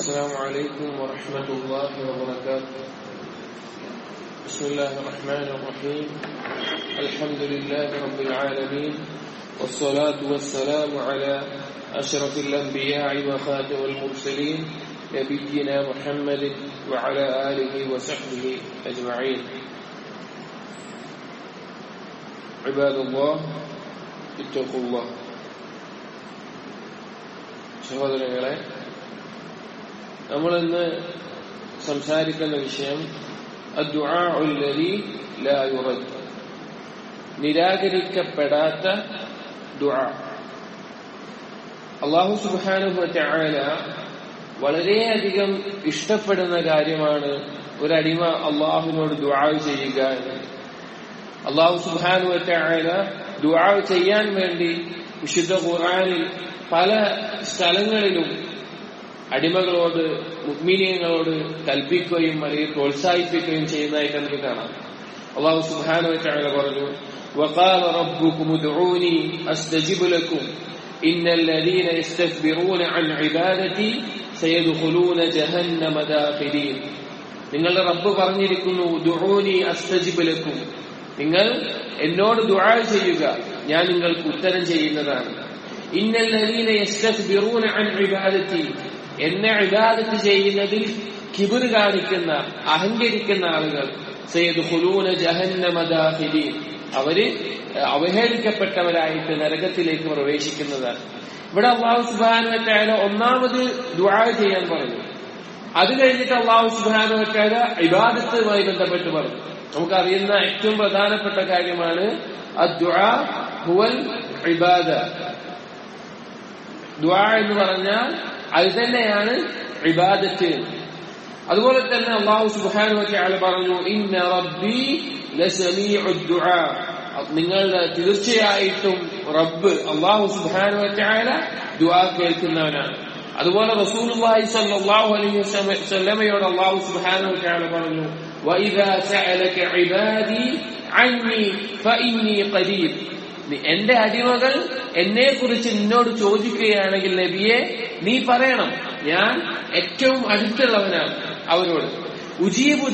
السلام عليكم ورحمة الله وبركاته بسم الله الرحمن الرحيم الحمد لله رب العالمين والصلاة والسلام على أشرف الأنبياء وخاتم المرسلين نبينا محمد وعلى آله وصحبه أجمعين عباد الله اتقوا الله സഹോദരങ്ങളെ നമ്മളിന്ന് സംസാരിക്കുന്ന വിഷയം അദ്ദുആഉല്ലദീ ലാ യുറദ് നിരാകരിക്കപ്പെടാത്ത ദുആ അള്ളാഹു സുബ്ഹാനഹു വതആല വളരെയധികം ഇഷ്ടപ്പെടുന്ന കാര്യമാണ് ഒരടിമ അള്ളാഹുവിനോട് ദുആ ചെയ്യുക എന്നത് അള്ളാഹു സുബ്ഹാനഹു വതആല ദുആ ചെയ്യാൻ വേണ്ടി വിശുദ്ധ ഖുർആനിൽ പല സ്ഥലങ്ങളിലും അടിമകളോട് മുഗ്മിനിയങ്ങളോട് കൽപ്പിക്കുകയും അല്ലെങ്കിൽ പ്രോത്സാഹിപ്പിക്കുകയും ചെയ്യുന്നതായിട്ട് നമുക്ക് കാണാം അള്ളാഹു സുബ്ഹാനഹു വതആല പറഞ്ഞു وقال ربكم ادعوني استجب لكم ان الذين يستكبرون عن عبادتي سيدخلون جهنم داخلين നിങ്ങളുടെ റബ്ബ് പറഞ്ഞിരിക്കുന്നു ദുഊനി അസ്തജിബ് ലക്കും നിങ്ങൾ എന്നോട് ദുആ ചെയ്യുക ഞാൻ നിങ്ങൾക്ക് ഉത്തരം ചെയ്യുന്നതാണ് ഇന്നല്ലദീന യസ്തക്ബിറൂന അൻ ഇബാദത്തി എന്നെ ഇബാദത്ത് ചെയ്യുന്നതിൽ കിബിർ കാണിക്കുന്ന അഹങ്കരിക്കുന്ന ആളുകൾ സയ്യദ്ഖുലൂന ജഹന്നമ ദാഖിലീൻ അവര് അവഹേളിക്കപ്പെട്ടവരായിട്ട് നരകത്തിലേക്ക് പ്രവേശിക്കുന്നതാണ് ഇവിടെ അള്ളാഹു സുബാനു വറ്റാല ഒന്നാമത് ദുആ ചെയ്യാൻ പറഞ്ഞു അത് കഴിഞ്ഞിട്ട് അള്ളാഹു സുബാനു വറ്റാല ഇബാദത്തുമായി ബന്ധപ്പെട്ട് പറഞ്ഞു നമുക്കറിയുന്ന ഏറ്റവും പ്രധാനപ്പെട്ട കാര്യമാണ് അദ്ദുആ ഹുവൽ ഇബാദ ദുആ എന്ന് പറഞ്ഞാൽ അത് തന്നെയാണ് ഇബാദത്ത് അതുപോലെ തന്നെ അള്ളാഹു സുബ്ഹാനഹു വതആല പറഞ്ഞു ഇന്ന റബ്ബി ലസമീഉ ദുആ നിങ്ങളുടെ തീർച്ചയായിട്ടും റബ്ബ് അള്ളാഹു സുബ്ഹാനഹു വതആല ദുആ കേൾക്കുന്നവനാണ് അതുപോലെ റസൂലുള്ളാഹി സ്വല്ലല്ലാഹു അലൈഹി വസല്ലമയോട് അള്ളാഹു സുബ്ഹാനഹു വതആല പറഞ്ഞു وإذا سألك عبادي عني فإني قريب എന്റെ അടിമകൾ എന്നെ കുറിച്ച് നിന്നോട് ചോദിക്കുകയാണെങ്കിൽ നബിയെ നീ പറയണം ഞാൻ ഏറ്റവും അടുത്തുള്ളവനാണ് അവരോട് ഉജീബു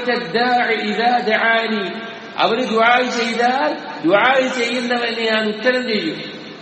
അവര് ദുആ ചെയ്താൽ ദുആ ചെയ്യുന്നവനെ ഞാൻ ഉത്തരം ചെയ്യും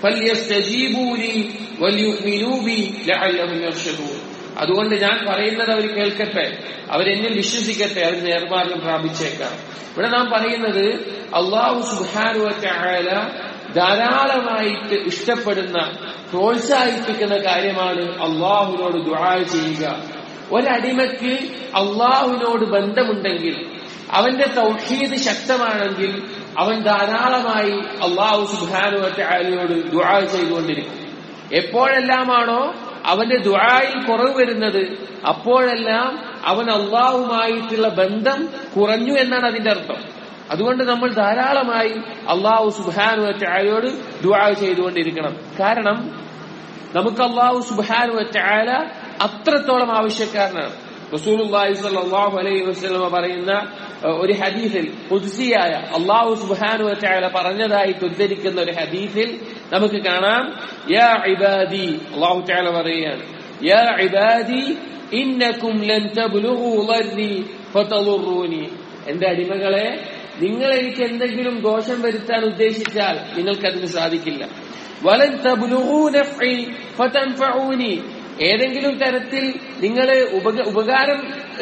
അതുകൊണ്ട് ഞാൻ പറയുന്നത് അവർ കേൾക്കട്ടെ അവരെന്നിൽ വിശ്വസിക്കട്ടെ അവർ നേർമാർഗം പ്രാപിച്ചേക്കാം ഇവിടെ നാം പറയുന്നത് അള്ളാഹു സുബാനുവല ധാരാളമായിട്ട് ഇഷ്ടപ്പെടുന്ന പ്രോത്സാഹിപ്പിക്കുന്ന കാര്യമാണ് അള്ളാഹുവിനോട് ദുആ ചെയ്യുക ഒരടിമയ്ക്ക് അള്ളാഹുവിനോട് ബന്ധമുണ്ടെങ്കിൽ അവന്റെ തൗഹീദ് ശക്തമാണെങ്കിൽ അവൻ ധാരാളമായി അള്ളാഹു സുബാനുവറ്റയോട് ദുആ ചെയ്തുകൊണ്ടിരിക്കും എപ്പോഴെല്ലാമാണോ അവന്റെ ദുആയിൽ കുറവ് വരുന്നത് അപ്പോഴെല്ലാം അവൻ അള്ളാഹുമായിട്ടുള്ള ബന്ധം കുറഞ്ഞു എന്നാണ് അതിന്റെ അർത്ഥം അതുകൊണ്ട് നമ്മൾ ധാരാളമായി അള്ളാഹു സുബാനുവറ്റയോട് ദുആ ചെയ്തുകൊണ്ടിരിക്കണം കാരണം നമുക്ക് അള്ളാഹു സുബാനുവറ്റ അത്രത്തോളം ആവശ്യക്കാരനാണ് റസൂലുള്ളാഹി സ്വല്ലല്ലാഹു അലൈഹി വസല്ലമ പറയുന്ന ഒരു ഹദീസിൽ ഖുദ്സിയായ അല്ലാഹു സുബ്ഹാനഹു വ തആല പറഞ്ഞതായിട്ട് ഉദ്ധരിക്കുന്ന ഒരു ഹദീസിൽ നമുക്ക് കാണാം യാ ഇബാദി അല്ലാഹു തആല പറയുകയാണ് യാ ഇബാദി ഇന്നകും ലൻ തബ്ലുഗു ളർനി ഫതളുറൂനി എന്റെ അടിമകളെ നിങ്ങൾ എനിക്ക് എന്തെങ്കിലും ദോഷം വരുത്താൻ ഉദ്ദേശിച്ചാൽ നിങ്ങൾക്കതിന് സാധിക്കില്ല വലൻ തബ്ലുഗു നഫ്ഇ ഫതൻഫഊനി ഏതെങ്കിലും തരത്തിൽ നിങ്ങൾ ഉപകാരം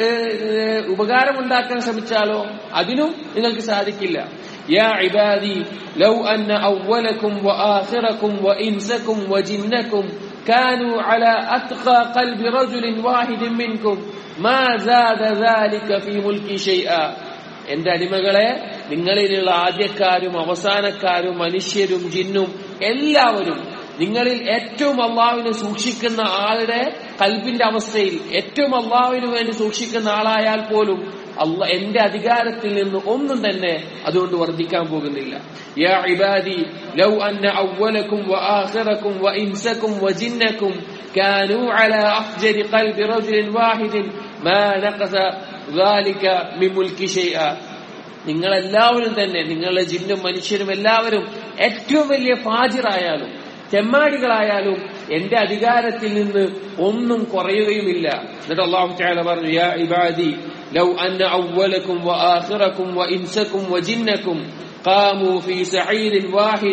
ഉപകാരം ഉണ്ടാക്കാൻ ശ്രമിച്ചാലോ അതിനും നിങ്ങൾക്ക് സാധിക്കില്ല يا عبادي لو أن أولكم وآخركم وإنسكم وجنكم كانوا على أتقى قلب رجل واحد منكم ما زاد ذلك في ملكي شيئا എന്റെ അടിമകളെ നിങ്ങളിലുള്ള ആദ്യക്കാരും അവസാനക്കാരും മനുഷ്യരും ജിന്നും എല്ലാവരും നിങ്ങളിൽ ഏറ്റവും അള്ളാഹുവിനെ സൂക്ഷിക്കുന്ന ആളുടെ കൽബിന്റെ അവസ്ഥയിൽ ഏറ്റവും അള്ളാഹുവിന് വേണ്ടി സൂക്ഷിക്കുന്ന ആളായാൽ പോലും അല്ല എന്റെ അധികാരത്തിൽ നിന്ന് ഒന്നും തന്നെ അതുകൊണ്ട് വർദ്ധിക്കാൻ പോകുന്നില്ല യാ ഇബാദി ലൗ അന്ന അവലക്കും വആഖിറക്കും വഇൻസക്കും വജിന്നക്കും كانوا على أفجر قلب رجل واحد ما نقص ذلك من ملك شيئا നിങ്ങളെല്ലാവരും തന്നെ നിങ്ങളുടെ ജിന്നും മനുഷ്യരും എല്ലാവരും ഏറ്റവും വലിയ ഫാജിറായാലും തെമ്മാടികളായാലും എന്റെ അധികാരത്തിൽ നിന്ന് ഒന്നും കുറയുകയുമില്ല എന്നിട്ട് അള്ളാഹു തആല പറഞ്ഞു യാ ഇബാദി ലൗ അന്ന അവ്വലക്കും വആഖിറക്കും വഇൻസക്കും വജിന്നക്കും قاموا في سعير واحد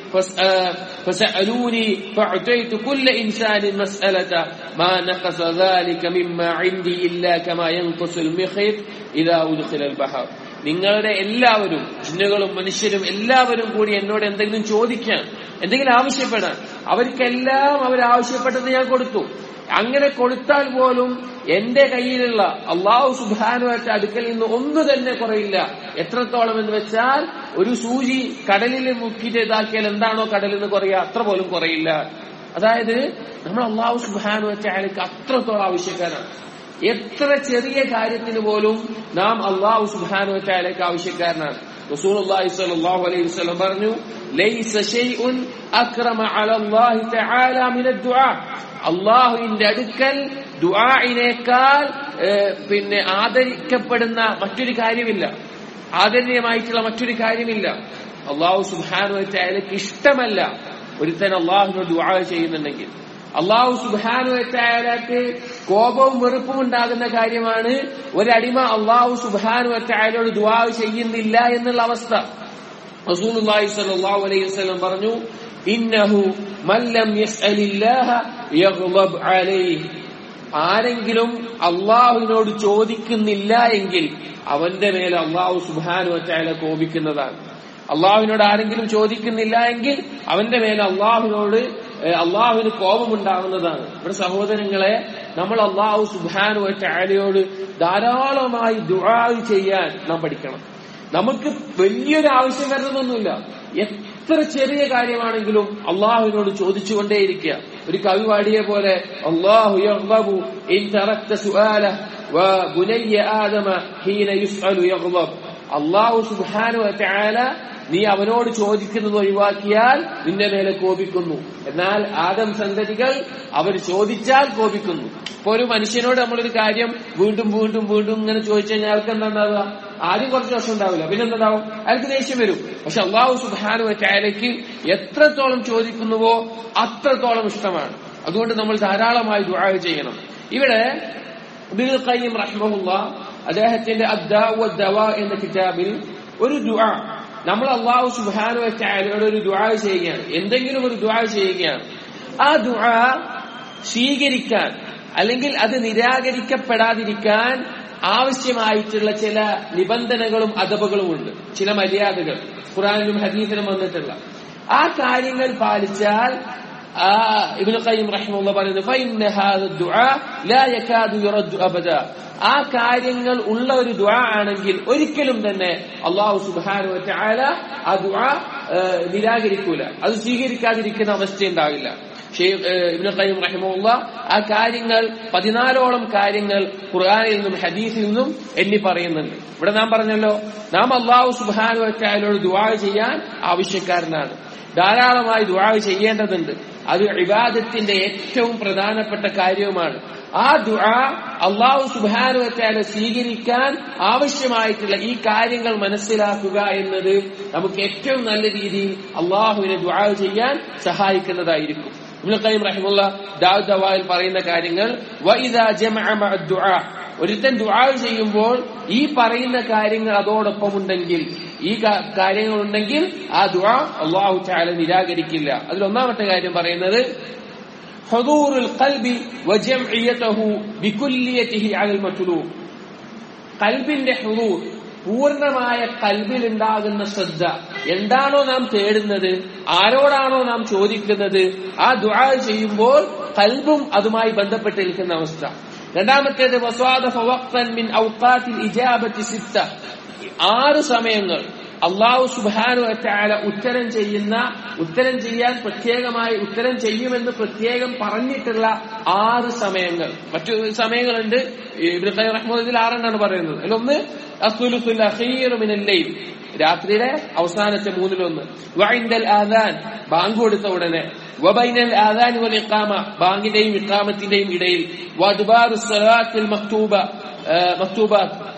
فسألوني فأعطيت كل إنسان مسألة ما نقص ذلك مما عندي إلا كما ينقص المخيط إذا أدخل البحر നിങ്ങളുടെ എല്ലാവരും ജിന്നുകളും മനുഷ്യരും എല്ലാവരും കൂടി എന്നോട് എന്തെങ്കിലും ചോദിക്കാൻ എന്തെങ്കിലും ആവശ്യപ്പെടാൻ അവർക്കെല്ലാം അവർ ആവശ്യപ്പെട്ടത് ഞാൻ കൊടുത്തു അങ്ങനെ കൊടുത്താൽ പോലും എന്റെ കയ്യിലുള്ള അള്ളാഹു സുബാനുമായിട്ട് അടുക്കൽ നിന്ന് ഒന്നു തന്നെ കുറയില്ല എത്രത്തോളം എന്ന് വെച്ചാൽ ഒരു സൂചി കടലിൽ മുക്കിയിട്ട് ഇതാക്കിയാൽ എന്താണോ കടലിൽ നിന്ന് കുറയുക അത്ര പോലും കുറയില്ല അതായത് നമ്മൾ അള്ളാഹു സുബാനു വെച്ച അയാൾക്ക് അത്രത്തോളം ആവശ്യക്കാരാണ് എത്ര ചെറിയ കാര്യത്തിന് പോലും നാം അള്ളാഹു സുബാനു വെച്ച അയാൾക്ക് ആവശ്യക്കാരനാണ് റസൂലുള്ളാഹി സ്വല്ലല്ലാഹു അലൈഹി വസല്ലം പറഞ്ഞു ലൈസ ഷൈഉൻ അക്രമ അലല്ലാഹി തആല മിന ദുആ അള്ളാഹുവിന്റെ അടുക്കൽ ദുആഇനേക്കാൾ പിന്നെ ആദരിക്കപ്പെടുന്ന മറ്റൊരു കാര്യമില്ല ആദരണീയമായിട്ടുള്ള മറ്റൊരു കാര്യമില്ല അള്ളാഹു സുബാനു വെച്ചായാലേക്ക് ഇഷ്ടമല്ല ഒരുത്തൻ അള്ളാഹുവിനോട് ദുആ ചെയ്യുന്നുണ്ടെങ്കിൽ അള്ളാഹു സുബാനു വെച്ചായാലേക്ക് കോപവും വെറുപ്പും ഉണ്ടാകുന്ന കാര്യമാണ് ഒരടിമ അള്ളാഹു സുബാനു വെച്ചായാലോട് ദുആ ചെയ്യുന്നില്ല എന്നുള്ള അവസ്ഥ റസൂലുള്ളാഹി സ്വല്ലല്ലാഹു അലൈഹി വസല്ലം പറഞ്ഞു ഇന്നഹു മല്ലം യസ്അലില്ലാഹ യഗ്ളബ് അലൈഹി ആരെങ്കിലും അള്ളാഹുവിനോട് ചോദിക്കുന്നില്ല എങ്കിൽ അവന്റെ മേൽ അള്ളാഹു സുബാനു വച്ചാല കോപിക്കുന്നതാണ് അള്ളാഹുവിനോട് ആരെങ്കിലും ചോദിക്കുന്നില്ല എങ്കിൽ അവന്റെ മേൽ അള്ളാഹുവിനോട് അള്ളാഹുവിന് കോപമുണ്ടാകുന്നതാണ് ഇവിടെ സഹോദരങ്ങളെ നമ്മൾ അള്ളാഹു സുബാനു വച്ചാലയോട് ധാരാളമായി ദുആ ചെയ്യാൻ നാം പഠിക്കണം നമുക്ക് വലിയൊരു ആവശ്യം വരുന്നതൊന്നുമില്ല എത്ര ചെറിയ കാര്യമാണെങ്കിലും അള്ളാഹുവിനോട് ചോദിച്ചുകൊണ്ടേയിരിക്കുക ഒരു കവി പാടിയ പോലെ അള്ളാഹു അള്ളാഹു സുബാനു ചാല നീ അവനോട് ചോദിക്കുന്നത് ഒഴിവാക്കിയാൽ നിന്റെ മേലെ കോപിക്കുന്നു എന്നാൽ ആദം സന്തതികൾ അവർ ചോദിച്ചാൽ കോപിക്കുന്നു ഇപ്പൊ ഒരു മനുഷ്യനോട് നമ്മളൊരു കാര്യം വീണ്ടും വീണ്ടും വീണ്ടും ഇങ്ങനെ ചോദിച്ചു കഴിഞ്ഞാൽ അയാൾക്ക് എന്താ ഉണ്ടാവുക ആദ്യം കുറച്ച് വർഷം ഉണ്ടാവില്ല പിന്നെന്താവും അയാൾക്ക് ദേഷ്യം വരും പക്ഷെ അള്ളാഹു സുബാനു ചായലയ്ക്ക് എത്രത്തോളം ചോദിക്കുന്നുവോ അത്രത്തോളം ഇഷ്ടമാണ് അതുകൊണ്ട് നമ്മൾ ധാരാളമായി ദുആ ചെയ്യണം ഇവിടെ ബിൽ ഖയ്യിം റഹ്മഹുല്ല അദ്ദേഹത്തിന്റെ അദ്ദാവ ദവ എന്ന കിതാബിൽ ഒരു ദുആ നമ്മൾ അള്ളാഹു സുബാനു ചായലയോട് ഒരു ദുആ ചെയ്യുകയാണ് എന്തെങ്കിലും ഒരു ദുആ ചെയ്യുകയാണ് ആ ദുആ സ്വീകരിക്കാൻ അല്ലെങ്കിൽ അത് നിരാകരിക്കപ്പെടാതിരിക്കാൻ ആവശ്യമായിട്ടുള്ള ചില നിബന്ധനകളും അദബുകളും ഉണ്ട് ചില മര്യാദകൾ ഖുറാനിലും ഹദീസിലും വന്നിട്ടുള്ള ആ കാര്യങ്ങൾ പാലിച്ചാൽ ഇബ്നു ഖയ്യിം റഹിമഹുള്ള പറയുന്നു ഫഇന്ന ഹാദ ദുആ ലാ യകാദു യുറദ്ദു അബദ ആ കാര്യങ്ങൾ ഉള്ള ഒരു ദുആ ആണെങ്കിൽ ഒരിക്കലും തന്നെ അള്ളാഹു സുബ്ഹാനഹു വ തആല ആ ദുആ നിരാകരിക്കൂല അത് സ്വീകരിക്കാതിരിക്കുന്ന അവസ്ഥ ഉണ്ടാവില്ല ഇബ്നു ഖയ്യിം റഹിമഹുള്ള ആ കാര്യങ്ങൾ പതിനാലോളം കാര്യങ്ങൾ ഖുർആനിൽ നിന്നും ഹദീസിൽ നിന്നും എണ്ണി പറയുന്നുണ്ട് ഇവിടെ നാം പറഞ്ഞല്ലോ നാം അള്ളാഹു സുബ്ഹാനഹു വ തആലയോട് ദുആ ചെയ്യാൻ ആവശ്യക്കാരനാണ് ധാരാളമായി ദുആ ചെയ്യേണ്ടതുണ്ട് അത് ഇബാദത്തിന്റെ ഏറ്റവും പ്രധാനപ്പെട്ട കാര്യവുമാണ് ആ ദുആ അള്ളാഹു സുബാനു വച്ചാല് സ്വീകരിക്കാൻ ആവശ്യമായിട്ടുള്ള ഈ കാര്യങ്ങൾ മനസ്സിലാക്കുക എന്നത് നമുക്ക് ഏറ്റവും നല്ല രീതിയിൽ അള്ളാഹുവിനെ ദുആ ചെയ്യാൻ സഹായിക്കുന്നതായിരിക്കും ഇബ്നു ഖയ്യിം റഹിമുള്ള ദാവൂദ് ദവായിൽ പറയുന്ന കാര്യങ്ങൾ വഇദാ ജമഅ മഅ ദുആ ഒരുത്തൻ ദുആ ചെയ്യുമ്പോൾ ഈ പറയുന്ന കാര്യങ്ങൾ അതോടൊപ്പം ഉണ്ടെങ്കിൽ ഈ കാര്യങ്ങൾ ഉണ്ടെങ്കിൽ ആ ദുആ അള്ളാഹു തആല നിരാകരിക്കില്ല അതിൽ ഒന്നാമത്തെ കാര്യം പറയുന്നത് حضور القلب وجمعيته بكليته على المطلوب കൽബിന്റെ ഹുദൂർ പൂർണ്ണമായ കൽബിൽ ഉണ്ടാകുന്ന ശ്രദ്ധ എന്താണോ നാം തേടുന്നത് ആരോടാണോ നാം ചോദിക്കുന്നത് ആ ദുആ ചെയ്യുമ്പോൾ കൽബും അതുമായി ബന്ധപ്പെട്ടിരിക്കുന്ന അവസ്ഥ രണ്ടാമത്തേത് മിൻ ഔഖാത്തിൽ ഇജാബത്തി സിത്ത ആറ് സമയങ്ങൾ അള്ളാഹു സുബാനു അറ്റാല ഉത്തരം ചെയ്യുന്ന ഉത്തരം ചെയ്യാൻ പ്രത്യേകമായി ഉത്തരം ചെയ്യുമെന്ന് പ്രത്യേകം പറഞ്ഞിട്ടുള്ള ആറ് സമയങ്ങൾ മറ്റു സമയങ്ങളുണ്ട് ഇബ്രാഹിം റഹ്മദ് ഇതിൽ ആറെണ്ണാണ് പറയുന്നത് അതിലൊന്ന് അസുലുസുൽ അഖീറുമിനല്ലയിൽ രാത്രിയിലെ അവസാനത്തെ മൂന്നിലൊന്ന് വൈൻഡൽ ആദാൻ ബാങ്ക് കൊടുത്ത ഉടനെ വബൈനൽ ആദാൻ വൽ ഇഖാമ ബാങ്കിന്റെയും ഇഖാമത്തിന്റെയും ഇടയിൽ വദ്ബാറു സലാത്തിൽ മക്തൂബ മക്തൂബാത്ത്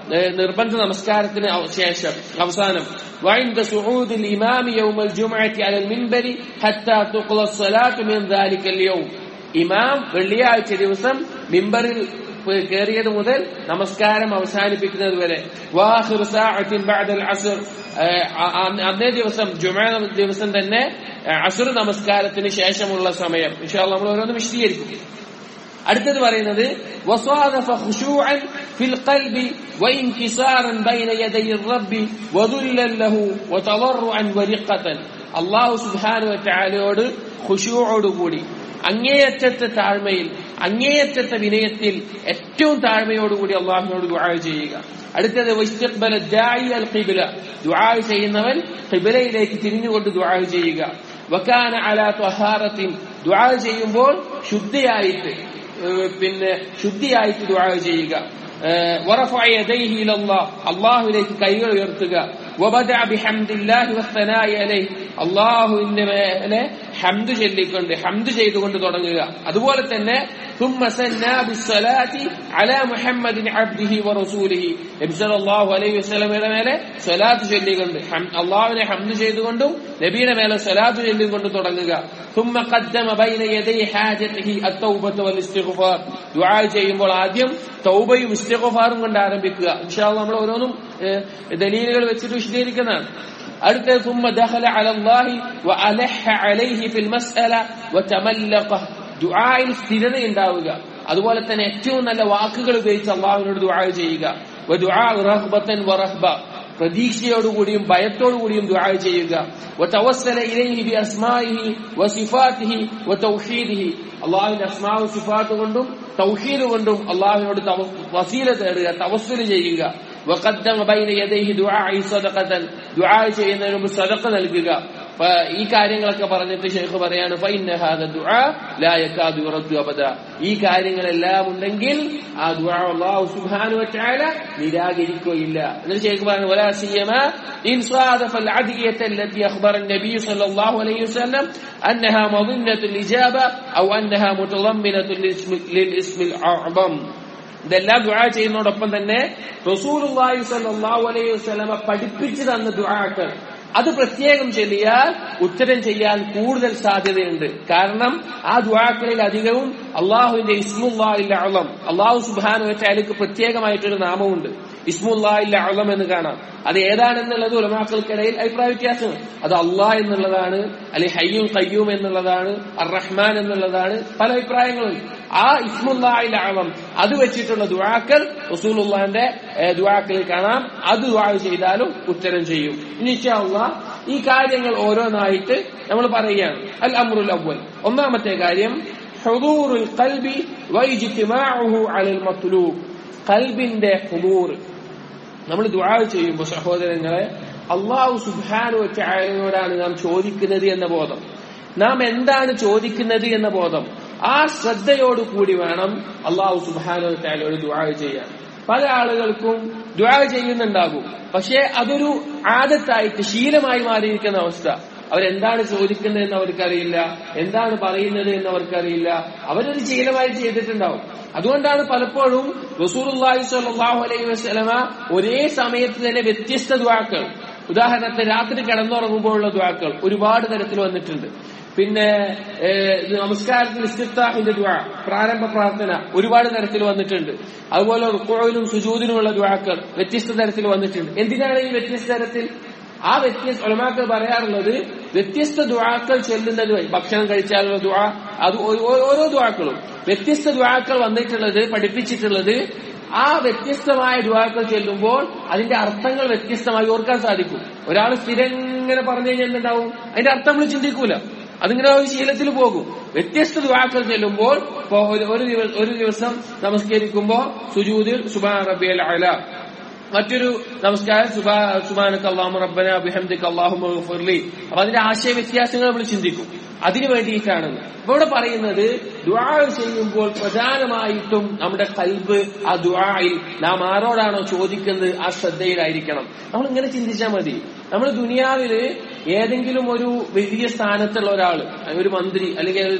ഏഹ്, നിർബന്ധ നമസ്കാരത്തിന് അവ- ശേഷം അവസാനം وعند صعود الإمام يوم الجمعة على المنبر حتى تقضى الصلاة من ذلك اليوم ഇമാം വെള്ളിയാഴ്ച ദിവസം മിമ്പറിൽ കയറിയത് മുതൽ നമസ്കാരം അവസാനിപ്പിക്കുന്നത് വരെ വാഹിർ സാഅത്തിൻ ബഅദൽ അസ്ർ ഏഹ്, അ- അ- അന്നേ ദിവസം ജുമ ദിവസം തന്നെ ഏഹ്, അസുർ നമസ്കാരത്തിന് ശേഷമുള്ള സമയം ഇൻഷാല്ല നമ്മൾ ഓരോന്ന് വിശദീകരിക്കും അടുത്തത് പറയുന്നത് وصادف خشوعا في القلب وانكسارا بين يدي الرب وذلا له وتضرعا ورقة അള്ളാഹു സുബാനു വറ്റാലയോട് ഖുഷുവോടുകൂടി അങ്ങേയറ്റത്തെ താഴ്മയിൽ അങ്ങേയറ്റത്തെ വിനയത്തിൽ ഏറ്റവും താഴ്മയോടുകൂടി അള്ളാഹുവിനോട് ദുആ ചെയ്യുക അടുത്തത് വൈസ്തഖ്ബല ദാഇ അൽ ഖിബ്ല ദുആ ചെയ്യുന്നവൻ ഖിബ്ലയിലേക്ക് തിരിഞ്ഞുകൊണ്ട് ദുആ ചെയ്യുക വകാന അലാ ത്വഹാറത്തിൻ ദുആ ചെയ്യുമ്പോൾ ശുദ്ധിയായിട്ട് ഏഹ് പിന്നെ ശുദ്ധിയായിട്ട് ദുആ ചെയ്യുക ഏഹ് വറഫഅ യദൈഹി ഇലല്ലാഹ് അല്ലാഹുവിലേക്ക് കൈകൾ ഉയർത്തുക വബദഅ ബിഹംദില്ലാഹി വസ്സനാഇ അലൈഹി അല്ലാഹുവിന്റെ മേലെ ഹംദ് ചൊല്ലിക്കൊണ്ട് ഹംദ് ചെയ്തുകൊണ്ട് തുടങ്ങുക അതുപോലെ തന്നെ ثم سنا بالصلاه على محمد عبده ورسوله നബി സല്ലല്ലാഹു അലൈഹി വസല്ലമയുടെ മേലെ സ്വലാത്ത് ചൊല്ലിക്കൊണ്ട് ഹം- അള്ളാഹുവിനെ ഹംദ് ചെയ്തുകൊണ്ടും നബിയുടെ മേലെ സ്വലാത്ത് ചൊല്ലിക്കൊണ്ട് തുടങ്ങുക ثم قدم بين يدي حاجته التوبه والاستغفار ദുആ ചെയ്യുമ്പോൾ ആദ്യം തൗബയും ഇസ്തിഗ്ഫാറും കൊണ്ട് ആരംഭിക്കുക ഇൻഷാല്ലാ നമ്മൾ ഓരോന്നും ഏഹ്, ദലീലുകൾ വെച്ചിട്ട് വിശദീകരിക്കുന്നതാണ് അടുത്ത ثم دخل على الله وألح عليه في المسألة وتملقه ദുആയിൽ സ്ഥിരത ഉണ്ടാവുക അതുപോലെ തന്നെ ഏറ്റവും നല്ല വാക്കുകൾ ഉപയോഗിച്ച് അള്ളാഹുവിനോട് ദുആ ചെയ്യുക വദുആ റഹ്ബത്തൻ വറഹ്ബ പ്രതീക്ഷയോടുകൂടിയും ഭയത്തോടുകൂടിയും ദുആ ചെയ്യുക വതവസ്സല ഇലൈഹി ബിഅസ്മാഇഹി വസിഫാതിഹി വതൗഹീദിഹി അള്ളാഹുവിന്റെ അസ്മാവ് സിഫാത്ത് കൊണ്ടും തൗഹീദ് കൊണ്ടും അള്ളാഹുവിനോട് തവ- വസീല തേടുക തവസ്സുൽ ചെയ്യുക وقدم بين يديه دعاء صدقة دعاء ചെയ്യുന്നതിന് മുമ്പ് സദഖ നൽകുക അപ്പൊ ഈ കാര്യങ്ങളൊക്കെ പറഞ്ഞിട്ട് ഷെയ്ഖ് പറയാണ് فإن هذا الدعاء لا يكاد يرد أبدا ഈ കാര്യങ്ങളെല്ലാം ഉണ്ടെങ്കിൽ ആ ദുആ അല്ലാഹു സുബ്ഹാനഹു വതആല നിരാകരിക്കുകയില്ല എന്നിട്ട് ഷെയ്ഖ് പറഞ്ഞു ولا سيما إن صادف العدية التي أخبر النبي صلى الله عليه وسلم أنها مظنة الإجابة أو أنها متضمنة للاسم, للاسم الأعظم ഇതെല്ലാം ദുആ ചെയ്യുന്നതോടൊപ്പം തന്നെ റസൂലുള്ളാഹി സ്വല്ലല്ലാഹു അലൈഹി വസല്ലമ പഠിപ്പിച്ചു തന്ന ദുആക്കൾ അത് പ്രത്യേകം ചൊല്ലിയാൽ ഉത്തരം ചെയ്യാൻ കൂടുതൽ സാധ്യതയുണ്ട് കാരണം ആ ദുആക്കളിൽ അധികവും അള്ളാഹുവിന്റെ ഇസ്മുല്ലാഹിൽ അളം അള്ളാഹു സുബാനു വെച്ചാലേക്ക് പ്രത്യേകമായിട്ടൊരു നാമമുണ്ട് ഇസ്മുല്ലാഹിൽ അളം എന്ന് കാണാം അത് ഏതാണെന്നുള്ളത് ഉലമാക്കൾക്കിടയിൽ അഭിപ്രായ വ്യത്യാസമാണ് അത് അള്ളാഹ് എന്നുള്ളതാണ് അല്ലെങ്കിൽ ഹയ്യും കയ്യൂം എന്നുള്ളതാണ് അർ റഹ്മാൻ എന്നുള്ളതാണ് പല അഭിപ്രായങ്ങളുണ്ട് ആ ഇസ്മുല്ലാഹിൽ അളം അത് വെച്ചിട്ടുള്ള ദുആക്കൾ റസൂലുള്ളാഹിന്റെ ഏഹ്, ദുആക്കളിൽ കാണാം അത് ദുആ ചെയ്താലും ഉത്തരം ചെയ്യും ഇനി ഇൻഷാ അള്ളാഹ് ഈ കാര്യങ്ങൾ ഓരോന്നായിട്ട് നമ്മൾ പറയുകയാണ് അൽ അമ്രുൽ അവൽ ഒന്നാമത്തെ കാര്യം ഹുദൂറുൽ ഖൽബി വൈജിത്തിമാഉഹു അലൽ മത്ലൂബ് ഖൽബിന്റെ ഹുദൂർ നമ്മൾ ദുആ ചെയ്യുമ്പോൾ സഹോദരങ്ങളെ അള്ളാഹു സുബ്ഹാനു വതആലയോടാണ് നാം ചോദിക്കുന്നത് എന്ന ബോധം നാം എന്താണ് ചോദിക്കുന്നത് എന്ന ബോധം ആ ശ്രദ്ധയോട് കൂടി വേണം അള്ളാഹു സുബ്ഹാനു വതആലയോട് ദുആ ചെയ്യാൻ പല ആളുകൾക്കും ദുആ ചെയ്യുന്നുണ്ടാകും പക്ഷേ അതൊരു ആദത്തായിട്ട് ശീലമായി മാറിയിരിക്കുന്ന അവസ്ഥ അവരെന്താണ് ചോദിക്കുന്നത് എന്ന് അവർക്കറിയില്ല എന്താണ് പറയുന്നത് എന്ന് അവർക്കറിയില്ല അവരൊരു ശീലമായി ചെയ്തിട്ടുണ്ടാവും അതുകൊണ്ടാണ് പലപ്പോഴും റസൂലുള്ളാഹി സ്വല്ലല്ലാഹു അലൈഹി വസല്ലമ ഒരേ സമയത്ത് തന്നെ വ്യത്യസ്ത ദുആക്കൾ ഉദാഹരണത്തിന് രാത്രി കിടന്നുറങ്ങുമ്പോഴുള്ള ദുആക്കൾ ഒരുപാട് തരത്തിൽ വന്നിട്ടുണ്ട് പിന്നെ ഏഹ്, ഇത് നമസ്കാരത്തിൽ ഇസ്തിഫ്താഹിന്റെ ദുആ പ്രാരംഭ പ്രാർത്ഥന ഒരുപാട് തരത്തിൽ വന്നിട്ടുണ്ട് അതുപോലെ റുക്കോയിലും സുജൂദിനുമുള്ള ദുആക്കൾ വ്യത്യസ്ത തരത്തിൽ വന്നിട്ടുണ്ട് എന്തിനാണ് ഈ വ്യത്യസ്ത തരത്തിൽ ആ വ്യത്യസ്ത ഒലമാക്കൾ പറയാറുള്ളത് വ്യത്യസ്ത ദുആക്കൾ ചെല്ലുന്നത് വഴി ഭക്ഷണം കഴിച്ചാലുള്ള ദുആ അത് ഓ- ഓ- ഓരോ ദുആക്കളും വ്യത്യസ്ത ദുആക്കൾ വന്നിട്ടുള്ളത് പഠിപ്പിച്ചിട്ടുള്ളത് ആ വ്യത്യസ്തമായ ദുആക്കൾ ചെല്ലുമ്പോൾ അതിന്റെ അർത്ഥങ്ങൾ വ്യത്യസ്തമായി ഓർക്കാൻ സാധിക്കും ഒരാൾ സ്ഥിരം ഇങ്ങനെ പറഞ്ഞു കഴിഞ്ഞാൽ എന്തുണ്ടാവും അതിന്റെ അർത്ഥം നമ്മൾ ചിന്തിക്കൂല അതിങ്ങനെ ഒരു ശീലത്തിൽ പോകും വ്യത്യസ്ത ദുആക്കൾ ചെല്ലുമ്പോൾ ഇപ്പൊ ഒരു ഒരു ദിവ- ഒരു ദിവസം നമസ്കരിക്കുമ്പോ സുജൂദിൽ സുബാൻ റബിയൽ അല മറ്റൊരു നമസ്കാരം സുബാ സുബാനക്ക് അള്ളാഹു റബ്ബന ബിഹംദിക്ക് അള്ളാഹു ഫുർലി അപ്പൊ അതിന്റെ ആശയ വ്യത്യാസങ്ങൾ നമ്മൾ ചിന്തിക്കും അതിനു വേണ്ടിയിട്ടാണ് അപ്പൊ ഇവിടെ പറയുന്നത് ദുആ ചെയ്യുമ്പോൾ പ്രധാനമായിട്ടും നമ്മുടെ കൽബ് ആ ദുആയിൽ നാം ആരോടാണോ ചോദിക്കുന്നത് ആ ശ്രദ്ധയിലായിരിക്കണം നമ്മൾ ഇങ്ങനെ ചിന്തിച്ചാൽ മതി നമ്മൾ ദുനിയാവില് ഏതെങ്കിലും ഒരു വലിയ സ്ഥാനത്തുള്ള ഒരാൾ ഒരു മന്ത്രി അല്ലെങ്കിൽ ഒരു ഇത്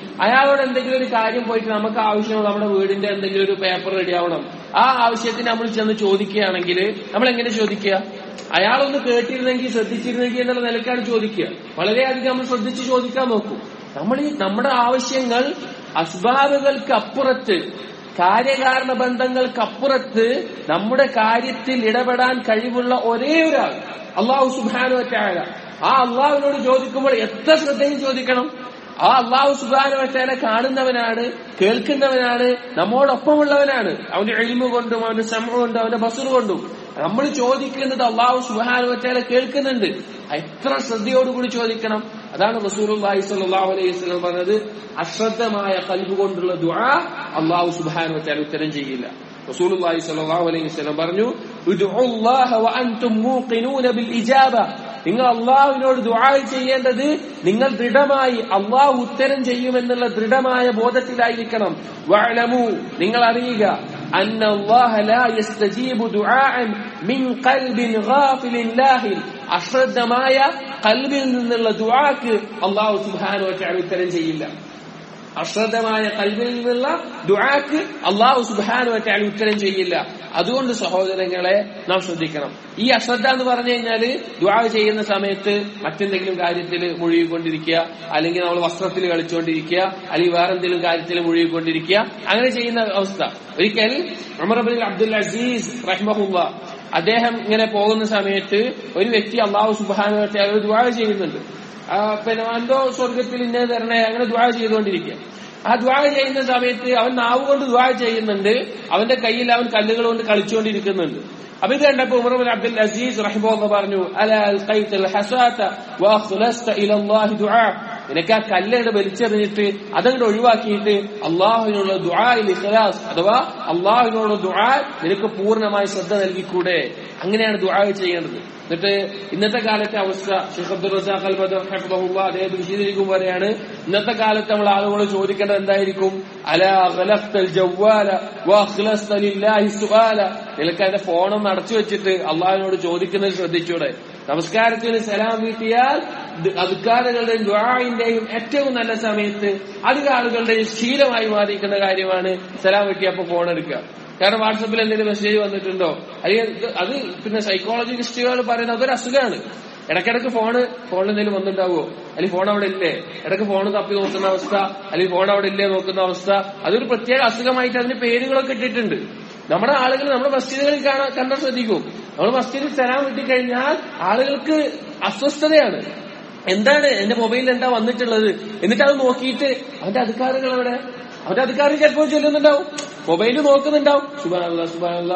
അയാളോട് എന്തെങ്കിലും ഒരു കാര്യം പോയിട്ട് നമുക്ക് ആവശ്യമുള്ള നമ്മുടെ വീടിന്റെ എന്തെങ്കിലും ഒരു പേപ്പർ റെഡി ആവണം ആ ആവശ്യത്തിന് നമ്മൾ ചെന്ന് ചോദിക്കുകയാണെങ്കിൽ നമ്മൾ എങ്ങനെ ചോദിക്കുക അയാളൊന്ന് കേട്ടിരുന്നെങ്കിൽ ശ്രദ്ധിച്ചിരുന്നെങ്കിൽ എന്നുള്ള നിലക്കാണ് ചോദിക്കുക വളരെയധികം നമ്മൾ ശ്രദ്ധിച്ച് ചോദിക്കാൻ നോക്കും നമ്മൾ ഈ നമ്മുടെ ആവശ്യങ്ങൾ അസ്ബാബുകൾക്ക് അപ്പുറത്ത് കാര്യകാരണ ബന്ധങ്ങൾക്കപ്പുറത്ത് നമ്മുടെ കാര്യത്തിൽ ഇടപെടാൻ കഴിവുള്ള ഒരേ ഒരാൾ അള്ളാഹു സുബാനു വറ്റായ ആ അള്ളാഹുവിനോട് ചോദിക്കുമ്പോൾ എത്ര ശ്രദ്ധയും ചോദിക്കണം ആ അള്ളാഹു സുബാനു വറ്റാനെ കാണുന്നവനാണ് കേൾക്കുന്നവനാണ് നമ്മോടൊപ്പമുള്ളവനാണ് അവന്റെ എളിമ കൊണ്ടും അവന്റെ ശ്രമം കൊണ്ടും അവന്റെ ബസുർ കൊണ്ടും നമ്മൾ ചോദിക്കുന്നത് അള്ളാഹു സുബാനു വറ്റാനെ കേൾക്കുന്നുണ്ട് എത്ര ശ്രദ്ധയോടുകൂടി ചോദിക്കണം അതാണ് റസൂലുള്ളാഹി സ്വല്ലല്ലാഹു അലൈഹി വസല്ലം പറഞ്ഞത് അശ്രദ്ധമായ കൽബ് കൊണ്ടുള്ള ദുആ അള്ളാഹു സുബ്ഹാനഹു വതആല ഉത്തരം ചെയ്യില്ല റസൂലുള്ളാഹി സ്വല്ലല്ലാഹു അലൈഹി വസല്ലം പറഞ്ഞു ഉദ്ഉല്ലാഹ വഅൻതും മൂഖിനൂന ബിൽ ഇജാബ നിങ്ങൾ അള്ളാഹുവിനോട് ദുആ ചെയ്യേണ്ടത് നിങ്ങൾ ദൃഢമായി അള്ളാഹു ഉത്തരം ചെയ്യുമെന്നുള്ള ദൃഢമായ ബോധത്തിലായിരിക്കണം വഅലമു നിങ്ങൾ അറിയുക أن الله لا يستجيب دعاء من قلب غافل لاهٍ അശ്രദ്ധമായ കൽബിൽ നിന്നുള്ള ദുആക്ക് അള്ളാഹു സുബ്ഹാനഹു വതആല ഉത്തരം ചെയ്യില്ല അശ്രദ്ധമായ കൽബിൽ നിന്നുള്ള ദുആക്ക് അള്ളാഹു സുബ്ഹാനഹു വതആല ഉത്തരം ചെയ്യില്ല അതുകൊണ്ട് സഹോദരങ്ങളെ നാം ശ്രദ്ധിക്കണം ഈ അശ്രദ്ധ എന്ന് പറഞ്ഞു കഴിഞ്ഞാൽ ദുആ ചെയ്യുന്ന സമയത്ത് മറ്റെന്തെങ്കിലും കാര്യത്തിൽ മുഴുകിക്കൊണ്ടിരിക്കുക അല്ലെങ്കിൽ നമ്മൾ വസ്ത്രത്തിൽ കളിച്ചുകൊണ്ടിരിക്കുക അല്ലെങ്കിൽ വേറെ എന്തെങ്കിലും കാര്യത്തിൽ മുഴുകിക്കൊണ്ടിരിക്കുക അങ്ങനെ ചെയ്യുന്ന അവസ്ഥ ഒരിക്കൽ ഉമർബിൻ അബ്ദുൽ അസീസ് റഹ്മഹുല്ല അദ്ദേഹം ഇങ്ങനെ പോകുന്ന സമയത്ത് ഒരു വ്യക്തി അള്ളാഹു സുബാനുവത്തെ അവർ ദ്വാര ചെയ്യുന്നുണ്ട് ആ, പിന്നെ എന്തോ സ്വർഗത്തിൽ ഇന്നത് തരണേ അങ്ങനെ ദ്വാര ചെയ്തുകൊണ്ടിരിക്കുക ആ ദ്വാര ചെയ്യുന്ന സമയത്ത് അവൻ നാവ് കൊണ്ട് ദ്വാര ചെയ്യുന്നുണ്ട് അവന്റെ കയ്യിൽ അവൻ കല്ലുകൾ കൊണ്ട് കളിച്ചുകൊണ്ടിരിക്കുന്നുണ്ട് അപ്പൊ ഇത് കണ്ടപ്പോ ഉമർ ബിൻ അബ്ദുൽ അസീസ് റഹിമഹുള്ള പറഞ്ഞു അല അൽഖൈത ഹസാത വഖലസ്ത ഇലല്ലാഹി ദുആ നിനക്ക് ആ കല്ലയുടെ വലിച്ചെറിഞ്ഞിട്ട് അതങ്ങോട്ട് ഒഴിവാക്കിയിട്ട് അള്ളാഹുവിനുള്ള ദുആയിൽ ഇഖ്ലാസ് അഥവാ അള്ളാഹുവിനുള്ള ദുആ നിനക്ക് പൂർണ്ണമായി ശ്രദ്ധ നൽകിക്കൂടെ അങ്ങനെയാണ് ദുആ ചെയ്യേണ്ടത് എന്നിട്ട് ഇന്നത്തെ കാലത്തെ അവസ്ഥ ഷെയ്ഖ് അബ്ദുൽ റസാഖ് അൽ ബദർ ഹഫ്ദഹുള്ള അദ്ദേഹം വിശദീകരിക്കും പോലെയാണ് ഇന്നത്തെ കാലത്ത് നമ്മൾ ആളുകൾ ചോദിക്കേണ്ടത് എന്തായിരിക്കും അല ഖലഖ്തൽ ജവ്വാല വഖലസ്ത ലില്ലാഹി സുആല നിനക്ക് അതിന്റെ ഫോണൊന്ന് അടച്ചു വെച്ചിട്ട് അള്ളാഹിനോട് ചോദിക്കുന്നത് ശ്രദ്ധിച്ചൂടെ നമസ്കാരത്തിന് സലാം വീട്ടിയാൽ അധികാരങ്ങളുടെയും ദ്വാഴിന്റെയും ഏറ്റവും നല്ല സമയത്ത് അധിക ആളുകളുടെയും ശീലമായി മാറിയിരിക്കുന്ന കാര്യമാണ് സലാം വീട്ടിയപ്പോ ഫോൺ എടുക്കുക കാരണം വാട്സപ്പിൽ എന്തെങ്കിലും മെസ്സേജ് വന്നിട്ടുണ്ടോ അല്ലെങ്കിൽ ഇത് അത് പിന്നെ സൈക്കോളജിസ്റ്റുകൾ പറയുന്നത് അതൊരു അസുഖമാണ് ഇടയ്ക്കിടയ്ക്ക് ഫോണ് ഫോണിൽ എന്തെങ്കിലും വന്നിട്ടുണ്ടാവുമോ അല്ലെങ്കിൽ ഫോൺ അവിടെ ഇല്ലേ ഇടയ്ക്ക് ഫോൺ തപ്പി നോക്കുന്ന അവസ്ഥ അല്ലെങ്കിൽ ഫോൺ അവിടെ ഇല്ലേ നോക്കുന്ന അവസ്ഥ അതൊരു പ്രത്യേക അസുഖമായിട്ട് അതിന് പേരുകളൊക്കെ ഇട്ടിട്ടുണ്ട് നമ്മുടെ ആളുകൾ നമ്മുടെ മസ്ജിദുകളിൽ കാണാൻ കണ്ടാൽ ശ്രദ്ധിക്കും നമ്മൾ മസ്ജിദിൽ തരാൻ വിട്ടിക്കഴിഞ്ഞാൽ ആളുകൾക്ക് അസ്വസ്ഥതയാണ് എന്താണ് എന്റെ മൊബൈലിൽ എന്താ വന്നിട്ടുള്ളത് എന്നിട്ട് അത് നോക്കിയിട്ട് അവന്റെ അധികാരങ്ങൾ എവിടെ അവന്റെ അധികാരം ചിലപ്പോൾ ചൊല്ലുന്നുണ്ടാവും മൊബൈല് നോക്കുന്നുണ്ടാവും സുബാനുള്ള സുബാനുള്ള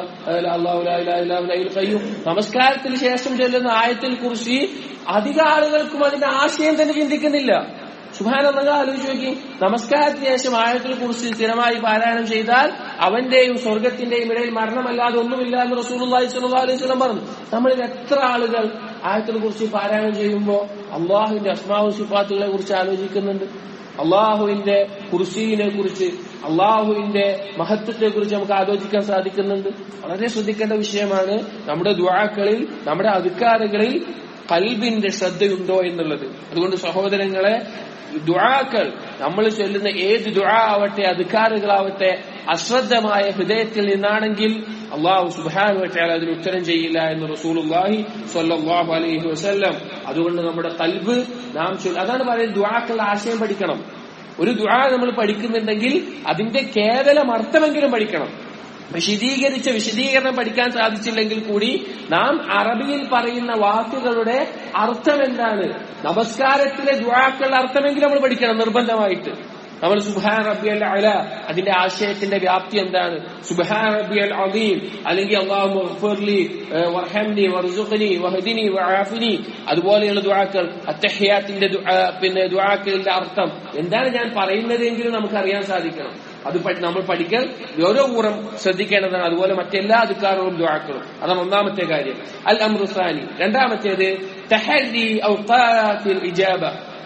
നമസ്കാരത്തിന് ശേഷം ചൊല്ലുന്ന ആയത്തിൽ കുറിച്ച് അധിക ആളുകൾക്കും അതിന്റെ ആശയം തന്നെ ചിന്തിക്കുന്നില്ല സുബാനെന്നത് ആലോചിച്ച് നോക്കി നമസ്കാരത്തിന് ശേഷം ആയത്തിൽ കുറിച്ച് സ്ഥിരമായി പാരായണം ചെയ്താൽ അവന്റെയും സ്വർഗത്തിന്റെയും ഇടയിൽ മരണമല്ലാതെ ഒന്നുമില്ല എന്ന് റസൂലുള്ളാഹി സ്വല്ലല്ലാഹു അലൈഹി വസല്ലം പറഞ്ഞു നമ്മളിൽ എത്ര ആളുകൾ ആയത്തിനെ കുറിച്ച് പാരായണം ചെയ്യുമ്പോൾ അള്ളാഹുവിന്റെ അസ്മാവു സിഫാത്തുകളെ കുറിച്ച് ആലോചിക്കുന്നുണ്ട് അള്ളാഹുവിന്റെ കുർസീനെ കുറിച്ച് അള്ളാഹുവിന്റെ മഹത്വത്തെ കുറിച്ച് നമുക്ക് ആലോചിക്കാൻ സാധിക്കുന്നുണ്ട് വളരെ ശ്രദ്ധിക്കേണ്ട വിഷയമാണ് നമ്മുടെ ദ്വാക്കളിൽ നമ്മുടെ അധികാരങ്ങളിൽ കൽബിന്റെ ശ്രദ്ധയുണ്ടോ എന്നുള്ളത് അതുകൊണ്ട് സഹോദരങ്ങളെ ദുആക്കൾ നമ്മൾ ചൊല്ലുന്ന ഏത് ദുആ ആവട്ടെ അധികാരികളാവട്ടെ അശ്രദ്ധമായ ഹൃദയത്തിൽ നിന്നാണെങ്കിൽ അള്ളാഹു സുബാനു വച്ചാൽ അതിന് ഉത്തരം ചെയ്യില്ല എന്ന് റസൂലുള്ളാഹി സ്വല്ലല്ലാഹു അലൈഹി വസല്ലം അതുകൊണ്ട് നമ്മുടെ കൽബ് നാം ചൊല്ല അതാണ് പറയുന്നത് ദുആക്കളുടെ ആശയം പഠിക്കണം ഒരു ദുആ നമ്മൾ പഠിക്കുന്നുണ്ടെങ്കിൽ അതിന്റെ കേവലം അർത്ഥമെങ്കിലും പഠിക്കണം വിശദീകരിച്ച വിശദീകരണം പഠിക്കാൻ സാധിച്ചില്ലെങ്കിൽ കൂടി നാം അറബിയിൽ പറയുന്ന വാക്കുകളുടെ അർത്ഥം എന്താണ് നമസ്കാരത്തിലെ ദുആക്കളുടെ അർത്ഥമെങ്കിലും നമ്മൾ പഠിക്കണം നിർബന്ധമായിട്ട് നമ്മൾ സുബാൻ റബ്ബി അൽ അല അതിന്റെ ആശയത്തിന്റെ വ്യാപ്തി എന്താണ് സുബാൻ റബ്ബി അൽ അലീം അല്ലെങ്കിൽ അള്ളാഹു വർഹംനി വർസുഖനി വഹദിനി വആഫിനി അതുപോലെയുള്ള ദുആക്കൾ അത്തഹിയാത്തിന്റെ പിന്നെ ദുആക്കളുടെ അർത്ഥം എന്താണ് ഞാൻ പറയുന്നതെങ്കിലും നമുക്ക് അറിയാൻ സാധിക്കണം അത് നമ്മൾ പഠിക്കൽ ഓരോ കൂറം ശ്രദ്ധിക്കേണ്ടതാണ് അതുപോലെ മറ്റെല്ലാ അധികാരവും ദുആക്കളും അതാണ് ഒന്നാമത്തെ കാര്യം അൽ അമ്രുസാനി രണ്ടാമത്തേത് തഹരി ഔഖാത്തിൽ ഇജാബ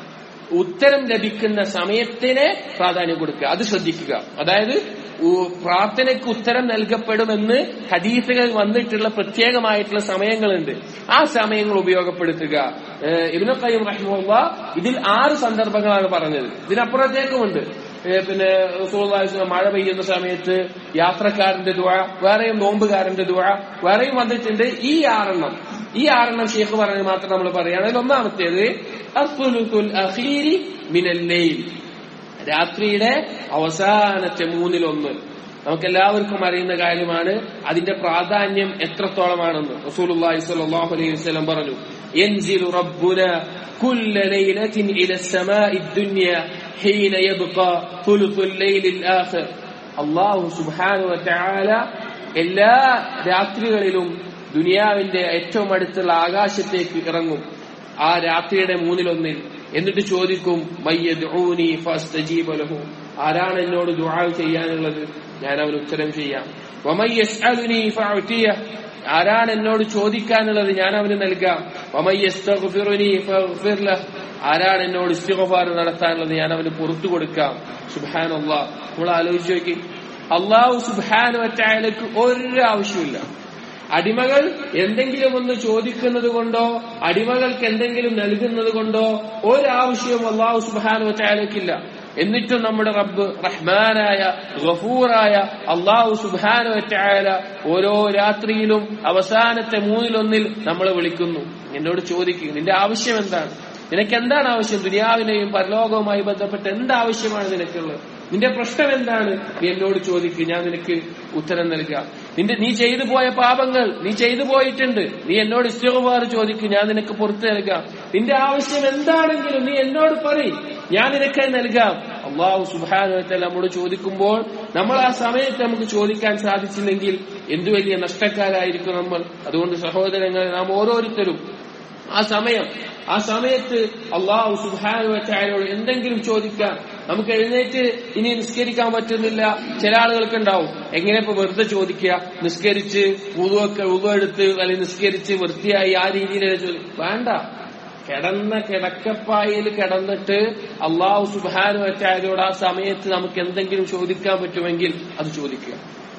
ഉത്തരം ലഭിക്കുന്ന സമയത്തിന് പ്രാധാന്യം കൊടുക്കുക അത് ശ്രദ്ധിക്കുക അതായത് ഉ- പ്രാർത്ഥനയ്ക്ക് ഉത്തരം നൽകപ്പെടുമെന്ന് ഹദീസുകൾ വന്നിട്ടുള്ള പ്രത്യേകമായിട്ടുള്ള സമയങ്ങളുണ്ട് ആ സമയങ്ങൾ ഉപയോഗപ്പെടുത്തുക ഏഹ് ഇബ്നു ഖയ്യിം റഹിമുള്ള ഇതിൽ ആറ് സന്ദർഭങ്ങളാണ് പറഞ്ഞത് ഇതിനപ്പുറത്തേക്കുമുണ്ട് ഏഹ് പിന്നെ റസൂലുള്ളാഹി സ്വല്ലല്ലാഹു അലൈഹി വസല്ലം മഴ പെയ്യുന്ന സമയത്ത് യാത്രക്കാരന്റെ ദുആ വേറെയും നോമ്പുകാരന്റെ ദുആ വേറെയും വന്നിട്ടുണ്ട് ഈ ആറെണ്ണം ഈ ആറെണ്ണം ഷെയ്ഖ് പറഞ്ഞത് മാത്രം നമ്മൾ പറയുകയാണെങ്കിൽ ഒന്നാമത്തേത് അസ്സുലുത്തുൽ അഖീരി മിനൽ ലൈൽ രാത്രിയുടെ അവസാനത്തെ മൂന്നിലൊന്ന് നമുക്ക് എല്ലാവർക്കും അറിയുന്ന കാര്യമാണ് അതിന്റെ പ്രാധാന്യം എത്രത്തോളമാണെന്ന് റസൂലുള്ളാഹി സ്വല്ലല്ലാഹു അലൈഹി വസല്ലം പറഞ്ഞു യൻസിലു റബ്ബുന كل ليلة إلى السماء الدنيا حين يبقى ثلث الليل الآخر الله سبحانه وتعالى എല്ലാ രാത്രികളിലും ദുനിയാവിന്റെ ഏറ്റവും അടുത്തുള്ള ആകാശത്തേക്ക് ഇറങ്ങും ആ രാത്രിയുടെ മൂന്നിലൊന്നിൽ എന്നിട്ട് ചോദിക്കും മയ്യദ്ഊനി ഫസ്തജീബ ലഹു ആരാണ് എന്നോട് ദുആ ചെയ്യാനുള്ളത് ഞാൻ അവന് ഉത്തരം ചെയ്യാം വമയ്യസ്അലുനി ഫഅതിയ ആരാണ് എന്നോട് ചോദിക്കാനുള്ളത് ഞാൻ അവന് നൽകാം വമയ്യസ്തഗ്ഫിറുനി ഫഗ്ഫിർ ലഹ് ആരാണ് എന്നോട് ഇസ്തിഗ്ഫാർ നടത്താനുള്ളത് ഞാൻ അവന് പുറത്തു കൊടുക്കാം സുബ്ഹാനല്ലാഹ് നമ്മൾ ആലോചിച്ച് നോക്കി അള്ളാഹു സുബ്ഹാനഹു വതആലക്ക് ഒരു ആവശ്യമില്ല അടിമകൾ എന്തെങ്കിലും ഒന്ന് ചോദിക്കുന്നത് കൊണ്ടോ അടിമകൾക്ക് എന്തെങ്കിലും നൽകുന്നത് കൊണ്ടോ ഒരാവശ്യവും അള്ളാഹു സുബാനു ചായലക്കില്ല എന്നിട്ടും നമ്മുടെ റബ്ബ് റഹ്മാനായ ഗഫൂറായ അള്ളാഹു സുബാനു ചായാല ഓരോ രാത്രിയിലും അവസാനത്തെ മൂന്നിലൊന്നിൽ നമ്മളെ വിളിക്കുന്നു എന്നോട് ചോദിക്കും നിന്റെ ആവശ്യം എന്താണ് നിനക്ക് എന്താണ് ആവശ്യം ദുനിയാവിനെയും പരലോകവുമായി ബന്ധപ്പെട്ട് എന്താവശ്യമാണ് നിനക്കുള്ളത് നിന്റെ പ്രശ്നം എന്താണ് നീ എന്നോട് ചോദിക്കുക ഞാൻ നിനക്ക് ഉത്തരം നൽകാം നിന്റെ നീ ചെയ്തു പോയ പാപങ്ങൾ നീ ചെയ്തു പോയിട്ടുണ്ട് നീ എന്നോട് ഇഷ്ടകുമാർ ചോദിക്കും ഞാൻ നിനക്ക് പുറത്തു നൽകാം നിന്റെ ആവശ്യം എന്താണെങ്കിലും നീ എന്നോട് പറയും ഞാൻ നിനക്ക് അത് നൽകാം അള്ളാഹു സുബാനുവത്തെ നമ്മോട് ചോദിക്കുമ്പോൾ നമ്മൾ ആ സമയത്ത് നമുക്ക് ചോദിക്കാൻ സാധിച്ചില്ലെങ്കിൽ എന്തു വലിയ നഷ്ടക്കാരായിരിക്കും നമ്മൾ അതുകൊണ്ട് സഹോദരങ്ങൾ നാം ഓരോരുത്തരും ആ സമയം ആ സമയത്ത് അള്ളാഹു സുബാനുവറ്റായോട് എന്തെങ്കിലും ചോദിക്കാം നമുക്ക് എഴുന്നേറ്റ് ഇനി നിസ്കരിക്കാൻ പറ്റുന്നില്ല ചില ആളുകൾക്ക് ഉണ്ടാവും എങ്ങനെ ഇപ്പൊ വെറുതെ ചോദിക്കുക നിസ്കരിച്ച് ഉതുവൊക്കെ ഉതുവെടുത്ത് അല്ലെങ്കിൽ നിസ്കരിച്ച് വൃത്തിയായി ആ രീതിയിലല്ലേ ചോദിക്കും വേണ്ട കിടന്ന കിടക്കപ്പായിൽ കിടന്നിട്ട് അള്ളാഹു സുബാനു വറ്റായതോട് ആ സമയത്ത് നമുക്ക് എന്തെങ്കിലും ചോദിക്കാൻ പറ്റുമെങ്കിൽ അത് ചോദിക്കുക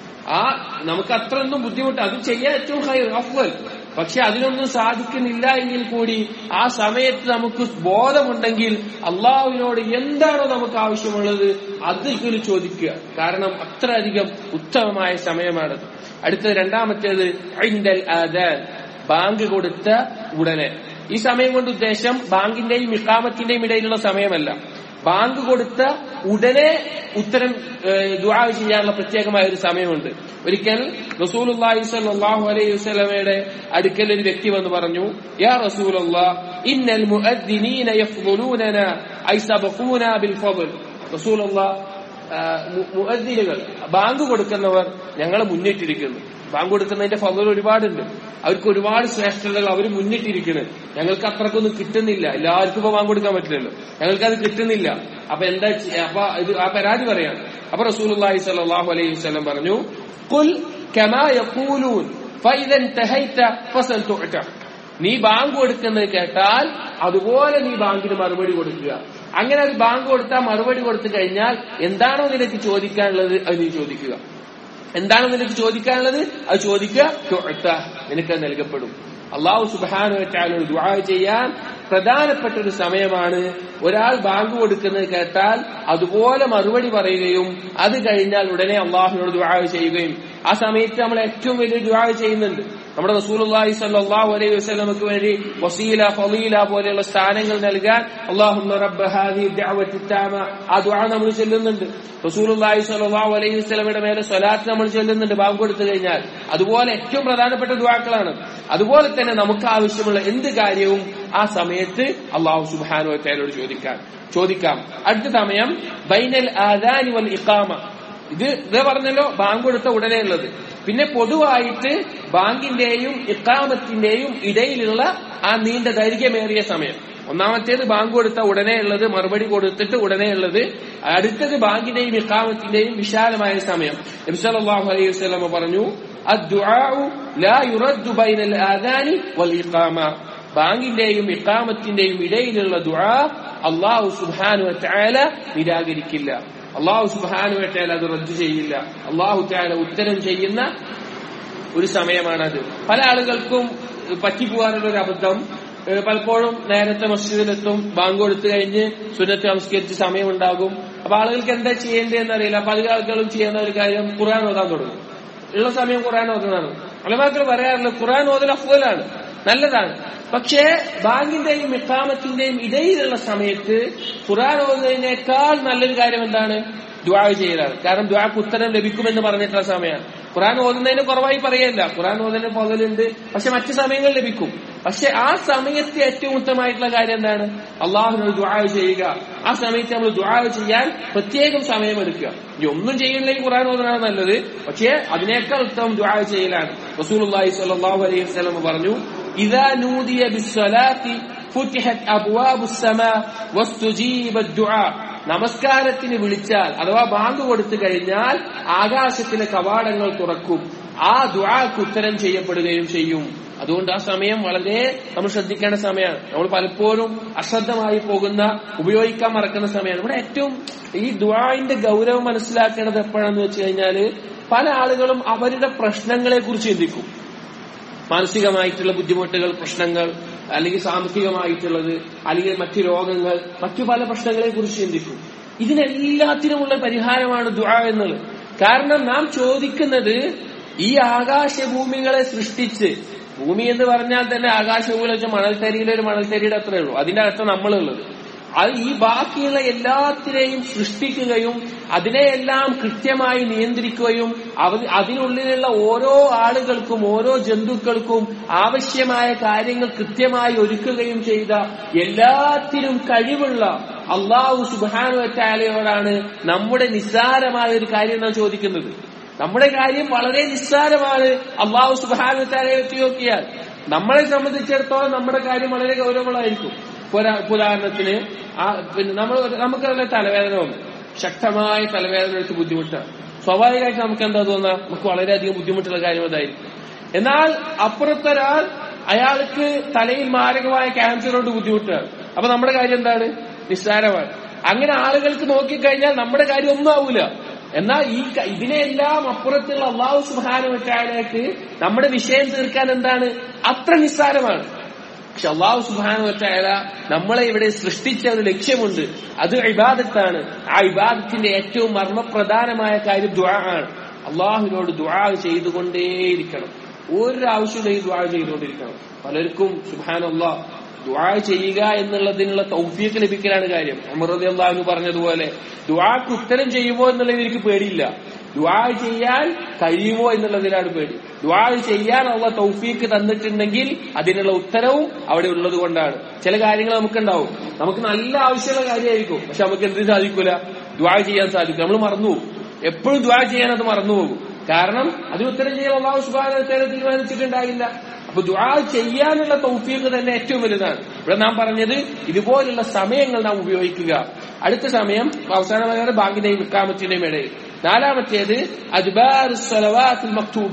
ആ നമുക്ക് അത്രയൊന്നും ബുദ്ധിമുട്ട് അത് ചെയ്യാൻ ഏറ്റവും ഹൈ അഫ്വൽ പക്ഷെ അതിനൊന്നും സാധിക്കുന്നില്ല എങ്കിൽ കൂടി ആ സമയത്ത് നമുക്ക് ബോധമുണ്ടെങ്കിൽ അള്ളാഹുവിനോട് എന്താണോ നമുക്ക് ആവശ്യമുള്ളത് അതിൽ ചോദിക്കുക കാരണം അത്രയധികം ഉത്തമമായ സമയമാണത് അടുത്തത് രണ്ടാമത്തേത് ഐൻഡൽ ആദാൻ ബാങ്ക് കൊടുത്ത ഉടനെ ഈ സമയം കൊണ്ട് ഉദ്ദേശം ബാങ്കിന്റെയും ഇക്കാമത്തിന്റെയും ഇടയിലുള്ള സമയമല്ല ബാങ്ക് കൊടുത്ത ഉടനെ ഉത്തരം ദുആ ചെയ്യാനുള്ള പ്രത്യേകമായ ഒരു സമയമുണ്ട് ഒരിക്കൽ റസൂലുള്ളാഹി സ്വല്ലല്ലാഹു അലൈഹി വസല്ലമയുടെ അടുക്കൽ ഒരു വ്യക്തി വന്ന് പറഞ്ഞു യാ റസൂലല്ലാഹ് ഇന്നൽ മുഅദ്ദിനീന യഫ്ളുലൂനന ഐ സബഖൂന ബിൽ ഫضل റസൂലുള്ളാഹ് മുഅദ്ദിനുകൾ ബാങ്ക് കൊടുക്കുന്നവർ ഞങ്ങളെ മുന്നിട്ടിരിക്കുന്നു ബാങ്ക് കൊടുക്കുന്നതിന്റെ ഫضل ഒരുപാടുണ്ട് അവർക്ക് ഒരുപാട് ശ്രേഷ്ഠതകൾ അവർ മുന്നിട്ടിരിക്കുന്നത് ഞങ്ങൾക്ക് അത്രക്കൊന്നും കിട്ടുന്നില്ല എല്ലാവർക്കും ഇപ്പൊ ബാങ്ക് കൊടുക്കാൻ പറ്റില്ലല്ലോ ഞങ്ങൾക്ക് അത് കിട്ടുന്നില്ല അപ്പൊ എന്താ അപ്പൊ ഇത് ആ പരാതി പറയാം അപ്പൊ റസൂലുള്ളാഹി സ്വല്ലല്ലാഹു അലൈഹി വസല്ലം പറഞ്ഞു ഖുൽ കമാ യഖൂലൂൻ ഫഇദ ഇൻതഹൈത ഫസൽ തുഅത നീ ബാങ്ക് കൊടുക്കുന്നത് കേട്ടാൽ അതുപോലെ നീ ബാങ്കിന് മറുപടി കൊടുക്കുക അങ്ങനെ ഒരു ബാങ്ക് കൊടുത്താൽ മറുപടി കൊടുത്തു കഴിഞ്ഞാൽ എന്താണോ നിനക്ക് ചോദിക്കാനുള്ളത് അത് നീ ചോദിക്കുക എന്താണ് നിനക്ക് ചോദിക്കാനുള്ളത് അത് ചോദിക്കുക നിനക്ക് അത് നൽകപ്പെടും അള്ളാഹു സുബാനുവറ്റാലോട് ദുആ ചെയ്യാൻ പ്രധാനപ്പെട്ട ഒരു സമയമാണ് ഒരാൾ ബാങ്ക് കൊടുക്കുന്നത് കേട്ടാൽ അതുപോലെ മറുപടി പറയുകയും അത് കഴിഞ്ഞാൽ ഉടനെ അള്ളാഹുവിനോട് ദുആ ചെയ്യുകയും ആ സമയത്ത് നമ്മൾ ഏറ്റവും വലിയ ദുആ ചെയ്യുന്നുണ്ട് നമ്മുടെ റസൂലുള്ളാഹി സ്വല്ലല്ലാഹു അലൈഹി വസല്ലമക്ക് വേണ്ടി വസീല ഫളീല പോലെയുള്ള സ്ഥാനങ്ങൾ നൽകാൻ അല്ലാഹുമ്മ റബ്ബ ഹാദി ദഅവത്തി താമ ആ ദുആ നമ്മൾ ചൊല്ലുന്നുണ്ട് റസൂലുള്ളാഹി സ്വല്ലല്ലാഹു അലൈഹി വസല്ലമയുടെ മേലെ സ്വലാത്ത് നമ്മൾ ചൊല്ലുന്നുണ്ട് ബാങ്ക് കൊടുത്തു കഴിഞ്ഞാൽ അതുപോലെ ഏറ്റവും പ്രധാനപ്പെട്ട ദുആക്കളാണ് അതുപോലെ തന്നെ നമുക്ക് ആവശ്യമുള്ള എന്ത് കാര്യവും ആ സമയത്ത് അള്ളാഹു സുബ്ഹാനഹു വതആലയോട് ചോദിക്കാൻ ചോദിക്കാം അടുത്ത സമയം ബൈനൽ ആദാനി വൽ ഇഖാമ ഇത് ഇത് പറഞ്ഞല്ലോ ബാങ്ക് കൊടുത്ത ഉടനെ ഉള്ളത് പിന്നെ പൊതുവായിട്ട് ബാങ്കിന്റെയും ഇക്കാമത്തിന്റെയും ഇടയിലുള്ള ആ നീണ്ട ദൈർഘ്യമേറിയ സമയം ഒന്നാമത്തേത് ബാങ്ക് കൊടുത്ത ഉടനെ ഉള്ളത് മറുപടി കൊടുത്തിട്ട് ഉടനെ ഉള്ളത് അടുത്തത് ബാങ്കിന്റെയും ഇക്കാമത്തിന്റെയും വിശാലമായ സമയം നബ്സല്ലാഹു അലൈഹി വസ്ലമ പറഞ്ഞു ബാങ്കിന്റെയും ഇക്കാമത്തിന്റെയും ഇടയിലുള്ള ദുആ അള്ളാഹു സുബാനു ചായാല നിരാകരിക്കില്ല അള്ളാഹു സുബാനു ചായാല അത് റദ്ദു ചെയ്യില്ല അള്ളാഹു ചായാല ഉത്തരം ചെയ്യുന്ന ഒരു സമയമാണത് പല ആളുകൾക്കും പറ്റിപ്പോകാനുള്ള ഒരു അബദ്ധം ഏഹ് പലപ്പോഴും നേരത്തെ മസ്ജിദിലെത്തും ബാങ്ക് കൊടുത്തു കഴിഞ്ഞ് സുന്നത്ത് നമസ്കരിച്ച് സമയമുണ്ടാകും അപ്പൊ ആളുകൾക്ക് എന്താ ചെയ്യേണ്ടതെന്ന് അറിയില്ല അപ്പൊ അധികം ആളുകളും ചെയ്യുന്ന ഒരു കാര്യം ഖുർആൻ ഓതാൻ തുടങ്ങും ഉള്ള സമയം ഖുർആൻ ഓതുന്നതാണ് അലമാക്കൾ പറയാറില്ല ഖുർആൻ ഓതൽ അഫ്വലാണ് നല്ലതാണ് പക്ഷേ ബാങ്കിന്റെയും ഇക്കാമത്തിന്റെയും ഇടയിലുള്ള സമയത്ത് ഖുർആൻ ഓതുന്നതിനേക്കാൾ നല്ലൊരു കാര്യം എന്താണ് ദ്വാ ചെയ്യലാണ് കാരണം ദ്വാക്ക് ഉത്തരം ലഭിക്കുമെന്ന് പറഞ്ഞിട്ടുള്ള സമയമാണ് ഖുർആൻ ഓതുന്നതിന് കുറവായി പറയല്ല ഖുർആൻ ഓതുന്നതിന് പകലുണ്ട് പക്ഷെ മറ്റു സമയങ്ങൾ ലഭിക്കും പക്ഷെ ആ സമയത്ത് ഏറ്റവും ഉത്തമമായിട്ടുള്ള കാര്യം എന്താണ് അള്ളാഹുനോട് ദ്വാ ചെയ്യുക ആ സമയത്ത് നമ്മൾ ദ്വാ ചെയ്യാൻ പ്രത്യേകം സമയമെടുക്കുക ഇനി ഒന്നും ചെയ്യുന്നില്ലെങ്കിൽ ഖുർആൻ ഓതുന്നതാണ് നല്ലത് പക്ഷേ അതിനേക്കാൾ ഉത്തമം ദ്വാ ചെയ്യലാണ് റസൂലുള്ളാഹി സ്വല്ലല്ലാഹു അലൈഹി വസല്ലം പറഞ്ഞു ഇദാ നൂദിയ ബിസ്സലാത്തി ഫുതിഹത് അബ്വാബുസ് സമാ വസ്തുജീബ ദുആ നമസ്കാരത്തിന് വിളിച്ചാൽ അഥവാ ബാങ്ക് കൊടുത്തു കഴിഞ്ഞാൽ ആകാശത്തിലെ കവാടങ്ങൾ തുറക്കും ആ ദുആക്ക് ഉത്തരം ചെയ്യപ്പെടുകയും ചെയ്യും അതുകൊണ്ട് ആ സമയം വളരെ നമ്മൾ ശ്രദ്ധിക്കേണ്ട സമയമാണ് നമ്മൾ പലപ്പോഴും അശ്രദ്ധമായി പോകുന്ന ഉപയോഗിക്കാൻ മറക്കുന്ന സമയമാണ് ഇവിടെ ഏറ്റവും ഈ ദുആന്റെ ഗൗരവം മനസ്സിലാക്കേണ്ടത് എപ്പോഴാന്ന് വെച്ച് കഴിഞ്ഞാല് പല ആളുകളും അവരുടെ പ്രശ്നങ്ങളെ കുറിച്ച് ചിന്തിക്കും മാനസികമായിട്ടുള്ള ബുദ്ധിമുട്ടുകൾ പ്രശ്നങ്ങൾ അല്ലെങ്കിൽ സാമ്പത്തികമായിട്ടുള്ളത് അല്ലെങ്കിൽ മറ്റു രോഗങ്ങൾ മറ്റു പല പ്രശ്നങ്ങളെ കുറിച്ച് ചിന്തിക്കും ഇതിനെല്ലാത്തിനുമുള്ള പരിഹാരമാണ് ദുആ എന്നുള്ളത് കാരണം നാം ചോദിക്കുന്നത് ഈ ആകാശഭൂമികളെ സൃഷ്ടിച്ച് ഭൂമി എന്ന് പറഞ്ഞാൽ തന്നെ ആകാശഭൂമി വെച്ചാൽ മണൽത്തരിയിലെ ഒരു മണൽത്തരിയുടെ അത്രേ ഉള്ളൂ അതിന്റെ അകത്ത് നമ്മളുള്ളത് അത് ഈ ബാക്കിയുള്ള എല്ലാത്തിനെയും സൃഷ്ടിക്കുകയും അതിനെയെല്ലാം കൃത്യമായി നിയന്ത്രിക്കുകയും അവ അതിനുള്ളിലുള്ള ഓരോ ആളുകൾക്കും ഓരോ ജന്തുക്കൾക്കും ആവശ്യമായ കാര്യങ്ങൾ കൃത്യമായി ഒരുക്കുകയും ചെയ്ത എല്ലാത്തിനും കഴിവുള്ള അള്ളാഹു സുബാനുവറ്റാലയോടാണ് നമ്മുടെ നിസ്സാരമായ ഒരു കാര്യം നാം ചോദിക്കുന്നത് നമ്മുടെ കാര്യം വളരെ നിസ്സാരമാണ് അള്ളാഹു സുബാനുവറ്റാലയെ വെച്ച് നോക്കിയാൽ നമ്മളെ സംബന്ധിച്ചിടത്തോളം നമ്മുടെ കാര്യം വളരെ ഗൗരവമുള്ളതായിരിക്കും ഉദാഹരണത്തിന് ആ പിന്നെ നമ്മൾ നമുക്ക് നല്ല തലവേദന വന്നു ശക്തമായ തലവേദന എടുത്ത് ബുദ്ധിമുട്ടാണ് സ്വാഭാവികമായിട്ട് നമുക്ക് എന്താ തോന്നുക നമുക്ക് വളരെയധികം ബുദ്ധിമുട്ടുള്ള കാര്യം അതായിരിക്കും എന്നാൽ അപ്പുറത്തൊരാൾ അയാൾക്ക് തലയിൽ മാരകമായ ക്യാൻസർ കൊണ്ട് ബുദ്ധിമുട്ടാണ് അപ്പൊ നമ്മുടെ കാര്യം എന്താണ് നിസ്സാരമാണ് അങ്ങനെ ആളുകൾക്ക് നോക്കിക്കഴിഞ്ഞാൽ നമ്മുടെ കാര്യം ഒന്നും ആവൂല എന്നാൽ ഈ ഇതിനെല്ലാം അപ്പുറത്തുള്ള അള്ളാഹു സുബാനുവറ്റാലേക്ക് നമ്മുടെ വിഷയം തീർക്കാൻ എന്താണ് അത്ര നിസ്സാരമാണ് പക്ഷെ അള്ളാഹു സുബാനു വറ്റായ നമ്മളെ ഇവിടെ സൃഷ്ടിച്ച ഒരു ലക്ഷ്യമുണ്ട് അത് ഇബാദത്താണ് ആ ഇബാദത്തിന്റെ ഏറ്റവും മർമ്മപ്രധാനമായ കാര്യം ദ്വാ ആണ് അള്ളാഹുവിനോട് ദ്വാ ചെയ്തുകൊണ്ടേയിരിക്കണം ഒരു ആവശ്യമില്ല ദ്വാ ചെയ്തുകൊണ്ടിരിക്കണം പലർക്കും സുബാൻ അള്ളാഹ് ദുആ ചെയ്യുക എന്നുള്ളതിനുള്ള തൗഫീക്ക് ലഭിക്കലാണ് കാര്യം അമൃതി അള്ളാഹു പറഞ്ഞതുപോലെ ദുആക്ക് ഉത്തരം ചെയ്യുമോ എന്നുള്ളത് എനിക്ക് പേടിയില്ല ദുആ ചെയ്യാൻ കഴിയുമോ എന്നുള്ളതിലാണ് പേടി ദുആ ചെയ്യാൻ ഉള്ള തൗഫീക്ക് തന്നിട്ടുണ്ടെങ്കിൽ അതിനുള്ള ഉത്തരവും അവിടെ ഉള്ളത് കൊണ്ടാണ് ചില കാര്യങ്ങൾ നമുക്കുണ്ടാവും നമുക്ക് നല്ല ആവശ്യമുള്ള കാര്യമായിരിക്കും പക്ഷെ നമുക്ക് എന്ത് സാധിക്കൂല ദുആ ചെയ്യാൻ സാധിക്കും നമ്മൾ മറന്നുപോകും എപ്പോഴും ദുആ ചെയ്യാൻ അത് മറന്നുപോകും കാരണം അതിന് ഉത്തരം ചെയ്യാൻ അള്ളാഹു സുബാന തീരുമാനിച്ചിട്ടുണ്ടാകില്ല അപ്പൊ ദുആ ചെയ്യാനുള്ള തൗഫീഖ് തന്നെ ഏറ്റവും വലുതാണ് ഇവിടെ നാം പറഞ്ഞത് ഇതുപോലുള്ള സമയങ്ങൾ നാം ഉപയോഗിക്കുക അടുത്ത സമയം അവസാനമായ ബാങ്കിന്റെയും ഇക്കാമത്തിന്റെയും ഇടയിൽ നാലാമത്തേത് അജ്ബാർ മക്തൂബ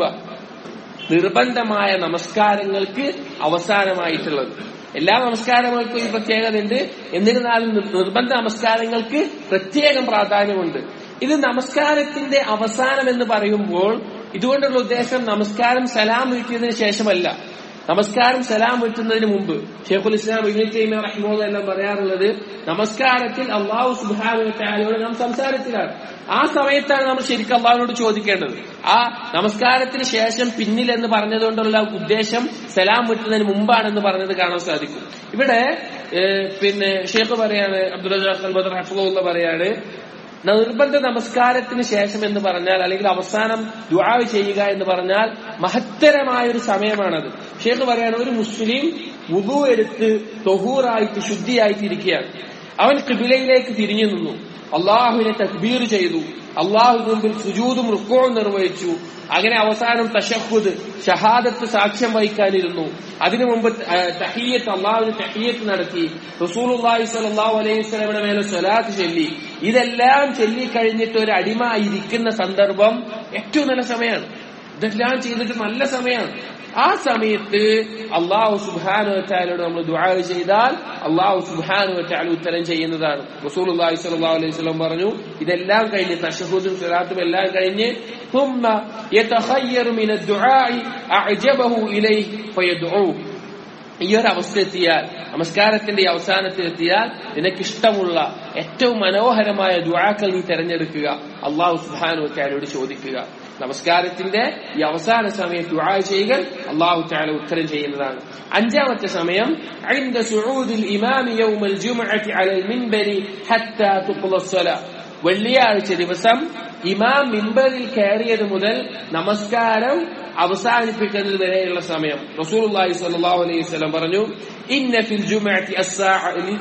നിർബന്ധമായ നമസ്കാരങ്ങൾക്ക് അവസാനമായിട്ടുള്ളത് എല്ലാ നമസ്കാരങ്ങൾക്കും ഈ പ്രത്യേകതയുണ്ട് എന്നിരുന്നാലും നിർബന്ധ നമസ്കാരങ്ങൾക്ക് പ്രത്യേകം പ്രാധാന്യമുണ്ട് ഇത് നമസ്കാരത്തിന്റെ അവസാനം എന്ന് പറയുമ്പോൾ ഇതുകൊണ്ടുള്ള ഉദ്ദേശം നമസ്കാരം സലാം വീട്ടിയതിനു ശേഷമല്ല നമസ്കാരം സലാം വീട്ടുന്നതിന് മുമ്പ് ഷെയ്ഖുൽ ഇസ്ലാം ഇബ്നു റഹിമോദ് എല്ലാം പറയാറുള്ളത് നമസ്കാരത്തിൽ അള്ളാഹു സുബാനോട് നാം സംസാരത്തിലാണ് ആ സമയത്താണ് നമ്മൾ ശരിക്കും അള്ളാഹുവിനോട് ചോദിക്കേണ്ടത് ആ നമസ്കാരത്തിന് ശേഷം പിന്നിൽ എന്ന് പറഞ്ഞതുകൊണ്ടുള്ള ഉദ്ദേശം സലാം വിട്ടുന്നതിന് മുമ്പാണെന്ന് പറഞ്ഞത് കാണാൻ സാധിക്കും ഇവിടെ പിന്നെ ഷെയ്ഖ് പറയാണ് അബ്ദുൽ റസാഖ് അൽ ബദർ ഹഫുള്ള പറയാണ് നിർബന്ധ നമസ്കാരത്തിന് ശേഷം എന്ന് പറഞ്ഞാൽ അല്ലെങ്കിൽ അവസാനം ദുആ ചെയ്യുക എന്ന് പറഞ്ഞാൽ മഹത്തരമായ ഒരു സമയമാണത് ഷേഖ് പറയാണ് ഒരു മുസ്ലിം വുദു എടുത്ത് തൊഹൂറായിട്ട് ശുദ്ധിയായിട്ട് ഇരിക്കുകയാണ് അവൻ കിബിലയിലേക്ക് തിരിഞ്ഞു നിന്നു അള്ളാഹുവിനെ തക്ബീർ ചെയ്തു അള്ളാഹു മുമ്പിൽ സുജൂതും റുക്കോവും നിർവഹിച്ചു അങ്ങനെ അവസാനം തഷഹുദ് ഷഹാദത്ത് സാക്ഷ്യം വഹിക്കാനിരുന്നു അതിനു മുമ്പ് തഹീയത്ത് അള്ളാഹുവിന് തഹീയത്ത് നടത്തി റസൂലുള്ളാഹി സ്വല്ലല്ലാഹു അലൈഹി വസല്ലമയുടെ മേലെ സ്വലാത്ത് ചൊല്ലി ഇതെല്ലാം ചൊല്ലിക്കഴിഞ്ഞിട്ട് ഒരു അടിമ ഇരിക്കുന്ന സന്ദർഭം ഏറ്റവും നല്ല സമയമാണ് ഇതെല്ലാം ചെയ്തിട്ട് നല്ല സമയമാണ് ആ സമയത്ത് അള്ളാഹു സുബാനു വറ്റാലോട് നമ്മൾ ദുആ ചെയ്താൽ അള്ളാഹു സുബാനു വറ്റാൽ ഉത്തരം ചെയ്യുന്നതാണ് റസൂൽ അള്ളാഹി സ്വല്ലല്ലാഹു അലൈഹി വസല്ലം പറഞ്ഞു ഇതെല്ലാം കഴിഞ്ഞ് തഷഹൂദും സലാത്തും എല്ലാം കഴിഞ്ഞ് ثم يتخير من الدعاء أعجبه إليه فيدعوه ഈ ഒരു അവസ്ഥ എത്തിയാൽ നമസ്കാരത്തിന്റെ ഈ അവസാനത്തിൽ എത്തിയാൽ നിനക്കിഷ്ടമുള്ള ഏറ്റവും മനോഹരമായ ദുആക്കൾ നീ തെരഞ്ഞെടുക്കുക അള്ളാഹു സുബാനു താലോട് ചോദിക്കുക നമസ്കാരത്തിന്റെ ഈ അവസാന സമയത്ത് ദുആ ചെയ്യുക അള്ളാഹു താല ഉത്തരം ചെയ്യുന്നതാണ് അഞ്ചാമത്തെ സമയം عند صعود الإمام يوم الجمعة على المنبر حتى تقضى الصلاة വെള്ളിയാഴ്ച ദിവസം ഇമാം മിമ്പറിൽ കയറിയത് മുതൽ നമസ്കാരം അവസാനിപ്പിക്കുന്നത് വരെയുള്ള സമയം റസൂലുള്ളാഹി സ്വല്ലല്ലാഹു അലൈഹി വസല്ലം പറഞ്ഞു ഇന്ന ഫിൽ ജുമഅത്തി അസ്സാഅ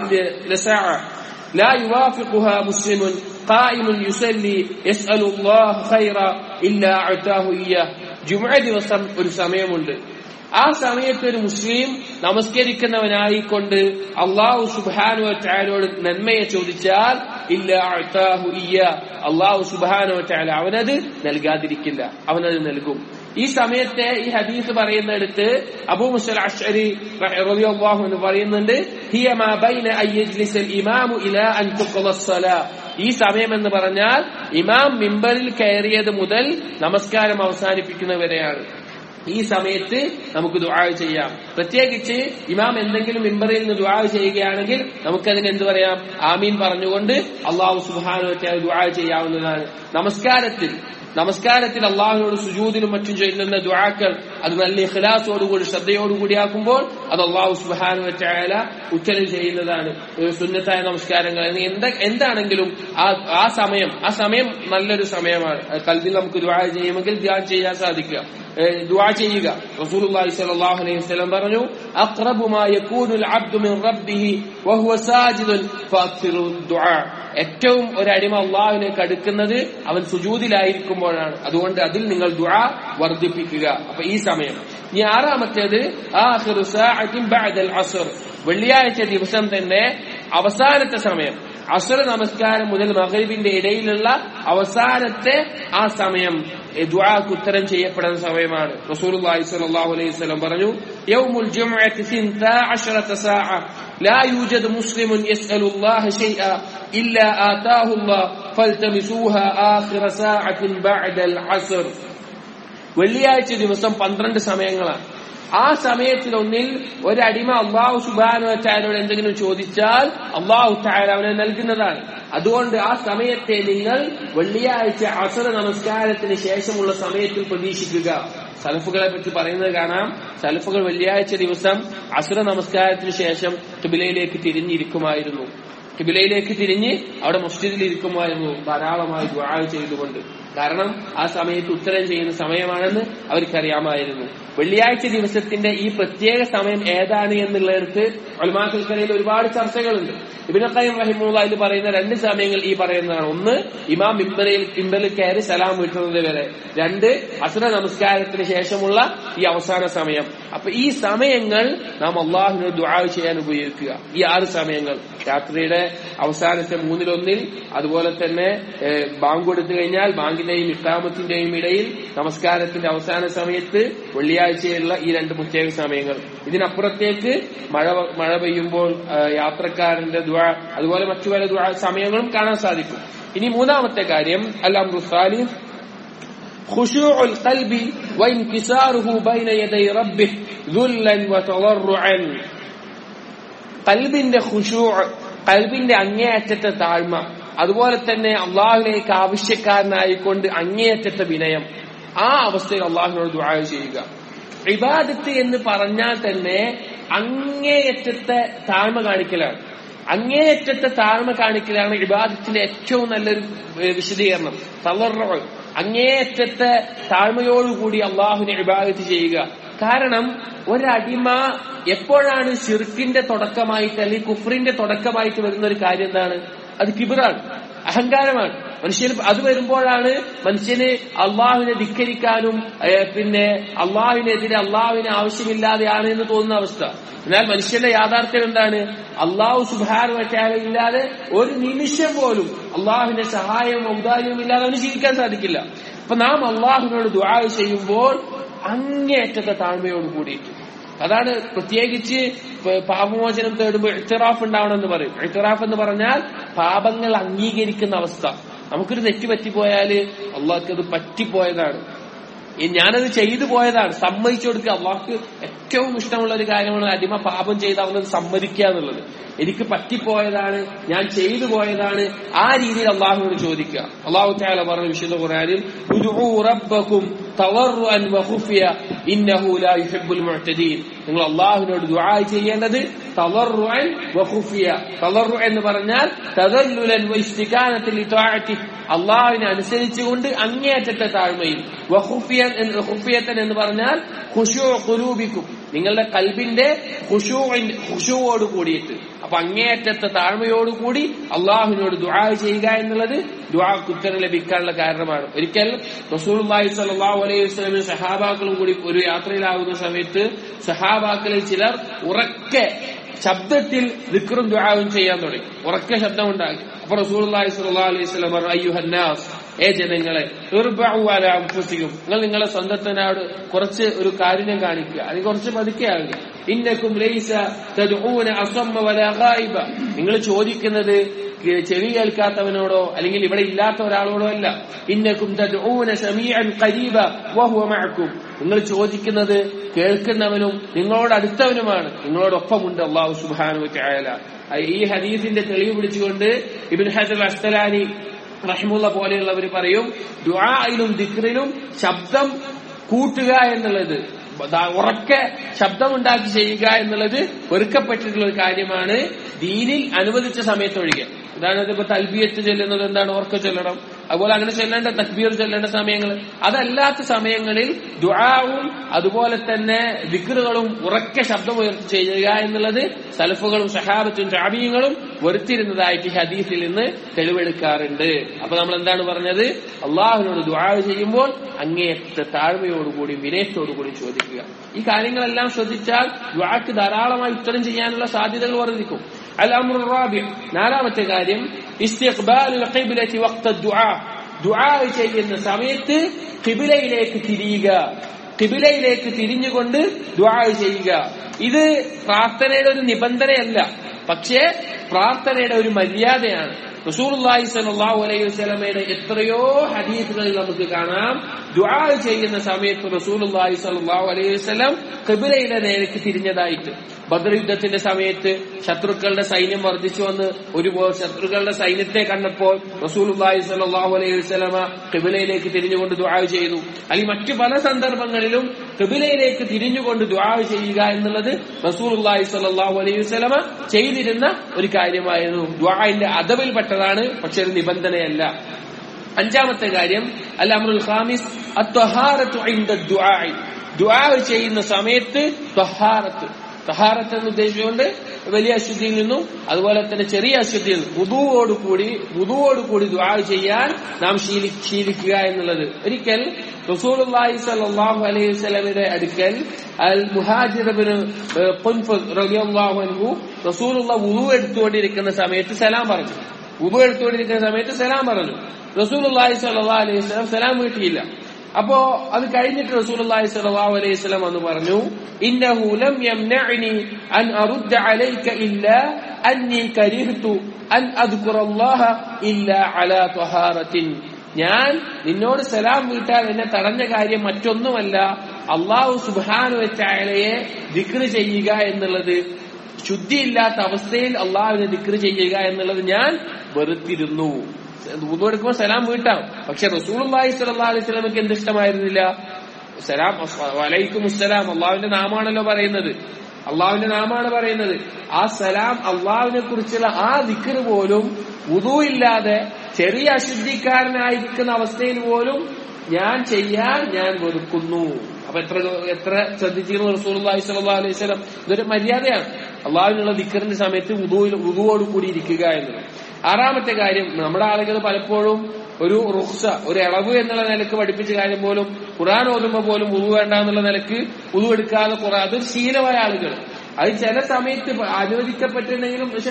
ലസാഅ لا يوافقها مسلم قائم يصلي يسأل الله خيرا إلا أعطاه إياه ജുമഅ ദിവസം ഒരു സമയമുണ്ട് ആ സമയത്ത് ഒരു മുസ്ലിം നമസ്കരിക്കുന്നവനായിക്കൊണ്ട് അള്ളാഹു സുബാനു ചായനോട് നന്മയെ ചോദിച്ചാൽ ഇല്ല അഴ്ത്താഹു ഇയ്യ അള്ളാഹു സുബാനു ചായ അവനത് നൽകാതിരിക്കില്ല അവനത് നൽകും ഈ സമയത്തെ ഈ ഹദീസ് പറയുന്നിടത്ത് അബൂ മുസൽ അഷ്അരി റളിയല്ലാഹു അൻഹു പറയുന്നുണ്ട് ഹിയ മാ ബൈന അയ്യജ്ലിസൽ ഇമാമു ഇലാ അൻ തുഖ്ള الصلاة ഈ സമയം എന്ന് പറഞ്ഞാൽ ഇമാം മിമ്പറിൽ കയറിയത് മുതൽ നമസ്കാരം അവസാനിപ്പിക്കുന്നവരെയാണ് ഈ സമയത്ത് നമുക്ക് ദുആ ചെയ്യാം പ്രത്യേകിച്ച് ഇമാം എന്തെങ്കിലും മിമ്പറിൽ നിന്ന് ദുആ ചെയ്യുകയാണെങ്കിൽ നമുക്കതിന് എന്ത് പറയാം ആമീൻ പറഞ്ഞുകൊണ്ട് അള്ളാഹു സുബാനു ദുആ ചെയ്യാവുന്നതാണ് നമസ്കാരത്തിൽ നമസ്കാരത്തിൽ അള്ളാഹുനോട് സുജൂദിലും മറ്റും ചെയ്യുന്ന ദുആക്കൾ അത് നല്ല ഇഖ്ലാസോടുകൂടി ശ്രദ്ധയോടുകൂടി ആക്കുമ്പോൾ അത് അള്ളാഹു സുബാനു വറ്റായാല ഉത്തരം ചെയ്യുന്നതാണ് സുന്നത്തായ നമസ്കാരങ്ങൾ എന്ത എന്താണെങ്കിലും ആ ആ സമയം ആ സമയം നല്ലൊരു സമയമാണ് കൽവിൽ നമുക്ക് ദുആ ചെയ്യുമെങ്കിൽ ധ്യാൻ ചെയ്യാൻ സാധിക്കുക ദുആ ചെയ്യുക റസൂലുള്ളാഹി സ്വല്ലല്ലാഹു അലൈഹി വസല്ലം പറഞ്ഞു അഖ്റബു മാ യകൂനുൽ അബ്ദു മിൻ റബ്ബിഹി വഹുവ സാജിദുൻ ഫഅക്സിറു ദുആ ഏറ്റവും ഒരു അടിമ അള്ളാഹുവിലേക്ക് അടുക്കുന്നത് അവൻ സുജൂദിലായിരിക്കുമ്പോഴാണ് അതുകൊണ്ട് അതിൽ നിങ്ങൾ ദുആ വർദ്ധിപ്പിക്കുക അപ്പൊ ഈ സമയം ഇനി ആറാമത്തേത് ആഖിറു സാഅത്തിൻ ബഅദൽ അസ്ർ വെള്ളിയാഴ്ച ദിവസം തന്നെ അവസാനത്തെ സമയം അസുര നമസ്കാരം മുതൽ മഹരിബിന്റെ ഇടയിലുള്ള അവസാനത്തെ ആ സമയം ദുആക്ക് ഉത്തരം ചെയ്യപ്പെടുന്ന സമയമാണ് റസൂലുള്ളാഹി സ്വല്ലല്ലാഹു അലൈഹി വസല്ലം പറഞ്ഞു യൗമുൽ ജുമുഅത്തി 12 സാഅ لا يوجد مسلم يسأل الله شيئا إلا آتاه الله فالتمسوها آخر ساعة بعد العصر വെള്ളിയാഴ്ച ദിവസം പന്ത്രണ്ട് സമയങ്ങളാണ് ആ സമയത്തിലൊന്നിൽ ഒരടിമ അള്ളാഹു സുബാനു ചായനോട് എന്തെങ്കിലും ചോദിച്ചാൽ അള്ളാഹു ചായ അവനെ നൽകുന്നതാണ് അതുകൊണ്ട് ആ സമയത്തെ നിങ്ങൾ വെള്ളിയാഴ്ച അസറ നമസ്കാരത്തിന് ശേഷമുള്ള സമയത്തിൽ പ്രതീക്ഷിക്കുക സലഫുകളെ പറ്റി പറയുന്നത് കാണാം സലഫുകൾ വെള്ളിയാഴ്ച ദിവസം അസുര നമസ്കാരത്തിന് ശേഷം കിബിലയിലേക്ക് തിരിഞ്ഞിരിക്കുമായിരുന്നു കിബിലയിലേക്ക് തിരിഞ്ഞ് അവിടെ മസ്ജിദിൽ ഇരിക്കുമായിരുന്നു ധാരാളമായി ദുആ ചെയ്തുകൊണ്ട് കാരണം ആ സമയത്ത് ഉത്തരം ചെയ്യുന്ന സമയമാണെന്ന് അവർക്കറിയാമായിരുന്നു വെള്ളിയാഴ്ച ദിവസത്തിന്റെ ഈ പ്രത്യേക സമയം ഏതാണ് എന്നുള്ളിടത്ത് ഒൽമാക്കൽക്കരയിൽ ഒരുപാട് ചർച്ചകളുണ്ട് ഇബിനക്കയം റഹിമുള്ള അതിൽ പറയുന്ന രണ്ട് സമയങ്ങൾ ഈ പറയുന്നതാണ് ഒന്ന് ഇമാം മിമ്പറിൽ മിമ്പറിൽ കയറി സലാം വീട്ടുന്നത് വരെ രണ്ട് അസുര നമസ്കാരത്തിന് ശേഷമുള്ള ഈ അവസാന സമയം അപ്പൊ ഈ സമയങ്ങൾ നാം അള്ളാഹുവിന് ദുആ ചെയ്യാൻ ഉപയോഗിക്കുക ഈ ആറ് സമയങ്ങൾ രാത്രിയുടെ അവസാനത്തെ മൂന്നിലൊന്നിൽ അതുപോലെ തന്നെ ബാങ്ക് കൊടുത്തു കഴിഞ്ഞാൽ ബാങ്കിന്റെയും ഇക്കാമത്തിന്റെയും ഇടയിൽ നമസ്കാരത്തിന്റെ അവസാന സമയത്ത് വെള്ളിയാഴ്ചയുള്ള ഈ രണ്ട് പ്രത്യേക സമയങ്ങൾ ഇതിനപ്പുറത്തേക്ക് മഴ മഴ പെയ്യുമ്പോൾ യാത്രക്കാരന്റെ ദുആ അതുപോലെ മറ്റു പല ദുആ സമയങ്ങളും കാണാൻ സാധിക്കും ഇനി മൂന്നാമത്തെ കാര്യം അല്ലാം റുസാലിം خشوع القلب وانكساره بين يدي ربه ذلا وتضرعا കൽബിന്റെ ഖുഷൂ കൽബിന്റെ അങ്ങേയറ്റത്തെ താഴ്മ അതുപോലെ തന്നെ അള്ളാഹുലേക്ക് ആവശ്യക്കാരനായിക്കൊണ്ട് അങ്ങേയറ്റത്തെ വിനയം ആ അവസ്ഥയിൽ അള്ളാഹുവിനോട് ദുആ ചെയ്യുക ഇബാദത്ത് എന്ന് പറഞ്ഞാൽ തന്നെ അങ്ങേയറ്റത്തെ താഴ്മ കാണിക്കലാണ് അങ്ങേയറ്റത്തെ താഴ്മ കാണിക്കലാണ് ഇബാദത്തിന്റെ ഏറ്റവും നല്ലൊരു വിശദീകരണം തളർറ അങ്ങേയറ്റത്തെ താഴ്മയോടുകൂടി അള്ളാഹുവിനെ ഇബാദത്ത് ചെയ്യുക കാരണം ഒരടിമ എപ്പോഴാണ് ഷിർക്കിന്റെ തുടക്കമായിട്ട് അല്ലെങ്കിൽ കുഫറിന്റെ തുടക്കമായിട്ട് വരുന്ന ഒരു കാര്യം എന്താണ് അത് കിബിറാണ് അഹങ്കാരമാണ് മനുഷ്യന് അത് വരുമ്പോഴാണ് മനുഷ്യന് അള്ളാഹുവിനെ ധിക്കരിക്കാനും പിന്നെ അള്ളാഹുവിനെതിരെ അള്ളാഹുവിന് ആവശ്യമില്ലാതെയാണ് എന്ന് തോന്നുന്ന അവസ്ഥ എന്നാൽ മനുഷ്യന്റെ യാഥാർത്ഥ്യം എന്താണ് അള്ളാഹു സുഭാരമറ്റാലില്ലാതെ ഒരു നിമിഷം പോലും അള്ളാഹുവിന്റെ സഹായവും ഔദാര്യവും ഇല്ലാതെ അവന് ജീവിക്കാൻ സാധിക്കില്ല അപ്പൊ നാം അള്ളാഹുവിനോട് ദുആ ചെയ്യുമ്പോൾ അങ്ങേയറ്റത്തെ താഴ്മയോട് കൂടിയിട്ട് അതാണ് പ്രത്യേകിച്ച് പ- പാപമോചനം തേടുമ്പോൾ ഇത്തിറാഫ് ഉണ്ടാവണമെന്ന് പറയും ഇത്തിറാഫ് എന്ന് പറഞ്ഞാൽ പാപങ്ങൾ അംഗീകരിക്കുന്ന അവസ്ഥ നമുക്കൊരു തെറ്റ് പറ്റിപ്പോയാല് അള്ളാഹ്ക്ക് അത് പറ്റിപ്പോയതാണ് ഈ ഞാനത് ചെയ്തു പോയതാണ് സമ്മതിച്ചു കൊടുക്കുക അള്ളാഹ്ക്ക് ഏറ്റവും ഇഷ്ടമുള്ള ഒരു കാര്യമാണ് അടിമ പാപം ചെയ്ത് അവനത് സമ്മതിക്കുക എന്നുള്ളത് എനിക്ക് പറ്റിപ്പോയതാണ് ഞാൻ ചെയ്തു പോയതാണ് ആ രീതിയിൽ അള്ളാഹുവിനോട് ചോദിക്കുക അള്ളാഹു താല പറഞ്ഞ വിശുദ്ധ ഖുർആനിൽ ഉദ്ഉ റബ്ബക്കും തളർറുഅൻ വഖുഫിയ ഇന്നഹു ലാ യുഹിബ്ബുൽ മുഅ്തദീൻ നിങ്ങൾ അള്ളാഹുവിനോട് ദുആ ചെയ്യേണ്ടത് തളർറുഅൻ വഖുഫിയ തളർറു എന്ന് പറഞ്ഞാൽ തദല്ലുലൻ വഇസ്തികാനത്തിൽ ലിതാഅത്തി അള്ളാഹുവിനെ അനുസരിച്ചുകൊണ്ട് അങ്ങേയറ്റത്തെ താഴ്മയിൽ വഖുഫിയ എന്ന് ഖുഫിയത്തൻ എന്ന് പറഞ്ഞാൽ ഖുശൂ ഖുലൂബിക്കും നിങ്ങളുടെ കൽബിന്റെ ഖുഷുവോട് കൂടിയിട്ട് അപ്പൊ അങ്ങേയറ്റത്തെ താഴ്മയോടുകൂടി അള്ളാഹുവിനോട് ദുആ ചെയ്യുക എന്നുള്ളത് ദുആക്ക് ഉത്തരം ലഭിക്കാനുള്ള കാരണമാണ് ഒരിക്കൽ റസൂലുള്ളാഹി സ്വല്ലല്ലാഹു അലൈഹി വസല്ലം സഹാബാക്കളും കൂടി ഒരു യാത്രയിലാകുന്ന സമയത്ത് സഹാബാക്കളിൽ ചിലർ ഉറക്കെ ശബ്ദത്തിൽ ദിക്റും ദുആവും ചെയ്യാൻ തുടങ്ങി ഉറക്കെ ശബ്ദമുണ്ടാക്കി അപ്പൊ റസൂലുള്ളാഹി സ്വല്ലല്ലാഹു അലൈഹി വസല്ലം പറഞ്ഞു അയ്യുഹന്നാസ് ഏ ജനങ്ങളെ ഇർബഉ അലാ അൻഫുസിക്കും നിങ്ങൾ നിങ്ങളെ സ്വന്തത്തിനോട് കുറച്ച് ഒരു കാരുണ്യം കാണിക്കുക അത് കുറച്ച് പതുക്കെയാകുക ഇന്നക്കും ലൈസ തദ്ഊന അസമ്മ വലാ ഗായിബ നിങ്ങൾ ചോദിക്കുന്നത് ചെവി കേൾക്കാത്തവനോടോ അല്ലെങ്കിൽ ഇവിടെ ഇല്ലാത്ത ഒരാളോടോ അല്ല ഇന്നക്കും തദ്ഊന സമീഅൻ ഖരീബ വഹുവ മഅക്കും നിങ്ങൾ ചോദിക്കുന്നത് കേൾക്കുന്നവനും നിങ്ങളോട് അടുത്തവനുമാണ് നിങ്ങളോടൊപ്പമുണ്ട് അള്ളാഹു സുബ്ഹാനഹു വതആല ഈ ഹദീസിന്റെ തെളിവ് പിടിച്ചുകൊണ്ട് ഇബ്നു ഹജർ അസ്തലാനി റഹ്മുള്ള പോലെയുള്ളവർ പറയും ദുആയിലും ദിക്റിലും ശബ്ദം കൂട്ടുക എന്നുള്ളത് ദാ- ഉറക്കെ ശബ്ദമുണ്ടാക്കി ചെയ്യുക എന്നുള്ളത് വെറുക്കപ്പെട്ടിട്ടുള്ള ഒരു കാര്യമാണ് ദീനിൽ അനുവദിച്ച സമയത്തൊഴികെ ഉദാഹരണത്തിന് ഇപ്പൊ തൽബിയത്ത് ചെല്ലുന്നത് എന്താണ് ഉറക്കെ ചൊല്ലണം അതുപോലെ അങ്ങനെ ചെല്ലേണ്ട തക്ബീർ ചൊല്ലേണ്ട സമയങ്ങൾ അതല്ലാത്ത സമയങ്ങളിൽ ദുആവും അതുപോലെ തന്നെ വിക്റുകളും ഉറക്കെ ശബ്ദമുയർത്തി ചെയ്യുക എന്നുള്ളത് സലഫുകളും സഹാബത്തും ജാബീയങ്ങളും വെറുത്തിരുന്നതായിട്ട് ഈ ഹദീസിൽ നിന്ന് തെളിവെടുക്കാറുണ്ട് അപ്പൊ നമ്മൾ എന്താണ് പറഞ്ഞത് അള്ളാഹുവിനോട് ദുആ ചെയ്യുമ്പോൾ അങ്ങേയറ്റത്തെ താഴ്മയോടുകൂടി വിനയത്തോടുകൂടി ചോദിക്കുക ഈ കാര്യങ്ങളെല്ലാം ശ്രദ്ധിച്ചാൽ ദുആക്ക് ധാരാളമായി ഉത്തരം ചെയ്യാനുള്ള സാധ്യതകൾ വർദ്ധിക്കും അൽ-അംറു റാബി നാലാമത്തെ കാര്യം ഇസ്തിഖ്ബാലുൽ ഖിബ്ലത്തി വഖ്ത ദുആ ദുആ ചെയ്യുന്ന സമയത്ത് ഖിബിലയിലേക്ക് തിരിയുക ഖിബിലയിലേക്ക് തിരിഞ്ഞുകൊണ്ട് ദുആ ചെയ്യുക ഇത് പ്രാർത്ഥനയുടെ ഒരു നിബന്ധനയല്ല പക്ഷേ പ്രാർത്ഥനയുടെ ഒരു മര്യാദയാണ് റസൂലുള്ളാഹി സ്വല്ലല്ലാഹു അലൈഹി വസല്ലമയുടെ എത്രയോ ഹദീസുകളിൽ നമുക്ക് കാണാം ദുആ ചെയ്യുന്ന സമയത്ത് റസൂലുള്ളാഹി സ്വല്ലല്ലാഹു അലൈഹി വസല്ലം ഖിബിലയുടെ നേരേക്ക് തിരിഞ്ഞതായിട്ട് ബദർ യുദ്ധത്തിന്റെ സമയത്ത് ശത്രുക്കളുടെ സൈന്യം വർദ്ധിച്ചു വന്ന് ഒരു ശത്രുക്കളുടെ സൈന്യത്തെ കണ്ടപ്പോൾ റസൂലുള്ളാഹി സ്വല്ലല്ലാഹു അലൈഹി വസല്ലമ ഖിബിലയിലേക്ക് തിരിഞ്ഞുകൊണ്ട് ദുആ ചെയ്തു അല്ലെങ്കിൽ മറ്റു പല സന്ദർഭങ്ങളിലും ഖിബിലയിലേക്ക് തിരിഞ്ഞുകൊണ്ട് ദുആ ചെയ്യുക എന്നുള്ളത് റസൂലുള്ളാഹി സ്വല്ലല്ലാഹു അലൈഹി വസല്ലമ ചെയ്തിരുന്ന ഒരു കാര്യമായിരുന്നു ദുആന്റെ അദബിൽപ്പെട്ടതാണ് പക്ഷെ ഒരു നിബന്ധനയല്ല അഞ്ചാമത്തെ കാര്യം അൽ അമ്രുൽ ഖാമിസ് അത്വഹാറത്തു ഇൻദ ദുആ ദുആ ചെയ്യുന്ന സമയത്ത് ത്വഹാറത്ത് തഹാറത്ത് എന്ന് ഉദ്ദേശിച്ചുകൊണ്ട് വലിയ അശുദ്ധിയിൽ നിന്നും അതുപോലെ തന്നെ ചെറിയ അശുദ്ധിയിൽ നിന്നും വുതുവോട് കൂടി വുതുവോട് കൂടി ദുആ ചെയ്യാൻ നാം ശീലി ശീലിക്കുക എന്നുള്ളത് ഒരിക്കൽ റസൂലുള്ളാഹി സ്വല്ലല്ലാഹു അലൈഹി വസല്ലമയുടെ അടുക്കൽ അൽ മുഹാജിർ ഇബ്നു ഖുൻഫ് റളിയല്ലാഹു അൻഹു റസൂലുള്ള വുദു എടുത്തുകൊണ്ടിരിക്കുന്ന സമയത്ത് സലാം പറഞ്ഞു വുദു എടുത്തുകൊണ്ടിരിക്കുന്ന സമയത്ത് സലാം പറഞ്ഞു റസൂലുള്ളാഹി സ്വല്ലല്ലാഹു അലൈഹി വസല്ലം സലാം വീട്ടിയില്ല അപ്പോ അത് കഴിഞ്ഞിട്ട് റസൂലുള്ളാഹി സ്വല്ലല്ലാഹു അലൈഹി വസല്ലം എന്ന് പറഞ്ഞു ഇന്നഹു ലം യംനഅനി അൻ അറുദ്ദ അലൈക ഇല്ലാ അന്നി കരിഹ്തു അൻ അദ്കുറല്ലാഹ ഇല്ലാ അലാ ത്വഹാറത്തിൻ ഞാൻ നിന്നോട് സലാം വീട്ടാൻ എന്നെ തടഞ്ഞ കാര്യം മറ്റൊന്നുമല്ല അള്ളാഹു സുബ്ഹാനഹു വതആലയെ ദിക്റ് ചെയ്യുക എന്നുള്ളത് ശുദ്ധിയില്ലാത്ത അവസ്ഥയിൽ അള്ളാഹുവിനെ ദിക്റ് ചെയ്യുക എന്നുള്ളത് ഞാൻ വെറുത്തിരുന്നു എടുക്കുമ്പോൾ സലാം വീട്ടാം പക്ഷെ റസൂലുള്ളാഹി സ്വല്ലല്ലാഹു അലൈഹി വസല്ലമക്ക് എന്ത് ഇഷ്ടമായിരുന്നില്ല സലാം വലൈക്കും അസ്സലാം അള്ളാഹുവിന്റെ നാമാണല്ലോ പറയുന്നത് അള്ളാഹുവിന്റെ നാമാണ് പറയുന്നത് ആ സലാം അള്ളാഹുവിനെ കുറിച്ചുള്ള ആ ദിക്കറ് പോലും ഉദു ഇല്ലാതെ ചെറിയ അശുദ്ധിക്കാരനായിരിക്കുന്ന അവസ്ഥയിൽ പോലും ഞാൻ ചെയ്യാൻ ഞാൻ വെറുക്കുന്നു അപ്പൊ എത്ര എത്ര ശ്രദ്ധിച്ചിരുന്നു റസൂലുള്ളാഹി സ്വല്ലല്ലാഹു അലൈഹി വസല്ലം ഇതൊരു മര്യാദയാണ് അള്ളാഹുവിനുള്ള ദിക്കറിന്റെ സമയത്ത് ഉദുവിൽ ഉദുവോട് കൂടി ഇരിക്കുക എന്നത് ആറാമത്തെ കാര്യം നമ്മുടെ ആളുകൾ പലപ്പോഴും ഒരു റുഹ്സ ഒരു ഇളവ് എന്നുള്ള നിലക്ക് പഠിപ്പിച്ച കാര്യം പോലും ഖുറാൻ ഓതുമ്പോ പോലും ഉതു വേണ്ട എന്നുള്ള നിലക്ക് ഉതു എടുക്കാതെ ഖുറാൻ അതൊരു ശീലമായ ആളുകൾ അത് ചില സമയത്ത് അനുവദിക്കപ്പെട്ടിട്ടുണ്ടെങ്കിലും പക്ഷെ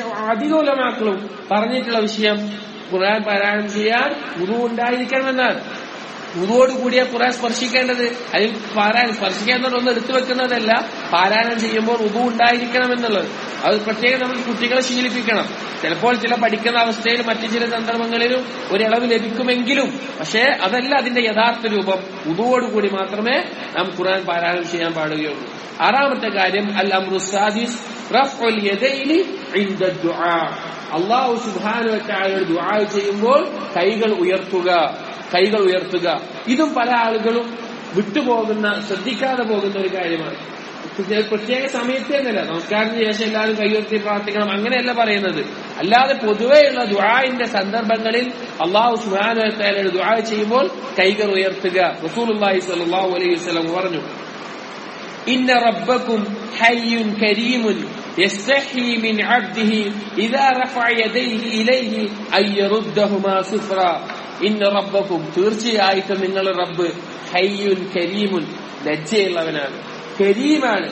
അധികോലമാക്കളും പറഞ്ഞിട്ടുള്ള വിഷയം ഖുറാൻ പാരായണം ചെയ്യാൻ ഉതു ഉണ്ടായിരിക്കണമെന്നാണ് ഉതോട് കൂടിയ കുറെ സ്പർശിക്കേണ്ടത് അതിൽ പാരായണം സ്പർശിക്കുക എന്നുള്ളത് ഒന്ന് എടുത്തു വെക്കുന്നതല്ല പാരായണം ചെയ്യുമ്പോൾ ഉതു ഉണ്ടായിരിക്കണം എന്നുള്ളത് അത് പ്രത്യേകം നമ്മൾ കുട്ടികളെ ശീലിപ്പിക്കണം ചിലപ്പോൾ ചില പഠിക്കുന്ന അവസ്ഥയിൽ മറ്റു ചില സന്ദർഭങ്ങളിലും ഒരിളവ് ലഭിക്കുമെങ്കിലും പക്ഷേ അതല്ല അതിന്റെ യഥാർത്ഥ രൂപം ഉതുവോടുകൂടി മാത്രമേ നാം ഖുർആൻ പാരായണം ചെയ്യാൻ പാടുകയുള്ളൂ ആറാമത്തെ കാര്യം അൽ അമ്രുസാദിസ് റഫ്ഉൽ യദൈനി ഇൻദ ദുആ അള്ളാഹു സുബ്ഹാനഹു വ തആലയോട് ദുആ ചെയ്യുമ്പോൾ കൈകൾ ഉയർത്തുക കൈകൾ ഉയർത്തുക ഇതും പല ആളുകളും വിട്ടുപോകുന്ന ശ്രദ്ധിക്കാതെ പോകുന്ന ഒരു കാര്യമാണ് പ്രത്യേക- പ്രത്യേക സമയത്ത് തന്നെയല്ല നമസ്കാരത്തിന് ശേഷം എല്ലാവരും കൈയുയർത്തി പ്രാർത്ഥിക്കണം അങ്ങനെയല്ല പറയുന്നത് അല്ലാതെ പൊതുവെയുള്ള ദുആഇന്റെ സന്ദർഭങ്ങളിൽ അള്ളാഹു സുബാനുവത്താലയുടെ ദുആ ചെയ്യുമ്പോൾ കൈകൾ ഉയർത്തുക റസൂലുള്ളാഹി സ്വല്ലല്ലാഹു അലൈഹി വസല്ലം പറഞ്ഞു إن ربكم حي كريم يستحي من عبده إذا رفع يديه إليه أن يردهما صفرا إن ربكم തീർച്ചയായിട്ടും നിങ്ങളുടെ റബ്ബ് ഹയ്യുൻ കരീമുൻ ലജ്ജയുള്ളവനാണ് കരീമാണ്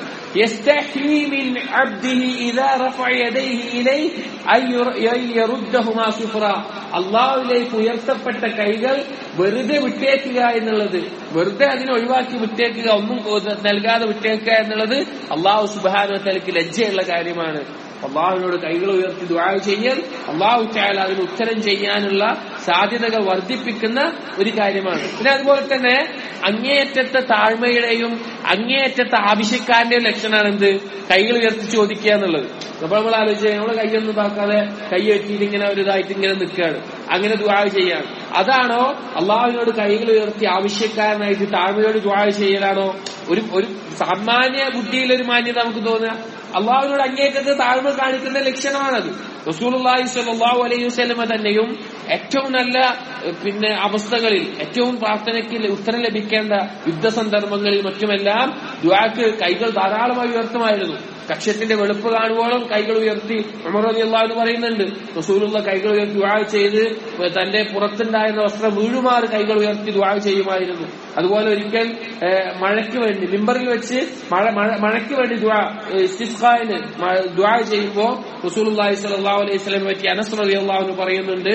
يستحي من عبده إذا رفع يديه إليه أن ير- أن يردهما صفرا അള്ളാഹുലേക്ക് ഉയർത്തപ്പെട്ട കൈകൾ വെറുതെ വിട്ടേക്കുക എന്നുള്ളത് വെറുതെ അതിനെ ഒഴിവാക്കി വിട്ടേക്കുക ഒന്നും നൽകാതെ വിട്ടേക്കുക എന്നുള്ളത് അള്ളാഹു സുബാന തലക്ക് ലജ്ജയുള്ള കാര്യമാണ് അള്ളാഹുവിനോട് കൈകൾ ഉയർത്തി ദുആ ചെയ്യൽ അള്ളാഹു ചായാൽ അതിന് ഉത്തരം ചെയ്യാനുള്ള സാധ്യതകൾ വർദ്ധിപ്പിക്കുന്ന ഒരു കാര്യമാണ് പിന്നെ അതുപോലെ തന്നെ അങ്ങേയറ്റത്തെ താഴ്മയുടെയും അങ്ങേയറ്റത്തെ ആവശ്യക്കാരന്റെയും ലക്ഷണമാണ് എന്ത് കൈകൾ ഉയർത്തി ചോദിക്കുക എന്നുള്ളത് അപ്പോൾ നമ്മൾ ആലോചിച്ച് നമ്മളെ കൈയൊന്നും താക്കാതെ കൈ കെട്ടിയിട്ട് ഇങ്ങനെ ഒരു ഇതായിട്ട് ഇങ്ങനെ നിൽക്കുകയാണ് അങ്ങനെ ദുആ ചെയ്യാണ് അതാണോ അള്ളാഹുവിനോട് കൈകൾ ഉയർത്തി ആവശ്യക്കാരനായിട്ട് താഴ്മയോട് ദുആ ചെയ്യലാണോ ഒരു ഒരു സാമാന്യ ബുദ്ധിയിലൊരു മാന്യത നമുക്ക് തോന്നുക അള്ളാഹുവിനോട് അങ്ങേറ്റത്തെ താഴ്മ കാണിക്കുന്ന ലക്ഷണമാണത് റസൂലുള്ളാഹി സ്വല്ലല്ലാഹു അലൈഹി വസല്ലമ തന്നെയും ഏറ്റവും നല്ല ഏഹ്, പിന്നെ അവസ്ഥകളിൽ ഏറ്റവും പ്രാർത്ഥനയ്ക്ക് ഉത്തരം ലഭിക്കേണ്ട യുദ്ധ സന്ദർഭങ്ങളിൽ മറ്റുമെല്ലാം ദുആക്ക് കൈകൾ ധാരാളമായി ഉയർത്തുമായിരുന്നു കക്ഷത്തിന്റെ വെളുപ്പ് കാണുവോളം കൈകൾ ഉയർത്തി ഉമർ റളിയല്ലാഹു അൻഹു പറയുന്നുണ്ട് റസൂലുള്ള കൈകൾ ഉയർത്തി ദുആ ചെയ്ത് തന്റെ പുറത്തുണ്ടായിരുന്ന വസ്ത്രം വീഴുമാറ് കൈകൾ ഉയർത്തി ദുആ ചെയ്യുമായിരുന്നു അതുപോലെ ഒരിക്കൽ ഏഹ്, മഴയ്ക്ക് വേണ്ടി മിമ്പറിൽ വെച്ച് മഴ മഴ- മഴയ്ക്ക് വേണ്ടി ദുആ ഏഹ്, ഇസ്തിസ്ഖായിന് മ- ദുആ ചെയ്യുമ്പോൾ റസൂലുള്ളാഹി സ്വല്ലല്ലാഹു അലൈഹി വസല്ലം പറ്റി അനസ് റളിയല്ലാഹു അൻഹു പറയുന്നുണ്ട്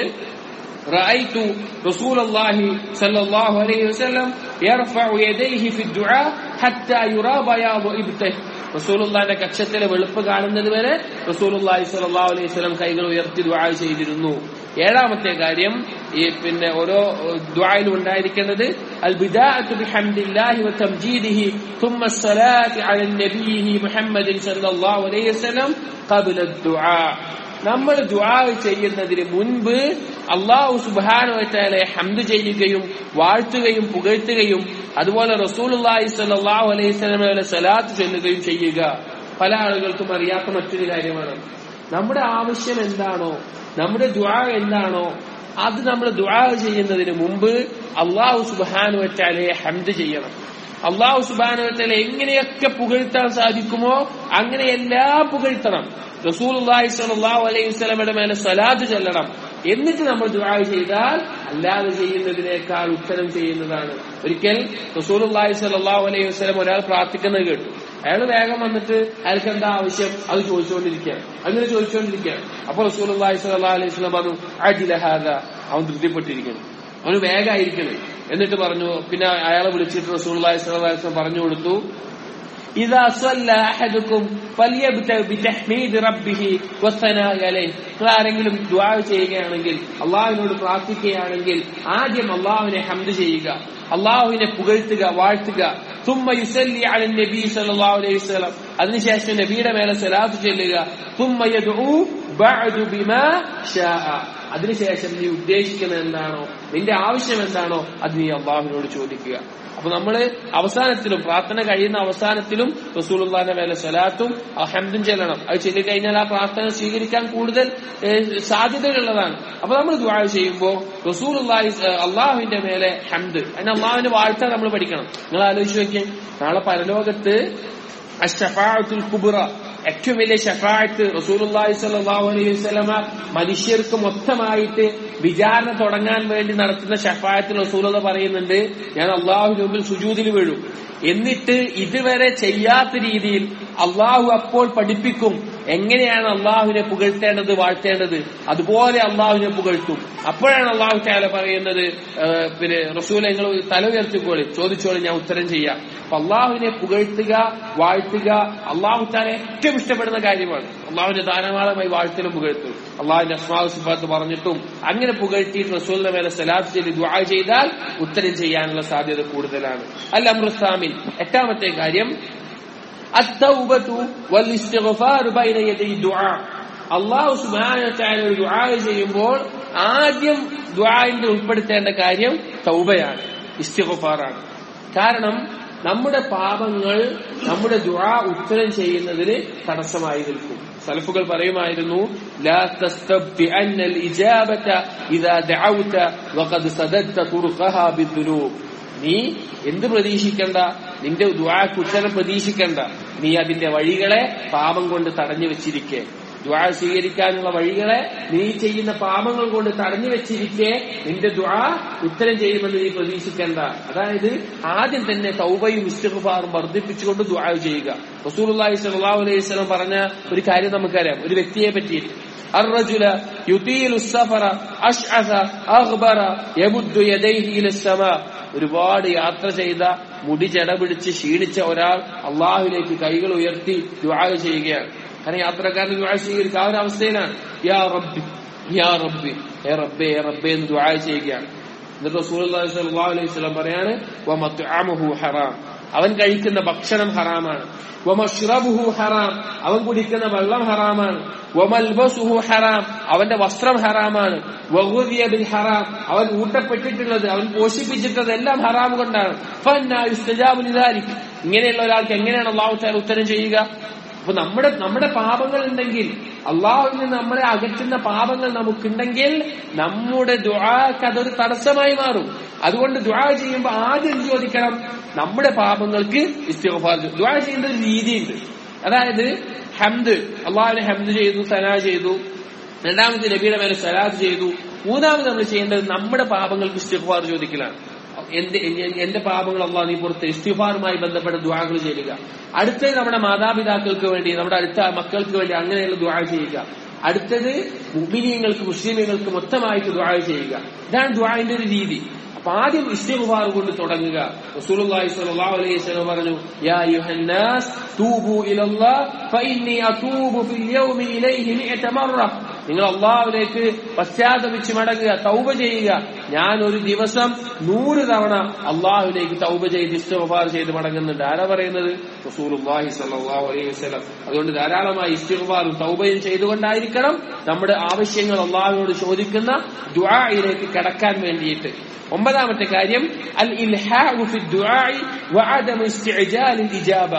رأيت رسول الله صلى الله عليه وسلم يرفع يديه في الدعاء حتى يرى بياض إبته റസൂലുള്ളാന്റെ കക്ഷത്തിലെ വെളുപ്പ് കാണുന്നത് വരെ റസൂലുള്ളാഹി സ്വല്ലല്ലാഹു അലൈഹി വസല്ലം കൈകൾ ഉയർത്തി ദുആ ചെയ്തിരുന്നു ഏഴാമത്തെ കാര്യം ഈ പിന്നെ ഓരോ ദുആയിലും ഉണ്ടായിരിക്കേണ്ടത് അൽ ബിദാഅത്തു ബിഹംദില്ലാഹി വ തംജീദിഹി ثم الصلاة على النبي محمد صلى الله عليه وسلم قبل الدعاء നമ്മൾ ദുആ ചെയ്യുന്നതിന് മുൻപ് അള്ളാഹു സുബാനുവറ്റാലെ ഹംദ് ചെയ്യുകയും വാഴ്ത്തുകയും പുകഴ്ത്തുകയും അതുപോലെ റസൂലുള്ളാഹി സ്വല്ലല്ലാഹു അലൈഹി വസല്ലമയുടെ സലാത്ത് ചൊല്ലുകയും ചെയ്യുക പല ആളുകൾക്കും അറിയാത്ത മറ്റൊരു കാര്യമാണ് നമ്മുടെ ആവശ്യം എന്താണോ നമ്മുടെ ദുആ എന്താണോ അത് നമ്മൾ ദുആ ചെയ്യുന്നതിന് മുമ്പ് അള്ളാഹു സുബാനുവറ്റാലെ ഹംദ് ചെയ്യണം അള്ളാഹു സുബാനുവറ്റാലെ എങ്ങനെയൊക്കെ പുകഴ്ത്താൻ സാധിക്കുമോ അങ്ങനെയെല്ലാം പുകഴ്ത്തണം റസൂലുള്ളാഹി സ്വല്ലല്ലാഹു അലൈഹി വസല്ലമയുടെ മേലെ സ്വലാത്ത് ചെല്ലണം എന്നിട്ട് നമ്മൾ ദുആ ചെയ്താൽ അല്ലാതെ ചെയ്യുന്നതിനേക്കാൾ ഉത്തരം ചെയ്യുന്നതാണ് ഒരിക്കൽ റസൂലുള്ളാഹി സ്വല്ലല്ലാഹു അലൈഹി വസല്ലം ഒരാൾ പ്രാർത്ഥിക്കുന്നത് കേട്ടു അയാൾ വേഗം വന്നിട്ട് അയാൾക്ക് എന്താ ആവശ്യം അത് ചോദിച്ചുകൊണ്ടിരിക്കുകയാണ് അങ്ങനെ ചോദിച്ചുകൊണ്ടിരിക്കുകയാണ് അപ്പൊ റസൂലുള്ളാഹി സ്വല്ലല്ലാഹു അലൈഹി വസല്ലം പറഞ്ഞു അജില ഹാദ അവൻ തൃപ്തിപ്പെട്ടിരിക്കണം അവന് വേഗമായിരിക്കണം എന്നിട്ട് പറഞ്ഞു പിന്നെ അയാളെ വിളിച്ചിട്ട് റസൂലുള്ളാഹി സ്വല്ലല്ലാഹു അലൈഹി വസല്ലം പറഞ്ഞു കൊടുത്തു إذا صلى أحدكم فليبدأ بتحميد ربه والثناء عليه നിങ്ങൾ ആരെങ്കിലും ദുആ ചെയ്യുകയാണെങ്കിൽ അള്ളാഹുവിനോട് പ്രാർത്ഥിക്കുകയാണെങ്കിൽ ആദ്യം അള്ളാഹുവിനെ ഹംദ് ചെയ്യുക അള്ളാഹുവിനെ പുകഴ്ത്തുക വാഴ്ത്തുക ثم يصلي على النبي صلى الله عليه وسلم അതിനുശേഷം നബിയുടെ മേലെ സലാത്ത് ചെല്ലുക ثم يدعو بعد بما شاء അതിനുശേഷം നീ ഉദ്ദേശിക്കുന്നത് എന്താണോ നിന്റെ ആവശ്യം എന്താണോ അത് നീ അള്ളാഹുവിനോട് ചോദിക്കുക അപ്പൊ നമ്മള് അവസാനത്തിലും പ്രാർത്ഥന കഴിയുന്ന അവസാനത്തിലും റസൂലുള്ളാന്റെ മേലെ സ്വലാത്തും ഹംദും ചെല്ലണം അത് ചൊല്ലി കഴിഞ്ഞാൽ ആ പ്രാർത്ഥന സ്വീകരിക്കാൻ കൂടുതൽ ഏഹ്, സാധ്യതകളുള്ളതാണ് അപ്പൊ നമ്മൾ ദുആ ചെയ്യുമ്പോൾ റസൂലുള്ളാഹി ഏഹ്, അള്ളാഹുവിന്റെ മേലെ ഹംദ് അതിന് അള്ളാഹുവിന്റെ വാഴ്ത്ത നമ്മൾ പഠിക്കണം നിങ്ങൾ ആലോചിച്ച് നോക്കിയേ നാളെ പരലോകത്ത് അഷ്ഫാഅത്തുൽ കുബ്ര ഏറ്റവും വലിയ ഷഫായത്ത് റസൂലുള്ളാഹി സ്വല്ലല്ലാഹു അലൈഹി വസല്ലമ മനുഷ്യർക്ക് മൊത്തമായിട്ട് വിചാരണ തുടങ്ങാൻ വേണ്ടി നടത്തുന്ന ഷഫായത്തിൽ റസൂലുള്ള പറയുന്നുണ്ട് ഞാൻ അള്ളാഹുവിന് മുമ്പിൽ സുജൂദിൽ വീഴും എന്നിട്ട് ഇതുവരെ ചെയ്യാത്ത രീതിയിൽ അള്ളാഹു അപ്പോൾ പഠിപ്പിക്കും എങ്ങനെയാണ് അള്ളാഹുവിനെ പുകഴ്ത്തേണ്ടത് വാഴ്ത്തേണ്ടത് അതുപോലെ അള്ളാഹുവിനെ പുകഴ്ത്തും അപ്പോഴാണ് അള്ളാഹു താല പറയുന്നത് ആ, പിന്നെ റസൂൽ നിങ്ങൾ തല ഉയർത്തിക്കോളി ചോദിച്ചോളി ഞാൻ ഉത്തരം ചെയ്യാം അപ്പൊ അള്ളാഹുവിനെ പുകഴ്ത്തുക വാഴ്ത്തുക അള്ളാഹു താല ഏറ്റവും ഇഷ്ടപ്പെടുന്ന കാര്യമാണ് അള്ളാഹുവിനെ ധാരാളമായി വാഴ്ത്തലും പുകഴ്ത്തും അള്ളാഹുവിന്റെ അസ്മാവ് സിഫാത്ത് പറഞ്ഞിട്ടും അങ്ങനെ പുകഴ്ത്തിയിട്ട് റസൂലിന്റെ മേലെ സലാത്ത് ചെയ്ത് ദ്വാ ചെയ്താൽ ഉത്തരം ചെയ്യാനുള്ള സാധ്യത കൂടുതലാണ് അൽ അമൃസാമിൻ എട്ടാമത്തെ കാര്യം അത്തൗബത്തു വൽ ഇസ്തിഗ്ഫാറു ബൈന യദൈ ദുആ അള്ളാഹു സുബ്ഹാനഹു വതആല ഒരു ദുആ ചെയ്യുമ്പോൾ ആദ്യം ദുആഇന്റെ ഉൾപ്പെടുത്തേണ്ട കാര്യം തൗബയാണ് ഇസ്തിഗ്ഫാറാണ് കാരണം നമ്മുടെ പാപങ്ങൾ നമ്മുടെ ദുആ ഉത്തരം ചെയ്യുന്നതിന് തടസ്സമായി നിൽക്കും സലഫുകൾ പറയുമായിരുന്നു ലാ തസ്തബ്തി അന്നൽ ഇജാബത ഇദാ ദഅൗത വഖദ് സദദ്ത തുർഖഹാ ബിദ്ദുനൂബ് നീ എന്ത് പ്രതീക്ഷിക്കണ്ട നിന്റെ ദുആക്ക് ഉത്തരം പ്രതീക്ഷിക്കണ്ട നീ അതിന്റെ വഴികളെ പാപം കൊണ്ട് തടഞ്ഞു വെച്ചിരിക്കെ ദുആ സ്വീകരിക്കാനുള്ള വഴികളെ നീ ചെയ്യുന്ന പാപങ്ങൾ കൊണ്ട് തടഞ്ഞു വെച്ചിരിക്കെ നിന്റെ ദുആ ഉത്തരം ചെയ്യുമെന്ന് നീ പ്രതീക്ഷിക്കേണ്ട അതായത് ആദ്യം തന്നെ തൗബയും ഇസ്തിഗ്ഫാറും വർദ്ധിപ്പിച്ചുകൊണ്ട് ദുആ ചെയ്യുക റസൂലുള്ളാഹി സ്വല്ലല്ലാഹു അലൈഹി വസല്ലം പറഞ്ഞ ഒരു കാര്യം നമുക്കറിയാം ഒരു വ്യക്തിയെ പറ്റിയിട്ട് الرجل يطيل السفر أشعث أغبر يمد يديه إلى السماء ഒരുപാട് യാത്ര ചെയ്ത മുടി ജട പിടിച്ച് ക്ഷീണിച്ച ഒരാൾ അള്ളാഹുലേക്ക് കൈകൾ ഉയർത്തി ദുആ ചെയ്യുകയാണ് കാരണം യാത്രക്കാരൻ ദുആ സ്വീകരിക്കുക ആ ഒരു അവസ്ഥയിലാണ് യാ റബ്ബി യാ റബ്ബി ഏ റബ്ബേ ഏ റബ്ബേ എന്ന് ദുആ ചെയ്യുകയാണ് എന്നിട്ട് റസൂലുള്ളാഹി സ്വല്ലല്ലാഹു അലൈഹി വസല്ലം പറയാണ് വമത്അമുഹു ഹറാം അവൻ കഴിക്കുന്ന ഭക്ഷണം ഹറാമാണ് വമഷ്റബുഹു ഹറാം അവൻ കുടിക്കുന്ന വെള്ളം ഹറാമാണ് വമൽബസുഹു ഹറാം അവന്റെ വസ്ത്രം ഹറാമാണ് വഗുദിയ ബിൽ ഹറാം അവൻ ഊട്ടപ്പെട്ടിട്ടുള്ളത് അവൻ പോഷിപ്പിച്ചിട്ടത് എല്ലാം ഹറാം കൊണ്ടാണ് ഫന്നാ യുസ്തജാബു ലിദാലിക് ഇങ്ങനെയുള്ള ഒരാൾക്ക് എങ്ങനെയാണ് അള്ളാഹു താല ഉത്തരം ചെയ്യുക അപ്പൊ നമ്മുടെ നമ്മുടെ പാപങ്ങൾ ഉണ്ടെങ്കിൽ അള്ളാഹുവിൽ നിന്ന് നമ്മളെ അകറ്റുന്ന പാപങ്ങൾ നമുക്കുണ്ടെങ്കിൽ നമ്മുടെ ദുആക്ക് അതൊരു തടസ്സമായി മാറും അതുകൊണ്ട് ദുആ ചെയ്യുമ്പോൾ ആദ്യം എന്ത് ചോദിക്കണം നമ്മുടെ പാപങ്ങൾക്ക് ഇസ്തിഗ്ഫാർ ചെയ്യ്. ദുആ ചെയ്യേണ്ട ഒരു രീതിയുണ്ട് അതായത് ഹംദ് അള്ളാഹുവിനെ ഹംദ് ചെയ്തു സനാ ചെയ്തു രണ്ടാമത് നബിയുടെ മേലെ സലാത്ത് ചെയ്തു മൂന്നാമത് നമ്മൾ ചെയ്യേണ്ടത് നമ്മുടെ പാപങ്ങൾക്ക് ഇസ്തിഗ്ഫാർ ചോദിക്കലാണ് എന്റെ എ- എന്റെ പാപങ്ങൾ അള്ളാഹ് നീ പുറത്ത് ഇസ്തിഫാറുമായി ബന്ധപ്പെട്ട ദുആകൾ ചെയ്യുക അടുത്തത് നമ്മുടെ മാതാപിതാക്കൾക്ക് വേണ്ടി നമ്മുടെ അടുത്ത മക്കൾക്ക് വേണ്ടി അങ്ങനെയുള്ള ദുആ ചെയ്യുക അടുത്തത് മുബിനിയങ്ങൾക്ക് മുസ്ലിമീങ്ങൾക്ക് മൊത്തമായിട്ട് ദുആ ചെയ്യുക ഇതാണ് ദുആന്റെ ഒരു രീതി അപ്പൊ ആദ്യം ഇസ്തിഗ്ഫാർ കൊണ്ട് തുടങ്ങുക റസൂലുള്ളാഹി സ്വല്ലല്ലാഹു അലൈഹി വസല്ലം പറഞ്ഞു യാ അയ്യുഹന്നാസ് തൂബു ഇലല്ലാഹ് ഫഇന്നി അതൂബു ഫിൽ യൗമി ഇലൈഹി മിഅത മറ നിങ്ങൾ അള്ളാഹുവിലേക്ക് പശ്ചാത്തപിച്ച് മടങ്ങുക തൗബ ചെയ്യുക ഞാൻ ഒരു ദിവസം നൂറ് തവണ അള്ളാഹുവിലേക്ക് തൗബ ചെയ്ത് ഇസ്തിഗ്ഫാർ ചെയ്ത് മടങ്ങുന്നുണ്ട് ആരാ പറയുന്നത് റസൂലുള്ളാഹി സ്വല്ലല്ലാഹു അലൈഹി വസല്ലം അതുകൊണ്ട് ധാരാളമായി ഇസ്തിഗ്ഫാറും തൗബയും ചെയ്തുകൊണ്ടായിരിക്കണം നമ്മുടെ ആവശ്യങ്ങൾ അള്ളാഹുവിനോട് ചോദിക്കുന്ന ദുആയിലേക്ക് കടക്കാൻ വേണ്ടിയിട്ട് ഒമ്പതാമത്തെ കാര്യം അൽ ഇൽഹാഉ ഫി ദുആഇ വഅദമു ഇസ്തിഅജാലിൽ ഇജാബ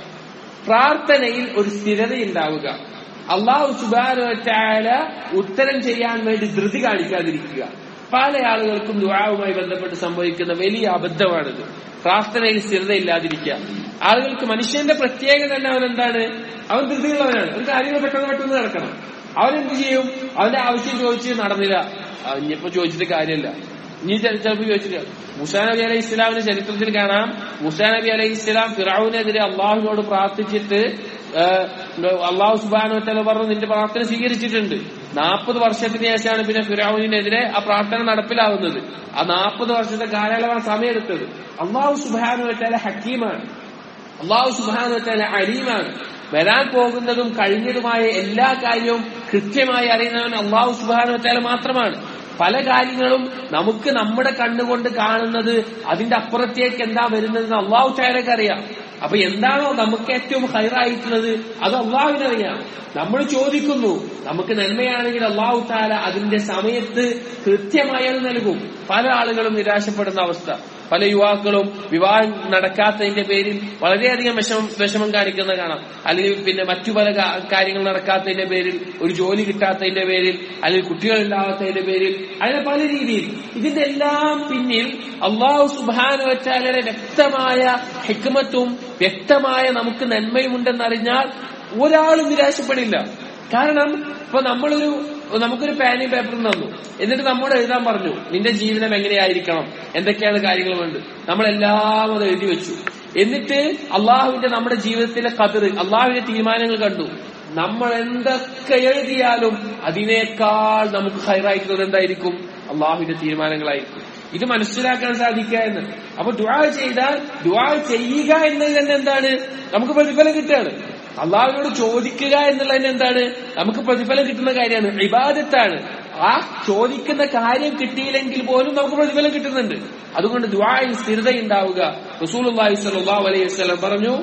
പ്രാർത്ഥനയിൽ ഒരു സ്ഥിരതയുണ്ടാവുക അള്ളാഹു സുബാന ഉത്തരം ചെയ്യാൻ വേണ്ടി ധൃതി കാണിക്കാതിരിക്കുക പല ആളുകൾക്കും ദുആവുമായി ബന്ധപ്പെട്ട് സംഭവിക്കുന്ന വലിയ അബദ്ധമാണിത് പ്രാർത്ഥനയിൽ സ്ഥിരതയില്ലാതിരിക്കുക ആളുകൾക്ക് മനുഷ്യന്റെ പ്രത്യേകത തന്നെ അവൻ എന്താണ് അവൻ ധൃതിയുള്ളവനാണ് ഒരു കാര്യങ്ങൾ പെട്ടെന്ന് പെട്ടെന്ന് നടക്കണം അവൻ എന്ത് ചെയ്യും അവന്റെ ആവശ്യം ചോദിച്ച് നടന്നില്ല ആ, ഇനിയിപ്പോ ചോദിച്ചിട്ട് കാര്യമില്ല ഇനി ചില- ചിലപ്പോൾ ചോദിച്ചില്ല മുസാ നബി അലൈഹി ഇസ്ലാമിന്റെ ചരിത്രത്തിൽ കാണാം മുസാ നബി അലൈഹി ഇസ്ലാം ഫിറാവുനെതിരെ അള്ളാഹുവിനോട് പ്രാർത്ഥിച്ചിട്ട് ഏഹ്, അള്ളാഹു സുബാനു തല പറഞ്ഞു നിന്റെ പ്രാർത്ഥന സ്വീകരിച്ചിട്ടുണ്ട് നാൽപ്പത് വർഷത്തിന് ശേഷമാണ് പിന്നെ ഫിറാവുനെതിരെ ആ പ്രാർത്ഥന നടപ്പിലാവുന്നത് ആ നാൽപ്പത് വർഷത്തെ കാലയളവാണ് സമയമെടുത്തത് അള്ളാഹു സുബാനു തല ഹക്കീമാണ് അള്ളാഹു സുബാനുവറ്റാല അലീമാണ് വരാൻ പോകുന്നതും കഴിഞ്ഞതുമായ എല്ലാ കാര്യവും കൃത്യമായി അറിയുന്നവൻ അള്ളാഹു സുബാനുവറ്റാല മാത്രമാണ് പല കാര്യങ്ങളും നമുക്ക് നമ്മുടെ കണ്ണുകൊണ്ട് കാണുന്നത് അതിന്റെ അപ്പുറത്തേക്ക് എന്താ വരുന്നതെന്ന് അള്ളാഹു ചായലൊക്കെ അറിയാം അപ്പൊ എന്താണോ നമുക്ക് ഏറ്റവും ഹൈറായിട്ടുള്ളത് അത് അള്ളാഹുവിനറിയാം നമ്മൾ ചോദിക്കുന്നു നമുക്ക് നന്മയാണെങ്കിൽ അള്ളാഹു താല അതിന്റെ സമയത്ത് കൃത്യമായി അത് നൽകും പല ആളുകളും നിരാശപ്പെടുന്ന അവസ്ഥ പല യുവാക്കളും വിവാഹം നടക്കാത്തതിന്റെ പേരിൽ വളരെയധികം വിഷമം വിഷമം കാണിക്കുന്ന കാണാം അല്ലെങ്കിൽ പിന്നെ മറ്റു പല കാ- കാര്യങ്ങൾ നടക്കാത്തതിന്റെ പേരിൽ ഒരു ജോലി കിട്ടാത്തതിന്റെ പേരിൽ അല്ലെങ്കിൽ കുട്ടികളില്ലാത്തതിന്റെ പേരിൽ അങ്ങനെ പല രീതിയിൽ ഇതിന്റെ എല്ലാം പിന്നിൽ അള്ളാഹു സുബാനു വച്ചാലയുടെ വ്യക്തമായ ഹിക്മത്തും വ്യക്തമായ നമുക്ക് നന്മയുമുണ്ടെന്നറിഞ്ഞാൽ ഒരാളും നിരാശപ്പെടില്ല കാരണം ഇപ്പൊ നമ്മളൊരു നമുക്കൊരു പാനും പേപ്പറും തന്നു എന്നിട്ട് നമ്മോട് എഴുതാൻ പറഞ്ഞു നിന്റെ ജീവിതം എങ്ങനെയായിരിക്കണം എന്തൊക്കെയാണ് കാര്യങ്ങൾ വേണ്ടത് നമ്മളെല്ലാം അത് എഴുതി വെച്ചു എന്നിട്ട് അള്ളാഹുവിന്റെ നമ്മുടെ ജീവിതത്തിലെ കതിർ അള്ളാഹുവിന്റെ തീരുമാനങ്ങൾ കണ്ടു നമ്മൾ എന്തൊക്കെ എഴുതിയാലും അതിനേക്കാൾ നമുക്ക് ഹൈറായിട്ടുള്ളത് എന്തായിരിക്കും അള്ളാഹുവിന്റെ തീരുമാനങ്ങളായിരിക്കും ഇത് മനസ്സിലാക്കാൻ സാധിക്കുക എന്ന് അപ്പൊ ദുആ ചെയ്താൽ ദുആ ചെയ്യുക എന്നത് തന്നെ എന്താണ് നമുക്ക് പ്രതിഫലം കിട്ടുകയാണ് അള്ളാഹുവിനോട് ചോദിക്കുക എന്നുള്ളതിന് എന്താണ് നമുക്ക് പ്രതിഫലം കിട്ടുന്ന കാര്യമാണ് ഇബാദത്താണ് ആ ചോദിക്കുന്ന കാര്യം കിട്ടിയില്ലെങ്കിൽ പോലും നമുക്ക് പ്രതിഫലം കിട്ടുന്നുണ്ട് അതുകൊണ്ട് ദുആയിൽ സ്ഥിരതയുണ്ടാവുക റസൂൽ സ്വല്ലല്ലാഹു അലൈഹി വസല്ലം പറഞ്ഞു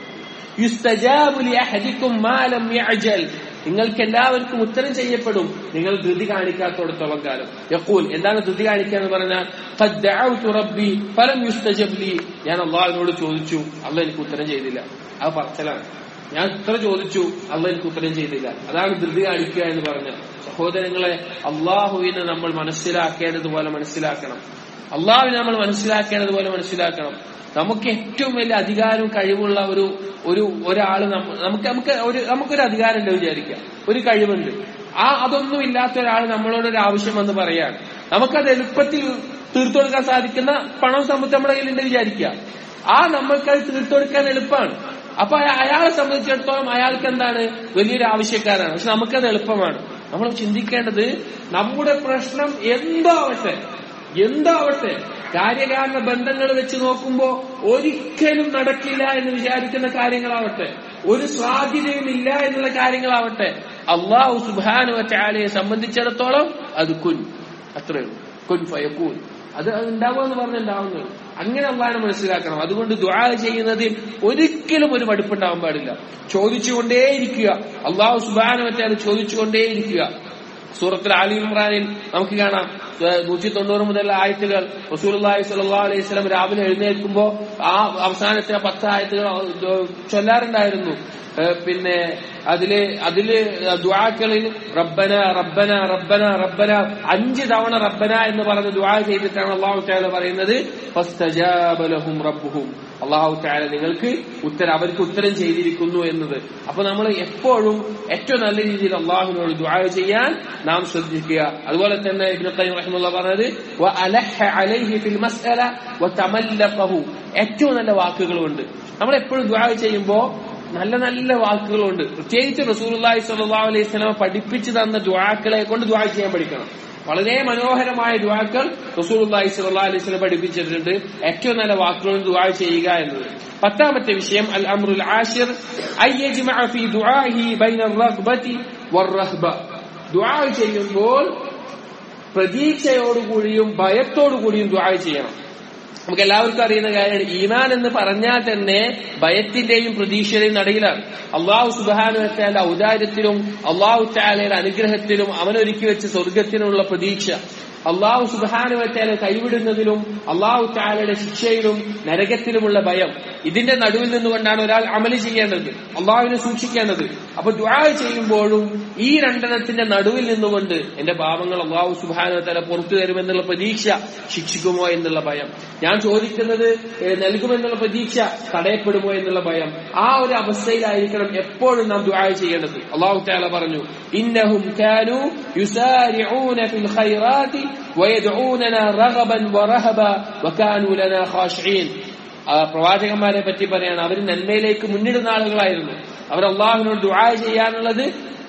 യുസ്തജാബു ലി അഹദിക്കും മാ ലം യഅജൽ നിങ്ങൾക്ക് എല്ലാവർക്കും ഉത്തരം ചെയ്യപ്പെടും നിങ്ങൾ ധൃതി കാണിക്കാത്തോടത്തോളം കാലം യഖൂൽ എന്താണ് ധൃതി കാണിക്കുക എന്ന് പറഞ്ഞാൽ ഖദ് ദഅവ്തു റബ്ബി ഫലം യുസ്തജബ് ലി ഞാൻ അള്ളാഹുവിനോട് ചോദിച്ചു അള്ളാഹ് എനിക്ക് ഉത്തരം ചെയ്തില്ല അത് പറച്ചലാണ് ഞാൻ ഇത്ര ചോദിച്ചു അള്ളാഹ് എനിക്ക് ഉത്തരം ചെയ്തില്ല അതാണ് ധൃതി കാണിക്കുക എന്ന് പറഞ്ഞ സഹോദരങ്ങളെ അള്ളാഹുവിനെ നമ്മൾ മനസ്സിലാക്കേണ്ടതുപോലെ മനസ്സിലാക്കണം അള്ളാഹുവിനെ നമ്മൾ മനസ്സിലാക്കേണ്ടതുപോലെ മനസ്സിലാക്കണം നമുക്ക് ഏറ്റവും വലിയ അധികാരവും കഴിവുള്ള ഒരു ഒരു ഒരാള് നമ്മ- നമുക്ക് നമുക്ക് ഒരു നമുക്കൊരു അധികാരം ഉണ്ട് വിചാരിക്കാം ഒരു കഴിവുണ്ട് ആ അതൊന്നും ഇല്ലാത്ത ഒരാൾ നമ്മളോട് ഒരു ആവശ്യം വന്ന് പറയാണ് നമുക്കത് എളുപ്പത്തിൽ തീർത്തു കൊടുക്കാൻ സാധിക്കുന്ന പണം സമ്പത്ത് നമ്മുടെ കയ്യിലുണ്ട് വിചാരിക്കുക ആ നമ്മൾക്കത് തീർത്തു കൊടുക്കാൻ എളുപ്പമാണ് അപ്പൊ അയ- അയാളെ സംബന്ധിച്ചിടത്തോളം അയാൾക്ക് എന്താണ് വലിയൊരു ആവശ്യക്കാരാണ് പക്ഷെ നമുക്കത് എളുപ്പമാണ് നമ്മൾ ചിന്തിക്കേണ്ടത് നമ്മുടെ പ്രശ്നം എന്തോ ആവട്ടെ എന്താവട്ടെ കാര്യകാരണ ബന്ധങ്ങൾ വെച്ച് നോക്കുമ്പോ ഒരിക്കലും നടക്കില്ല എന്ന് വിചാരിക്കുന്ന കാര്യങ്ങളാവട്ടെ ഒരു സാധ്യതയും ഇല്ല എന്നുള്ള കാര്യങ്ങളാവട്ടെ അള്ളാഹു സുബാനു ചാലയെ സംബന്ധിച്ചിടത്തോളം അത് കുൻ അത്രയേ ഉള്ളൂ കുൻ ഫയക്കൂൻ അത് അത് ഉണ്ടാവുക എന്ന് പറഞ്ഞുണ്ടാവുന്നത് അങ്ങനെ അള്ളാഹിനെ മനസ്സിലാക്കണം അതുകൊണ്ട് ദുആ ചെയ്യുന്നതിൽ ഒരിക്കലും ഒരു മടുപ്പുണ്ടാവാൻ പാടില്ല ചോദിച്ചുകൊണ്ടേയിരിക്കുക അള്ളാഹു സുബാനു അത് ചോദിച്ചുകൊണ്ടേയിരിക്കുക സൂറത്തിൽ ആലി ഇമ്രാനിൽ നമുക്ക് കാണാം നൂറ്റി തൊണ്ണൂറ് മുതൽ ആയത്തുകൾ റസൂലി സല്ലാ അലൈഹി സ്വലം രാവിലെ എഴുന്നേൽക്കുമ്പോ ആ അവസാനത്തെ ആ പത്ത് ആയത്തുകൾ ചൊല്ലാറുണ്ടായിരുന്നു ഏഹ് പിന്നെ അതില് അതില് ദുആക്കളിൽ റബ്ബന റബ്ബന റബ്ബന റബ്ബന അഞ്ച് തവണ റബ്ബന എന്ന് പറഞ്ഞ് ദുആ ചെയ്തിട്ടാണ് അള്ളാഹു താല പറയുന്നത് ഫസ്തജാബ ലഹും റബ്ബുഹും അള്ളാഹു താല നിങ്ങൾക്ക് ഉത്തരം അവർക്ക് ഉത്തരം ചെയ്തിരിക്കുന്നു എന്നത് അപ്പൊ നമ്മൾ എപ്പോഴും ഏറ്റവും നല്ല രീതിയിൽ അള്ളാഹുവിനോട് ദുആ ചെയ്യാൻ നാം ശ്രദ്ധിക്കുക അതുപോലെ തന്നെ ഇബ്നു ഖയ്യിം റഹിമഹുല്ലാഹ് പറഞ്ഞത് വ അലഹ അലൈഹി ഫിൽ മസ്അല വ തമല്ലഖഹു ഏറ്റവും നല്ല വാക്കുകളുണ്ട് നമ്മൾ എപ്പോഴും ദുആ ചെയ്യുമ്പോൾ നല്ല നല്ല വാക്കുകളുണ്ട് പ്രത്യേകിച്ച് റസൂലുള്ളാഹി സ്വല്ലല്ലാഹു അലൈഹി വസല്ലം പഠിപ്പിച്ചു തന്ന ദുആക്കളെ കൊണ്ട് ദുആ ചെയ്യാൻ പഠിക്കണം വളരെ മനോഹരമായ ദുആക്കൾ റസൂലുള്ളാഹി സ്വല്ലല്ലാഹു അലൈഹി വസല്ലം പഠിപ്പിച്ചിട്ടുണ്ട് ഏറ്റവും നല്ല വാക്കുകളും ദുആ ചെയ്യുക എന്നത് പത്താമത്തെ വിഷയം അൽ അംറുൽ ആഷിർ അൻ യജ്മഅ ഫീ ദുആഇഹി ബൈന الرغبة والرهبة ദുആ ചെയ്യുമ്പോൾ പ്രതീക്ഷയോടുകൂടിയും ഭയത്തോടുകൂടിയും ദുആ ചെയ്യണം നമുക്ക് എല്ലാവർക്കും അറിയുന്ന കാര്യമാണ് ഈമാൻ എന്ന് പറഞ്ഞാൽ തന്നെ ഭയത്തിന്റെയും പ്രതീക്ഷയുടെയും നടുവിലാണ് അള്ളാഹു സുബാനുവറ്റാന്റെ ഔദാര്യത്തിലും അള്ളാഹു ചാലയുടെ അനുഗ്രഹത്തിലും അവനൊരുക്കി വെച്ച സ്വർഗത്തിനുള്ള പ്രതീക്ഷ അള്ളാഹു സുബാനുവറ്റാലെ കൈവിടുന്നതിലും അള്ളാഹു ചാലയുടെ ശിക്ഷയിലും നരകത്തിലുമുള്ള ഭയം ഇതിന്റെ നടുവിൽ നിന്നുകൊണ്ടാണ് ഒരാൾ അമല് ചെയ്യേണ്ടത് അള്ളാഹുവിനെ സൂക്ഷിക്കേണ്ടത് അപ്പൊ ദ്വാ ചെയ്യുമ്പോഴും ഈ രണ്ടെണ്ണത്തിന്റെ നടുവിൽ നിന്നുകൊണ്ട് എന്റെ പാപങ്ങൾ അള്ളാഹു സുബാനുവറ്റാലെ പുറത്തു തരുമെന്നുള്ള പ്രതീക്ഷ ശിക്ഷിക്കുമോ എന്നുള്ള ഭയം ഞാൻ ചോദിക്കുന്നത് ഏഹ്, നൽകുമെന്നുള്ള പ്രതീക്ഷ തടയപ്പെടുമോ എന്നുള്ള ഭയം ആ ഒരു അവസ്ഥയിലായിരിക്കണം എപ്പോഴും നാം ദുആ ചെയ്യേണ്ടത് അള്ളാഹു താല പറഞ്ഞു ഇന്നഹും കാനു യുസാരിഊന ഫിൽ ഖൈറാത്തി വയദ്ഊനനാ റഗബൻ വറഹബ വകാനു ലനാ ഖാശിഈൻ ആ പ്രവാചകന്മാരെ പറ്റി പറയാണ് അവർ നന്മയിലേക്ക് മുന്നിടുന്ന ആളുകളായിരുന്നു അവർ അള്ളാഹുവിനോട് ദുആ ചെയ്യാനുള്ളത്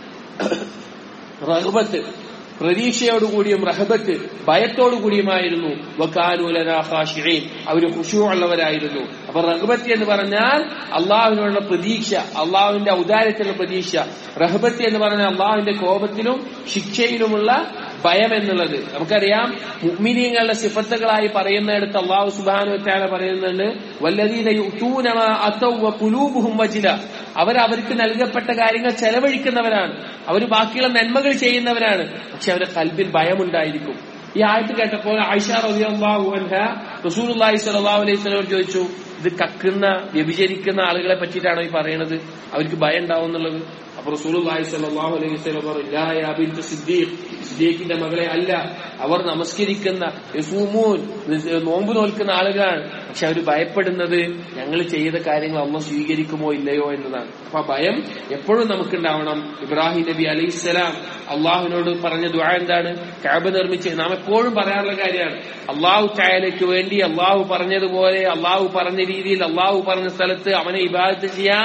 റഹബത്ത് പ്രതീക്ഷയോടുകൂടിയും റഹബത്ത് ഭയത്തോടുകൂടിയുമായിരുന്നു വക്കാനുലനാഖാഷിഈൻ അവർ ഖുശൂഉള്ളവരായിരുന്നു അപ്പൊ റഹബത്ത് എന്ന് പറഞ്ഞാൽ അള്ളാഹുവിനുള്ള പ്രതീക്ഷ അള്ളാഹുവിന്റെ ഔദാര്യത്തിലുള്ള പ്രതീക്ഷ റഹബത്ത് എന്ന് പറഞ്ഞാൽ അള്ളാഹുവിന്റെ കോപത്തിലും ശിക്ഷയിലുമുള്ള ഭയം എന്നുള്ളത് നമുക്കറിയാം മുഅ്മിനീങ്ങളുടെ സിഫത്തുകളായി പറയുന്നിടത്ത് അള്ളാഹു സുബ്ഹാനഹു വതആല പറയുന്നുണ്ട് വല്ലദീന യുതൂന മാ അതൗ വ ഖുലൂബുഹും വജില അവർ അവർക്ക് നൽകപ്പെട്ട കാര്യങ്ങൾ ചെലവഴിക്കുന്നവരാണ് അവർ ബാക്കിയുള്ള നന്മകൾ ചെയ്യുന്നവരാണ് പക്ഷെ അവരുടെ കൽബിൽ ഭയമുണ്ടായിരിക്കും ഈ ആയത്ത് കേട്ടപ്പോൾ ആയിഷ റളിയല്ലാഹു അൻഹ റസൂലുള്ളാഹി സ്വല്ലല്ലാഹു അലൈഹി വസല്ലം ചോദിച്ചു ഇത് കക്കുന്ന വ്യഭിചരിക്കുന്ന ആളുകളെ പറ്റിയിട്ടാണോ ഈ പറയുന്നത് അവർക്ക് ഭയം ഉണ്ടാവും എന്നുള്ളത് അപ്പൊ റസൂലുള്ളാഹി സ്വല്ലല്ലാഹു അലൈഹി വസല്ലം പറഞ്ഞു ലാ യാ ബിൻത് സിദ്ദീഖ് സിദ്ദീഖിന്റെ മകളെ അല്ല അവർ നമസ്കരിക്കുന്ന യസൂമൂൻ നോമ്പ് നോൽക്കുന്ന ആളുകളാണ് പക്ഷെ അവർ ഭയപ്പെടുന്നത് ഞങ്ങൾ ചെയ്ത കാര്യങ്ങൾ അമ്മ സ്വീകരിക്കുമോ ഇല്ലയോ എന്നതാണ് അപ്പൊ ആ ഭയം എപ്പോഴും നമുക്കുണ്ടാവണം ഇബ്രാഹിം നബി അലൈഹിസ്സലാം അള്ളാഹുവിനോട് പറഞ്ഞ ദുആ എന്താണ് കാബ് നിർമ്മിച്ച് നാം എപ്പോഴും പറയാറുള്ള കാര്യമാണ് അള്ളാഹു ചായലയ്ക്ക് വേണ്ടി അള്ളാഹു പറഞ്ഞതുപോലെ അള്ളാഹു പറഞ്ഞ രീതിയിൽ അള്ളാഹു പറഞ്ഞ സ്ഥലത്ത് അവനെ ഇബാദത്ത് ചെയ്യാൻ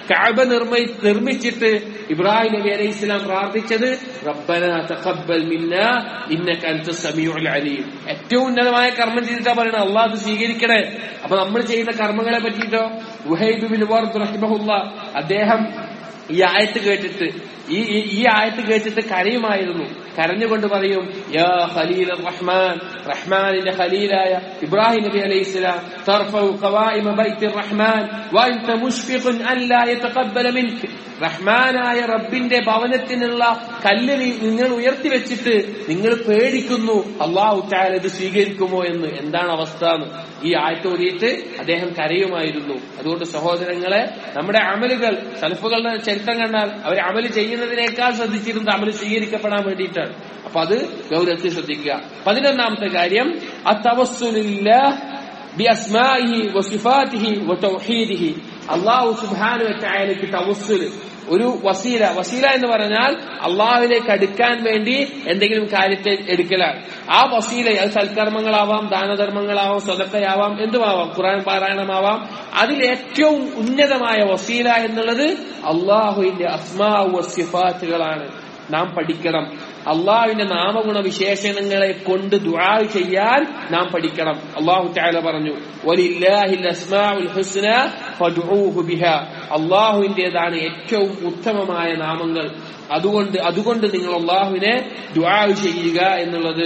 കഅബ നിർമ്മി നിർമ്മിച്ചിട്ട് ഇബ്രാഹിം നബി അലൈഹി ഇസ്ലാം പ്രാർത്ഥിച്ചത് റബ്ബന തഖബ്ബൽ മിന്ന ഇന്നക അൻത സമീഉൽ അലീം ഏറ്റവും ഉന്നതമായ കർമ്മം ചെയ്തിട്ടാ പറയുന്നത് അള്ളാഹ് അത് സ്വീകരിക്കണേ അപ്പൊ നമ്മൾ ചെയ്യുന്ന കർമ്മങ്ങളെ പറ്റിയിട്ടോ ഉഹൈബ് ബിൻ വർദ് റഹിമഹുല്ല അദ്ദേഹം ഈ ആയത്ത് കേട്ടിട്ട് ഈ ഈ- ഈ ആയത്ത് കേട്ടിട്ട് കരയുമായിരുന്നു കരഞ്ഞുകൊണ്ട് പറയും യാ ഖലീൽ റഹ്മാൻ റഹ്മാനിന്റെ ഖലീലായ ഇബ്രാഹിം നബി അലൈഹി സ്വലാം തർഫഉ ഖവായിമ ബൈത്തി റഹ്മാൻ വഅൻത മുഷ്ഫിഖുൻ അൻ ലാ യതഖബ്ബല മിൻക റഹ്മാനായ റബ്ബിന്റെ ഭവനത്തിനുള്ള കല്ല് നീ- നിങ്ങൾ ഉയർത്തി വെച്ചിട്ട് നിങ്ങൾ പേടിക്കുന്നു അള്ളാഹു താല ഇത് സ്വീകരിക്കുമോ എന്ന് എന്താണ് അവസ്ഥ എന്ന് ഈ ആയത്ത് ഓതിയിട്ട് അദ്ദേഹം കരയുമായിരുന്നു അതുകൊണ്ട് സഹോദരങ്ങളെ നമ്മുടെ അമലുകൾ സലഫുകളുടെ ചരിത്രം കണ്ടാൽ അവർ അമല് ചെയ്യുന്നതിനേക്കാൾ ശ്രദ്ധിച്ചിരുന്നത് അമല് സ്വീകരിക്കപ്പെടാൻ വേണ്ടിയിട്ടാണ് അപ്പൊ അത് ഗൗരവത്തിൽ ശ്രദ്ധിക്കുക പതിനൊന്നാമത്തെ കാര്യം അത്തവസ്സുലില്ല ബിഅസ്മാഇഹി വസിഫാതിഹി വതൗഹീദിഹി അല്ലാഹു സുബ്ഹാനഹു വ തആലയ്ക്ക് തവസ്സുൽ ഒരു വസീല വസീല എന്ന് പറഞ്ഞാൽ അള്ളാഹുവിലേക്ക് അടുക്കാൻ വേണ്ടി എന്തെങ്കിലും കാര്യത്തെ എടുക്കലാണ് ആ വസീല അത് സൽക്കർമ്മങ്ങളാവാം ദാനധർമ്മങ്ങളാവാം സ്വതക്കയാവാം എന്തുമാവാം ഖുറാൻ പാരായണമാവാം അതിൽ ഏറ്റവും ഉന്നതമായ വസീല എന്നുള്ളത് അള്ളാഹുവിന്റെ അസ്മാ വസിഫാറ്റുകളാണ് നാം പഠിക്കണം അള്ളാഹുവിന്റെ നാമഗുണ വിശേഷണങ്ങളെ കൊണ്ട് ദുആ ചെയ്യാൻ നാം പഠിക്കണം അള്ളാഹു തആല പറഞ്ഞു വലില്ലാഹിൽ അസ്മാഉൽ ഹുസ്ന ഫദ്ഉഹു ബിഹാ അള്ളാഹുവിന്റേതാണ് ഏറ്റവും ഉത്തമമായ നാമങ്ങൾ അതുകൊണ്ട് അതുകൊണ്ട് നിങ്ങൾ അള്ളാഹുവിനെ ദുആ ചെയ്യുക എന്നുള്ളത്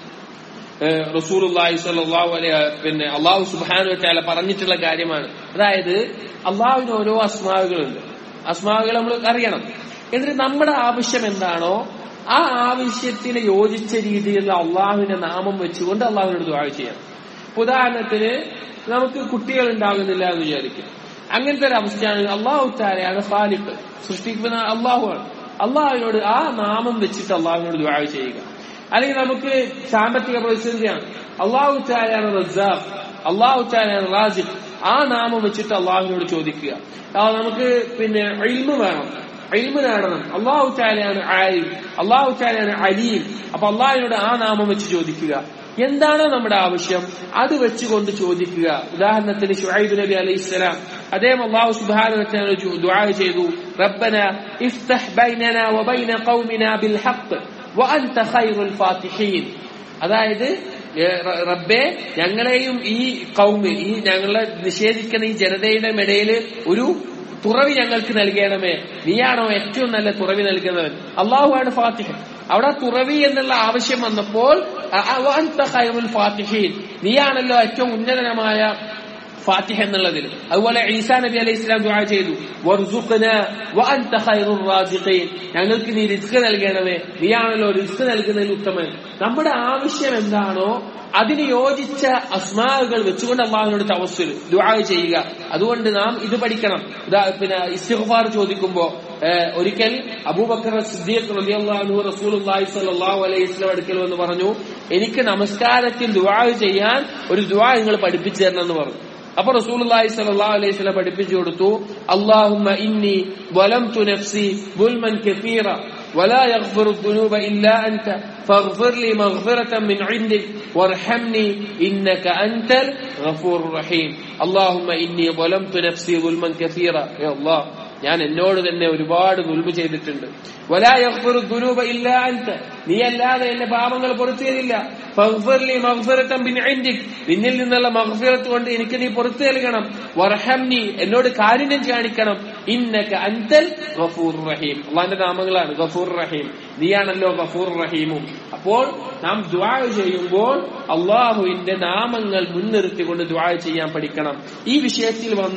റസൂലുള്ളാഹി സ്വല്ലല്ലാഹു അലൈഹി പിന്നെ അള്ളാഹു സുബ്ഹാനഹു വ തആല പറഞ്ഞിട്ടുള്ള കാര്യമാണ് അതായത് അള്ളാഹുവിന് ഓരോ അസ്മാവുകളുണ്ട് അസ്മാവുകൾ നമ്മൾ അറിയണം എന്നിട്ട് നമ്മുടെ ആവശ്യം എന്താണോ ആ ആവശ്യത്തിന് യോജിച്ച രീതിയിലുള്ള അള്ളാഹുവിന്റെ നാമം വെച്ചുകൊണ്ട് അള്ളാഹുവിനോട് ദുആ ചെയ്യണം ഇപ്പൊ ഉദാഹരണത്തിന് നമുക്ക് കുട്ടികൾ ഉണ്ടാകുന്നില്ല എന്ന് വിചാരിക്കും അങ്ങനത്തെ ഒരു അവസ്ഥയാണ് അള്ളാഹു താരയാണ് ഖാലിഖ് സൃഷ്ടിക്കുന്ന അള്ളാഹുവാണ് അള്ളാഹുവിനോട് ആ നാമം വെച്ചിട്ട് അള്ളാഹുവിനോട് ദുആ ചെയ്യുക അല്ലെങ്കിൽ നമുക്ക് സാമ്പത്തിക പ്രതിസന്ധിയാണ് അള്ളാഹു താരയാണ് റസാഖ് അള്ളാഹു താരയാണ് റാസിഖ് ആ നാമം വെച്ചിട്ട് അള്ളാഹുവിനോട് ചോദിക്കുക ആ നമുക്ക് പിന്നെ ഇൽമ് വേണം ഇൽമ് നേടണം അള്ളാഹു താലയാണ് ആലിം അള്ളാഹു താലയാണ് അലീം അപ്പൊ അള്ളാഹിനോട് ആ നാമം വെച്ച് ചോദിക്കുക എന്താണോ നമ്മുടെ ആവശ്യം അത് വെച്ചുകൊണ്ട് ചോദിക്കുക ഉദാഹരണത്തിന് ഷുഹൈബ് നബി അലൈഹി സ്വലാം അദ്ദേഹം അള്ളാഹു സുബാനു ദുആ ചെയ്തു റബ്ബന ഇഫ്തഹ് ബൈനന വബൈന ഖൗമിന ബിൽ ഹഖ് വഅൻത ഖൈറുൽ ഫാത്തിഹീൻ അതായത് ഏ, റ- റബ്ബേ ഞങ്ങളെയും ഈ കൗമ് ഈ ഞങ്ങളെ നിഷേധിക്കുന്ന ഈ ജനതയുടെ ഇടയിൽ ഒരു തുറവി ഞങ്ങൾക്ക് നൽകണമേ നീയാണോ ഏറ്റവും നല്ല തുറവി നൽകുന്നവൻ അള്ളാഹുവാണ് ഫാത്തിഹ അവിടെ തുറവി എന്നുള്ള ആവശ്യം വന്നപ്പോൾ അ- അ- വഅൻത ഖൈറുൽ ഫാത്തിഹീൻ നീയാണല്ലോ ഏറ്റവും ഉന്നതനമായ ഫാത്തിഹ എന്നുള്ളതിൽ അതുപോലെ ഈസാ നബി അലൈഹി ഇസ്ലാം ദുആ ചെയ്തു വർസുഖ്ന വഅൻത ഖൈറുർ റാസിഖീൻ ഞങ്ങൾക്ക് നീ റിസ്ക് നൽകണമേ നീയാണല്ലോ റിസ്ക് നൽകുന്നതിൽ ഉത്തമൻ നമ്മുടെ ആവശ്യം എന്താണോ അതിന് യോജിച്ച അസ്മാകൾ വെച്ചുകൊണ്ട് അള്ളാഹുവിനോട് തവസ്സുൽ ദുആ ചെയ്യുക അതുകൊണ്ട് നാം ഇത് പഠിക്കണം ഇതാ പിന്നെ ഇസ്തിഗ്ഫാർ ചോദിക്കുമ്പോ ഏഹ്, ഒരിക്കൽ അബൂബക്കർ സിദ്ദീഖ് റളിയല്ലാഹു അൻഹു റസൂലുള്ളാഹി സ്വല്ലല്ലാഹു അലൈഹി വസല്ലം അടുക്കൽ വന്ന് പറഞ്ഞു എനിക്ക് നമസ്കാരത്തിൽ ദുആ ചെയ്യാൻ ഒരു ദുആ നിങ്ങൾ പഠിപ്പിച്ചു തരണം എന്ന് പറഞ്ഞു അപ്പൊ റസൂലുള്ളാഹി സ്വല്ലല്ലാഹു അലൈഹി വസല്ലം പഠിപ്പിച്ചു കൊടുത്തു അല്ലാഹുമ്മ ഇന്നി വലംതു നഫ്സി ദുൽമൻ കസീറ ولا يغفر الذنوب إلا أنت فاغفر لي مغفرة من عندك وارحمني إنك أنت الغفور الرحيم اللهم إني ظلمت نفسي ظلما كثيرا يا الله ഞാൻ എന്നോട് തന്നെ ഒരുപാട് ദുൽമ ചെയ്തിട്ടുണ്ട് വലാ യഗ്ഫിറു ദുനൂബ ഇല്ലാ അൻത നീ അല്ലാതെ എന്റെ പാപങ്ങൾ പുറത്തു തരില്ല ഫഗ്ഫിർലി മഗ്ഫിറതൻ മിൻ ഇൻദിക് നിന്നിൽ നിന്നുള്ള മഗ്ഫിറത്ത് കൊണ്ട് എനിക്ക് നീ പുറത്തു നൽകണം വർഹംനി എന്നോട് കാരുണ്യം കാണിക്കണം ഇന്നക അൻതൽ ഗഫൂർ റഹീം അള്ളാന്റെ നാമങ്ങളാണ് ഗഫൂർ റഹീം നീയാണല്ലോ ഗഫൂർ റഹീമും അപ്പോൾ നാം ദുആ ചെയ്യുമ്പോൾ അള്ളാഹുവിന്റെ നാമങ്ങൾ മുൻനിർത്തിക്കൊണ്ട് ദുആ ചെയ്യാൻ പഠിക്കണം ഈ വിഷയത്തിൽ വന്ന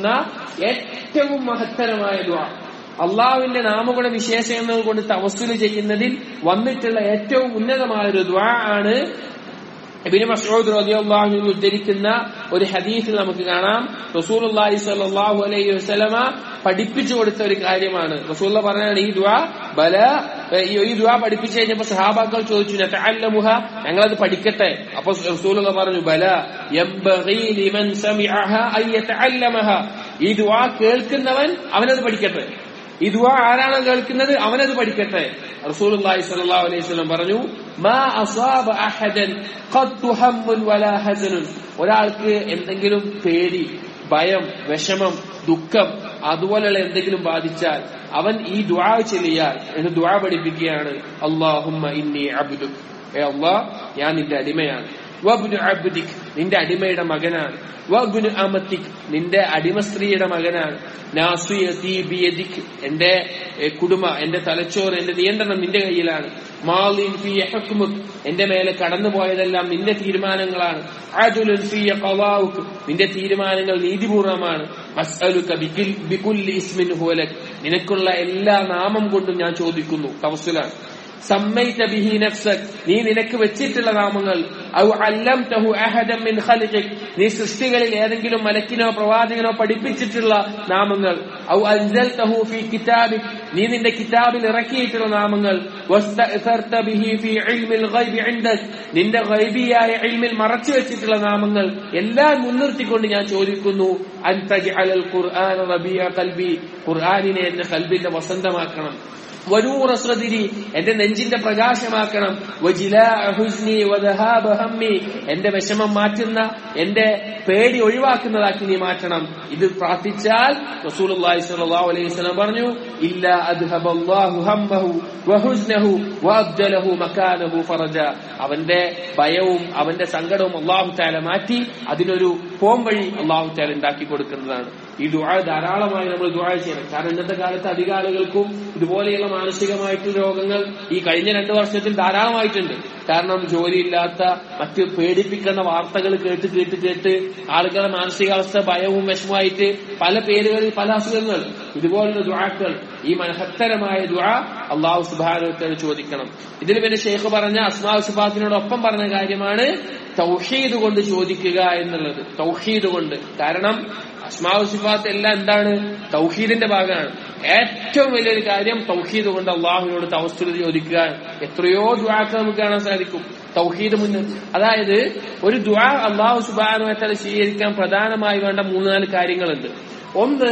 ഏറ്റവും മഹത്തരമായ ദുആ അള്ളാഹുവിന്റെ നാമഗുണ വിശേഷങ്ങൾ കൊണ്ട് തവസ്സുല് ചെയ്യുന്നതിൽ വന്നിട്ടുള്ള ഏറ്റവും ഉന്നതമായ ഒരു ദ്വാ ആണ് ഇബിന് മസൂദ് റളിയല്ലാഹു അൻഹു ഉദ്ധരിക്കുന്ന ഒരു ഹദീസിൽ നമുക്ക് കാണാം റസൂലുള്ളാഹി സ്വല്ലല്ലാഹു അലൈഹി വസല്ലമ പഠിപ്പിച്ചു കൊടുത്ത ഒരു കാര്യമാണ് റസൂലുള്ള പറഞ്ഞാണ് ഈ ദുആ ബല ഈ ഈ ദുആ പഠിപ്പിച്ചു കഴിഞ്ഞപ്പോൾ സഹാബാക്കൾ ചോദിച്ചു നതഅല്ലമുഹ ഞങ്ങളത് പഠിക്കട്ടെ അപ്പോൾ റസൂലുള്ള പറഞ്ഞു ബല യംബഗി ലിമൻ സമിഅഹ അൻ യതഅല്ലമഹ ഈ ദുആ കേൾക്കുന്നവൻ അവനത് പഠിക്കട്ടെ ഈ ദുആ ആരാണ് കേൾക്കുന്നത് അവനത് പഠിക്കട്ടെ റസൂലുള്ളാഹി സ്വല്ലല്ലാഹു അലൈഹി വസല്ലം പറഞ്ഞു മാ അസാബ അഹദൻ ഖത്തു ഹമ്മുൻ വലാ ഹസനുൻ ഒരാൾക്ക് എന്തെങ്കിലും പേടി ഭയം വിഷമം ദുഃഖം അതുപോലെയുള്ള എന്തെങ്കിലും ബാധിച്ചാൽ അവൻ ഈ ദുആ ചെല്ലിയാൽ എന്ന് ദുആ പഠിപ്പിക്കുകയാണ് അള്ളാഹുമ്മ ഇന്നി അബ്ദു ഏ അള്ളാഹ് ഞാൻ നിന്റെ അടിമയാണ് വബ്നു അബ്ദിക് നിന്റെ അടിമയുടെ മകനാണ് വബ്നു അമത്തിക് നിന്റെ അടിമ സ്ത്രീയുടെ മകനാണ് നാസിയതി ബിയദിക് എന്റെ ഏ, കുടുംബ എന്റെ തലച്ചോറ് എന്റെ നിയന്ത്രണം നിന്റെ കയ്യിലാണ് മാലിൻ ഫി ഹുക്മുക് എന്റെ മേലെ കടന്നുപോയതെല്ലാം നിന്റെ തീരുമാനങ്ങളാണ് അജുലുൻ ഫി ഖളാഉക് നിന്റെ തീരുമാനങ്ങൾ നീതിപൂർവമാണ് അസ്അലുക ബികുൽ ബികുല്ലി ഇസ്മിൻ ഹുവലക് നിനക്കുള്ള എല്ലാ നാമം കൊണ്ടും ഞാൻ ചോദിക്കുന്നു തവസ്സുലാണ് സമ്മൈത ബിഹി നഫ്സക് നീ നിനക്ക് വെച്ചിട്ടുള്ള നാമങ്ങൾ ഔ അല്ലംതഹു അഹദൻ മിൻ ഖൽഖിക് നീ സൃഷ്ടികളിൽ ഏതെങ്കിലും മലക്കിനോ പ്രവാചകനോ പഠിപ്പിച്ചിട്ടുള്ള നാമങ്ങൾ ഔ അൻസൽതഹു ഫീ കിതാബിക് നീ നിന്റെ കിതാബിൽ ഇറക്കിയിട്ടുള്ള നാമങ്ങൾ വസ്തഅ്സർത ബിഹി ഫീ ഇൽമിൽ ഗൈബി ഇൻദക് നിന്റെ ഗൈബിയായ ഇൽമിൽ മറച്ചു വെച്ചിട്ടുള്ള നാമങ്ങൾ എല്ലാം മുൻനിർത്തിക്കൊണ്ട് ഞാൻ ചോദിക്കുന്നു അൻ തജ്അലൽ ഖുർആന റബിയ ഖൽബി ഖുർആനിനെ എന്റെ ഖൽബിന്റെ വസന്തമാക്കണം വനൂറ സദരി എന്റെ നെഞ്ചിന്റെ പ്രകാശമാക്കണം വജിലാഅ ഹുസ്നി വദഹാബ ഹമ്മി എന്റെ വിഷമം മാറ്റുന്ന എന്റെ പേടി ഒഴിവാക്കുന്നതാക്കി നീ മാറ്റണം ഇത് പ്രാർത്ഥിച്ചാൽ റസൂലുള്ളാഹി സ്വല്ലല്ലാഹു അലൈഹി വസല്ലം പറഞ്ഞു ഇല്ല അദ്ഹബല്ലാഹു ഹമ്മഹു വഹുസ്നഹു വഅബ്ദലഹു മകാനഹു ഫറജ അവന്റെ ഭയവും അവന്റെ സങ്കടവും അല്ലാഹു തആല മാറ്റി അതിനൊരു പോംവഴി അല്ലാഹു തആല ഉണ്ടാക്കി കൊടുക്കുന്നതാണ് ഈ ദുആ ധാരാളമായി നമ്മൾ ദുആ ചെയ്യണം കാരണം ഇന്നത്തെ കാലത്ത് അധിക ആളുകൾക്കും ഇതുപോലെയുള്ള മാനസികമായിട്ടുള്ള രോഗങ്ങൾ ഈ കഴിഞ്ഞ രണ്ടു വർഷത്തിൽ ധാരാളമായിട്ടുണ്ട് കാരണം ജോലിയില്ലാത്ത മറ്റ് പേടിപ്പിക്കുന്ന വാർത്തകൾ കേട്ട് കേട്ട് കേട്ട് ആളുകളുടെ മാനസികാവസ്ഥ ഭയവും വിഷമമായിട്ട് പല പേരുകളിൽ പല അസുഖങ്ങൾ ഇതുപോലുള്ള ദുആക്കൾ ഈ മഹത്തരമായ ദുആ അള്ളാഹു സുബാനോത്തോട് ചോദിക്കണം ഇതിൽ പിന്നെ ഷെയ്ഖ് പറഞ്ഞ അസ്മാവ് സുബാത്തിനോടൊപ്പം പറഞ്ഞ കാര്യമാണ് തൗഹീദ് കൊണ്ട് ചോദിക്കുക എന്നുള്ളത് തൗഹീദ് കൊണ്ട് കാരണം അസ്മാവ് സിഫാത്ത് എല്ലാം എന്താണ് തൗഹീദിന്റെ ഭാഗമാണ് ഏറ്റവും വലിയൊരു കാര്യം തൗഹീദ് കൊണ്ട് അള്ളാഹുവിനോട് തവസ്തുത ചോദിക്കുക എത്രയോ ദുആക്ക് നമുക്ക് കാണാൻ സാധിക്കും തൗഹീദ് മുന്നിൽ അതായത് ഒരു ദുആ അള്ളാഹു സുബാനുവറ്റാൽ സ്വീകരിക്കാൻ പ്രധാനമായി വേണ്ട മൂന്ന് നാല് കാര്യങ്ങളുണ്ട് ഒന്ന്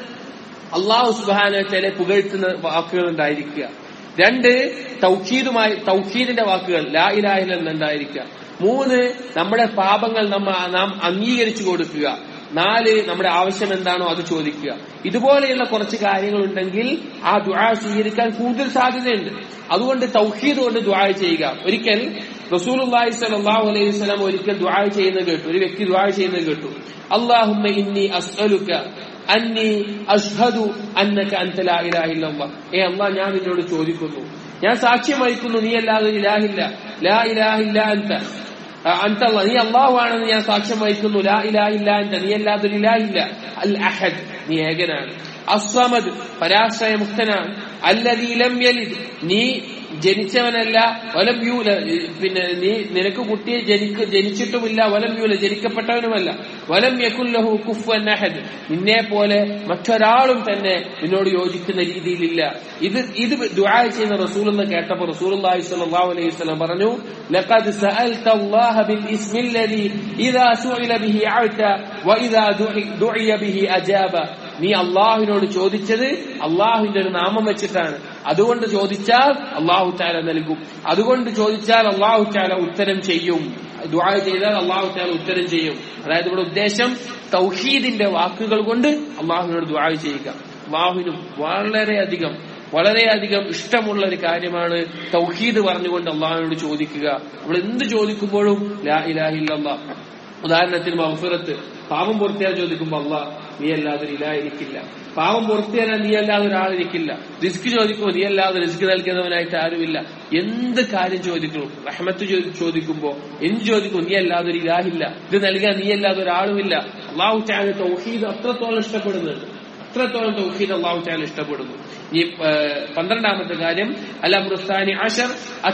അള്ളാഹു സുബാനുവറ്റാലെ പുകഴ്ത്തുന്ന വാക്കുകൾ ഉണ്ടായിരിക്കുക രണ്ട് തൗഹീദുമായി തൗഹീദിന്റെ വാക്കുകൾ ലാ ഇലാഹിൽ എന്നുണ്ടായിരിക്കുക മൂന്ന് നമ്മുടെ പാപങ്ങൾ നമ്മ നാം അംഗീകരിച്ചു കൊടുക്കുക നാല് നമ്മുടെ ആവശ്യം എന്താണോ അത് ചോദിക്കുക ഇതുപോലെയുള്ള കുറച്ച് കാര്യങ്ങളുണ്ടെങ്കിൽ ആ ദുആ സ്വീകരിക്കാൻ കൂടുതൽ സാധ്യതയുണ്ട് അതുകൊണ്ട് തൗഹീദ് കൊണ്ട് ദുആ ചെയ്യുക ഒരിക്കൽ റസൂലുള്ളാഹി സ്വല്ലല്ലാഹു അലൈഹി വസല്ലം ഒരിക്കൽ ദുആ ചെയ്യുന്നത് കേട്ടു ഒരു വ്യക്തി ദുആ ചെയ്യുന്നത് കേട്ടു അല്ലാഹുമ്മ ഇന്നി അസ്അലുക അന്നി അഷ്ഹദു അന്നക അൻത ലാ ഇലാഹ ഇല്ലല്ലാഹ് ഏ അല്ലാഹ് ഞാൻ നിന്നോട് ചോദിക്കുന്നു ഞാൻ സാക്ഷ്യം വഹിക്കുന്നു നീ അല്ലാതെ ഇലാഹില്ല ലാ ഇലാഹ ഇല്ല അൻത അൻതല്ല നീ അള്ളാഹു ആണെന്ന് ഞാൻ സാക്ഷ്യം വഹിക്കുന്നു ലാ ഇലാഹില്ല അൻത നീ അല്ലാതെ ഇലാഹില്ല അൽ അഹദ് നീ ഏകനാണ് അസ്വമദ് പരാശ്രയമുക്തനാണ് അല്ലദീ ലം യലിദ് നീ ജനിച്ചവനല്ല വലം യൂല പിന്നെ നീ നിനക്ക് കുട്ടിയെ ജനിക്ക് ജനിച്ചിട്ടുമില്ല വലം യൂല ജനിക്കപ്പെട്ടവനുമല്ല വലം യകുല്ലഹു കുഫ്വൻ അഹദ് നിന്നെ പോലെ മറ്റൊരാളും തന്നെ നിന്നോട് യോജിക്കുന്ന രീതിയിലില്ല ഇത് ഇത് ദുആ ചെയ്യുന്ന റസൂൽ എന്ന് കേട്ടപ്പോൾ റസൂലുള്ളാഹി സ്വല്ലല്ലാഹു അലൈഹി വസല്ലം പറഞ്ഞു ലഖദ് സഅൽത അല്ലാഹ ബിൽ ഇസ്മില്ലദി ഇദാ സുഇല ബിഹി അഅത വഇദാ ദുഇയ ബിഹി അജാബ നീ അള്ളാഹുവിനോട് ചോദിച്ചത് അള്ളാഹുവിന്റെ ഒരു നാമം വെച്ചിട്ടാണ് അതുകൊണ്ട് ചോദിച്ചാൽ അള്ളാഹു താല നൽകും അതുകൊണ്ട് ചോദിച്ചാൽ അള്ളാഹു താല ഉത്തരം ചെയ്യും ദുആ ചെയ്താൽ അള്ളാഹു താല ഉത്തരം ചെയ്യും അതായത് ഇവിടെ ഉദ്ദേശം തൗഹീദിന്റെ വാക്കുകൾ കൊണ്ട് അള്ളാഹുവിനോട് ദുആ ചെയ്യുക അള്ളാഹുവിന് വളരെയധികം വളരെയധികം ഇഷ്ടമുള്ള ഒരു കാര്യമാണ് തൗഹീദ് പറഞ്ഞുകൊണ്ട് അള്ളാഹുവിനോട് ചോദിക്കുക നമ്മൾ എന്ത് ചോദിക്കുമ്പോഴും ലാ ഇലാഹില്ല ഉദാഹരണത്തിന് മഹഫിറത്ത് പാപം പൂർത്തിയാൽ ചോദിക്കുമ്പോൾ അള്ളാഹ് നീ അല്ലാതെ ഇലായിരിക്കില്ല പാവം പുറത്തുതരാൻ നീ അല്ലാതെ ഒരാളിരിക്കില്ല റിസ്ക് ചോദിക്കുമ്പോൾ നീ അല്ലാതെ റിസ്ക് നൽകുന്നവനായിട്ട് ആരുമില്ല എന്ത് കാര്യം ചോദിക്കണം റഹ്മത്ത് ചോദിക്കുമ്പോ എന്ത് ചോദിക്കും നീ അല്ലാതെ ഒരു ഇലാഹില്ല ഇത് നൽകാൻ നീ അല്ലാതെ ഒരാളുമില്ല അള്ളാഹു ചായ തൗഹീദ് അത്രത്തോളം ഇഷ്ടപ്പെടുന്നുണ്ട് അത്രത്തോളം തൗഹീദ് അള്ളാഹു ചായ ഇഷ്ടപ്പെടുന്നു ഈ പന്ത്രണ്ടാമത്തെ കാര്യം അല്ല മുസ്താനി അഷർ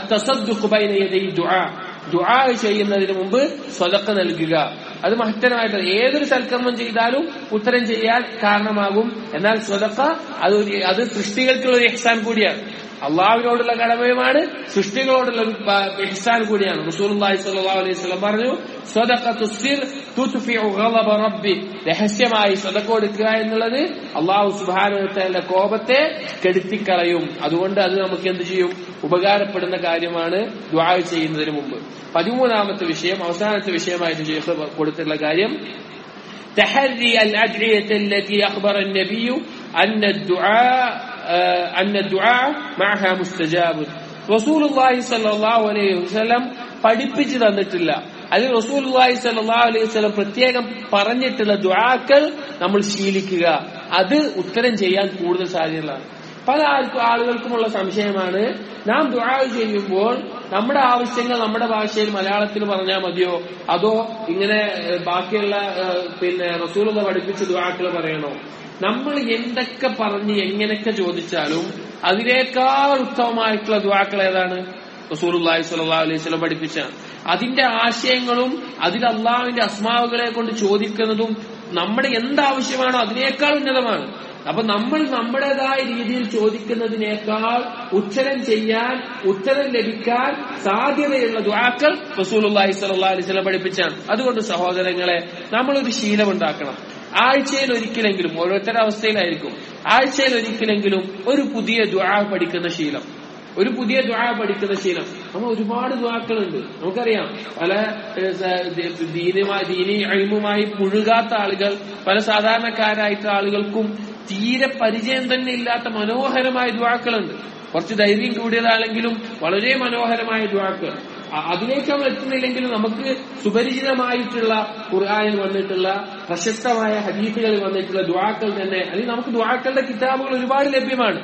ദുആ ദുആ ചെയ്യുന്നതിന് മുമ്പ് സ്വതക്ക നൽകുക അത് മഹത്തരമായിട്ട് ഏതൊരു സൽക്കർമ്മം ചെയ്താലും ഉത്തരം ചെയ്യാൻ കാരണമാകും എന്നാൽ സ്വതക്ക അത് അത് സൃഷ്ടികൾക്കുള്ള ഒരു എഹ്സാൻ കൂടിയാണ് അള്ളാഹുവിനോടുള്ള കടമയുമാണ് സൃഷ്ടികളോടുള്ള ഒരു എഹ്സാൻ കൂടിയാണ് റസൂലുള്ളാഹി സ്വല്ലല്ലാഹു അലൈഹി വസല്ലം പറഞ്ഞു സ്വതഖത്തു സിർ തുത്ഫിഉ ഗളബ റബ്ബി രഹസ്യമായി സ്വതക്ക കൊടുക്കുക എന്നുള്ളത് അള്ളാഹു സുബ്ഹാനഹു വതആലയുടെ കോപത്തെ കെടുത്തിക്കളയും അതുകൊണ്ട് അത് നമുക്ക് എന്ത് ചെയ്യും ഉപകാരപ്പെടുന്ന കാര്യമാണ് ദുആ ചെയ്യുന്നതിന് മുമ്പ് പതിമൂന്നാമത്തെ വിഷയം അവസാനത്തെ വിഷയമായിട്ട് ഷെയ്ഖ് കൊടുത്തിട്ടുള്ള കാര്യം تحري الأدعية التي أخبر النبي أن الدعاء آه، أن الدعاء معها مستجاب رسول الله صلى الله عليه وسلم പഠിപ്പിച്ചു തന്നിട്ടില്ല അത് റസൂൽ സല്ലല്ലാഹു അലൈഹി വസല്ലം പ്രത്യേകം പറഞ്ഞിട്ടുള്ള ദുആക്കൾ നമ്മൾ ശീലിക്കുക അത് ഉത്തരം ചെയ്യാൻ കൂടുതൽ സാധ്യതകളാണ് പല ആൾക്കും ആളുകൾക്കുമുള്ള സംശയമാണ് നാം ദുആ ചെയ്യുമ്പോൾ നമ്മുടെ ആവശ്യങ്ങൾ നമ്മുടെ ഭാഷയിൽ മലയാളത്തിൽ പറഞ്ഞാൽ മതിയോ അതോ ഇങ്ങനെ ഏഹ്, ബാക്കിയുള്ള ഏഹ്, പിന്നെ റസൂലുള്ള പഠിപ്പിച്ച ദുആക്കൾ പറയണോ നമ്മൾ എന്തൊക്കെ പറഞ്ഞ് എങ്ങനെയൊക്കെ ചോദിച്ചാലും അതിനേക്കാൾ ഉത്തമമായിട്ടുള്ള ദുആക്കൾ ഏതാണ് റസൂലുള്ളാഹി സ്വല്ലല്ലാഹു അലൈഹി വസല്ലം പഠിപ്പിച്ച അതിന്റെ ആശയങ്ങളും അതിൽ അള്ളാഹുവിന്റെ അസ്മാവുകളെ കൊണ്ട് ചോദിക്കുന്നതും നമ്മുടെ എന്താവശ്യമാണോ അതിനേക്കാൾ ഉന്നതമാണ് അപ്പൊ നമ്മൾ നമ്മുടേതായ രീതിയിൽ ചോദിക്കുന്നതിനേക്കാൾ ഉത്തരം ചെയ്യാൻ ഉത്തരം ലഭിക്കാൻ സാധ്യതയുള്ള ദുആക്കൾ റസൂലുള്ളാഹി സ്വല്ലല്ലാഹു അലൈഹി വസല്ലം പഠിപ്പിച്ചാണ് അതുകൊണ്ട് സഹോദരങ്ങളെ നമ്മളൊരു ശീലമുണ്ടാക്കണം ആഴ്ചയിൽ ഒരിക്കലെങ്കിലും ഓരോരുത്തരുടെ അവസ്ഥയിലായിരിക്കും ആഴ്ചയിൽ ഒരിക്കലെങ്കിലും ഒരു പുതിയ ദുആ പഠിക്കുന്ന ശീലം ഒരു പുതിയ ദുആ പഠിക്കുന്ന ശീലം നമ്മൾ ഒരുപാട് ദുആക്കളുണ്ട് നമുക്കറിയാം പല ഏഹ്, സ- ദീ- ദീനുമായി ദീനി അഴിമുമായി മുഴുകാത്ത ആളുകൾ പല സാധാരണക്കാരായിട്ടുള്ള ആളുകൾക്കും തീരെ പരിചയം തന്നെ ഇല്ലാത്ത മനോഹരമായ ദുആക്കളുണ്ട് കുറച്ച് ധൈര്യം കൂടിയതാണെങ്കിലും വളരെ മനോഹരമായ ദുആക്കൾ അ- അതിലേക്ക് നമ്മൾ എത്തുന്നില്ലെങ്കിലും നമുക്ക് സുപരിചിതമായിട്ടുള്ള ഖുർആനിൽ വന്നിട്ടുള്ള പ്രശസ്തമായ ഹദീസുകളിൽ വന്നിട്ടുള്ള ദുആക്കൾ തന്നെ അല്ലെങ്കിൽ നമുക്ക് ദുആക്കളുടെ കിതാബുകൾ ഒരുപാട് ലഭ്യമാണ്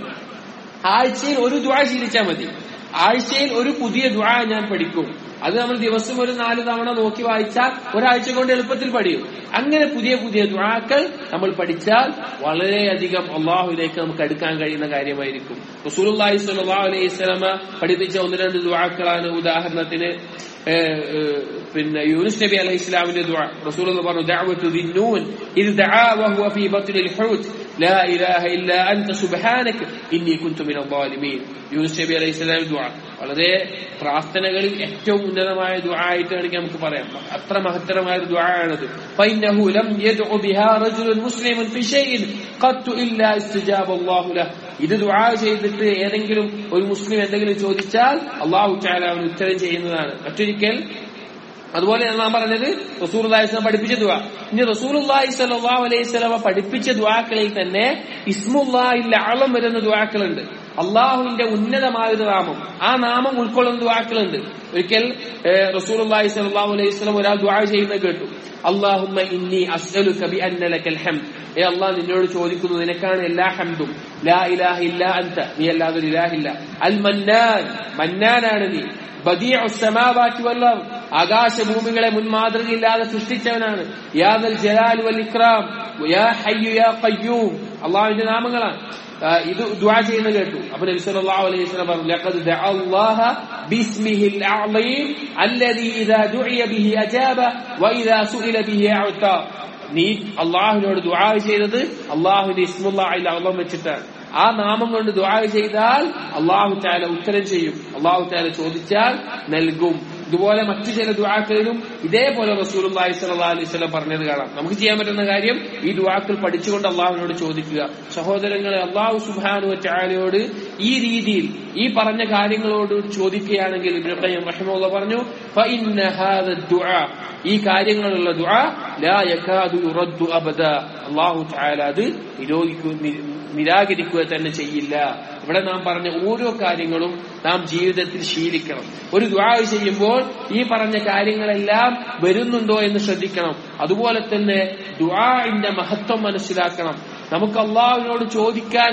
ആഴ്ചയിൽ ഒരു ദ്വാ ശീലിച്ചാൽ മതി ആഴ്ചയിൽ ഒരു പുതിയ ദ്വാ ഞാൻ പഠിക്കും അത് നമ്മൾ ദിവസം ഒരു നാല് തവണ നോക്കി വായിച്ചാൽ ഒരാഴ്ച കൊണ്ട് എളുപ്പത്തിൽ പഠിക്കും അങ്ങനെ പുതിയ പുതിയ ദ്വാക്കൾ നമ്മൾ പഠിച്ചാൽ വളരെയധികം അള്ളാഹുവിലേക്ക് നമുക്ക് അടുക്കാൻ കഴിയുന്ന കാര്യമായിരിക്കും റസൂലുള്ളാഹി സ്വല്ലല്ലാഹു അലൈഹി വസല്ലമ പഠിപ്പിച്ച ഒന്ന് രണ്ട് ദ്വാക്കളാണ് ഉദാഹരണത്തിന് ഏഹ്, ഏഹ്, പിന്നെ യൂനുസ് നബി അലൈഹി ഇസ്ലാമിന്റെ ദ്വാ റസൂൽ പറഞ്ഞു ദഅവത്തു ദിന്നൂൻ ഇത് ദആ വഹുവ ഫീ ബത്നിൽ ഹൂത് لا إله إلا أنت سبحانك إني كنت من الظالمين യൂനുസ് നബി അലൈഹി സ്വലാം ദുആ വളരെ പ്രാർത്ഥനകളിൽ ഏറ്റവും ഉന്നതമായ ദുആ ആയിട്ട് വേണമെങ്കിൽ നമുക്ക് പറയാം അത്ര മഹത്തരമായ ഒരു ദുആ ആണത് فإنه لم يدع بها رجل مسلم في شيء قط إلا استجاب الله له ഇത് ദുആ ചെയ്തിട്ട് ഏതെങ്കിലും ഒരു മുസ്ലിം എന്തെങ്കിലും ചോദിച്ചാൽ അള്ളാഹു ചാല അവൻ ഉത്തരം ചെയ്യുന്നതാണ് മറ്റൊരിക്കൽ അതുപോലെ നാം പറഞ്ഞത് റസൂൽ പഠിപ്പിച്ച ദുആ ഇനി റസൂൽ സല്ലല്ലാഹു അലൈഹി സ്വലമ പഠിപ്പിച്ച ദുആക്കളിൽ തന്നെ ഇസ്മുല്ലാഹിൽ ആളം വരുന്ന ദുആക്കളുണ്ട് അള്ളാഹുവിന്റെ ഉന്നതമായ ഒരു നാമം ആ നാമം ഉൾക്കൊള്ളുന്ന ദുആക്കളുണ്ട് ഒരിക്കൽ റസൂൽ സല്ലല്ലാഹു അലൈഹി സ്വലം ഒരാൾ ദുആ ചെയ്യുന്നത് കേട്ടു അള്ളാഹുമ്മ ഇന്നി അസ്അലുക ബി അന്ന ലക്കൽ ഹംദ് ഏ അള്ളാഹ് നിന്നോട് ചോദിക്കുന്നു നിനക്കാണ് എല്ലാ ഹംദും ലാ ഇലാഹ ഇല്ലാ അൻത നീ അല്ലാതെ ഒരു ഇലാഹില്ല അൽ മന്നാൻ മന്നാനാണ് നീ ബദീഉ السماوات والارض ആകാശഭൂമികളെ മുൻമാതൃകയില്ലാതെ സൃഷ്ടിച്ചവനാണ് യാദൽ ജലാൽ വൽ ഇക്രാം യാ ഹയ്യു യാ ഖയ്യൂം അള്ളാഹുവിന്റെ നാമങ്ങളാണ് ആ, ഇത് ദുആ ചെയ്യുന്ന കേട്ടു അപ്പൊ നബി സല്ലല്ലാഹു അലൈഹി വസല്ലം പറഞ്ഞു ലഖദ് ദഅ അല്ലാഹ ബിസ്മിഹിൽ അഅളീം അല്ലദീ ഇദാ ദുഇയ ബിഹി അജാബ വഇദാ സുഇല ബിഹി അഅത നീ അള്ളാഹുവിനോട് ദുആ ചെയ്തത് അള്ളാഹുവിന്റെ ഇസ്മുല്ലാഹിൽ അള്ളം വെച്ചിട്ടാണ് ആ നാമം കൊണ്ട് ദുആ ചെയ്താൽ അള്ളാഹു താല ഉത്തരം ചെയ്യും അള്ളാഹു താല ചോദിച്ചാൽ നൽകും ഇതുപോലെ മറ്റു ചില ദുആക്കളിലും ഇതേപോലെ റസൂലുള്ളാഹി സ്വല്ലല്ലാഹു അലൈഹി വസല്ലം പറഞ്ഞത് കാണാം നമുക്ക് ചെയ്യാൻ പറ്റുന്ന കാര്യം ഈ ദുആക്കൾ പഠിച്ചുകൊണ്ട് അള്ളാഹുവിനോട് ചോദിക്കുക സഹോദരങ്ങളെ അള്ളാഹു സുബ്ഹാനഹു വതആലയോട് ഈ രീതിയിൽ ഈ പറഞ്ഞ കാര്യങ്ങളോട് ചോദിക്കുകയാണെങ്കിൽ ഇബ്നു ഖയ്യിം റഹിമഹുല്ലാഹ് പറഞ്ഞു ഫഇന്ന ഹാദ ദുആ ഈ കാര്യങ്ങളുള്ള ദുആ ലാ യകാദു യുറദ്ദു അബദ അള്ളാഹു തആല അത് നിരോധിക്കു നി- നിരാകരിക്കുക തന്നെ ചെയ്യില്ല ഇവിടെ നാം പറഞ്ഞ ഓരോ കാര്യങ്ങളും നാം ജീവിതത്തിൽ ശീലിക്കണം ഒരു ദ്വാ ചെയ്യുമ്പോൾ ഈ പറഞ്ഞ കാര്യങ്ങളെല്ലാം വരുന്നുണ്ടോ എന്ന് ശ്രദ്ധിക്കണം അതുപോലെ തന്നെ ദ്വാന്റെ മഹത്വം മനസ്സിലാക്കണം നമുക്ക് അള്ളാഹുവിനോട് ചോദിക്കാൻ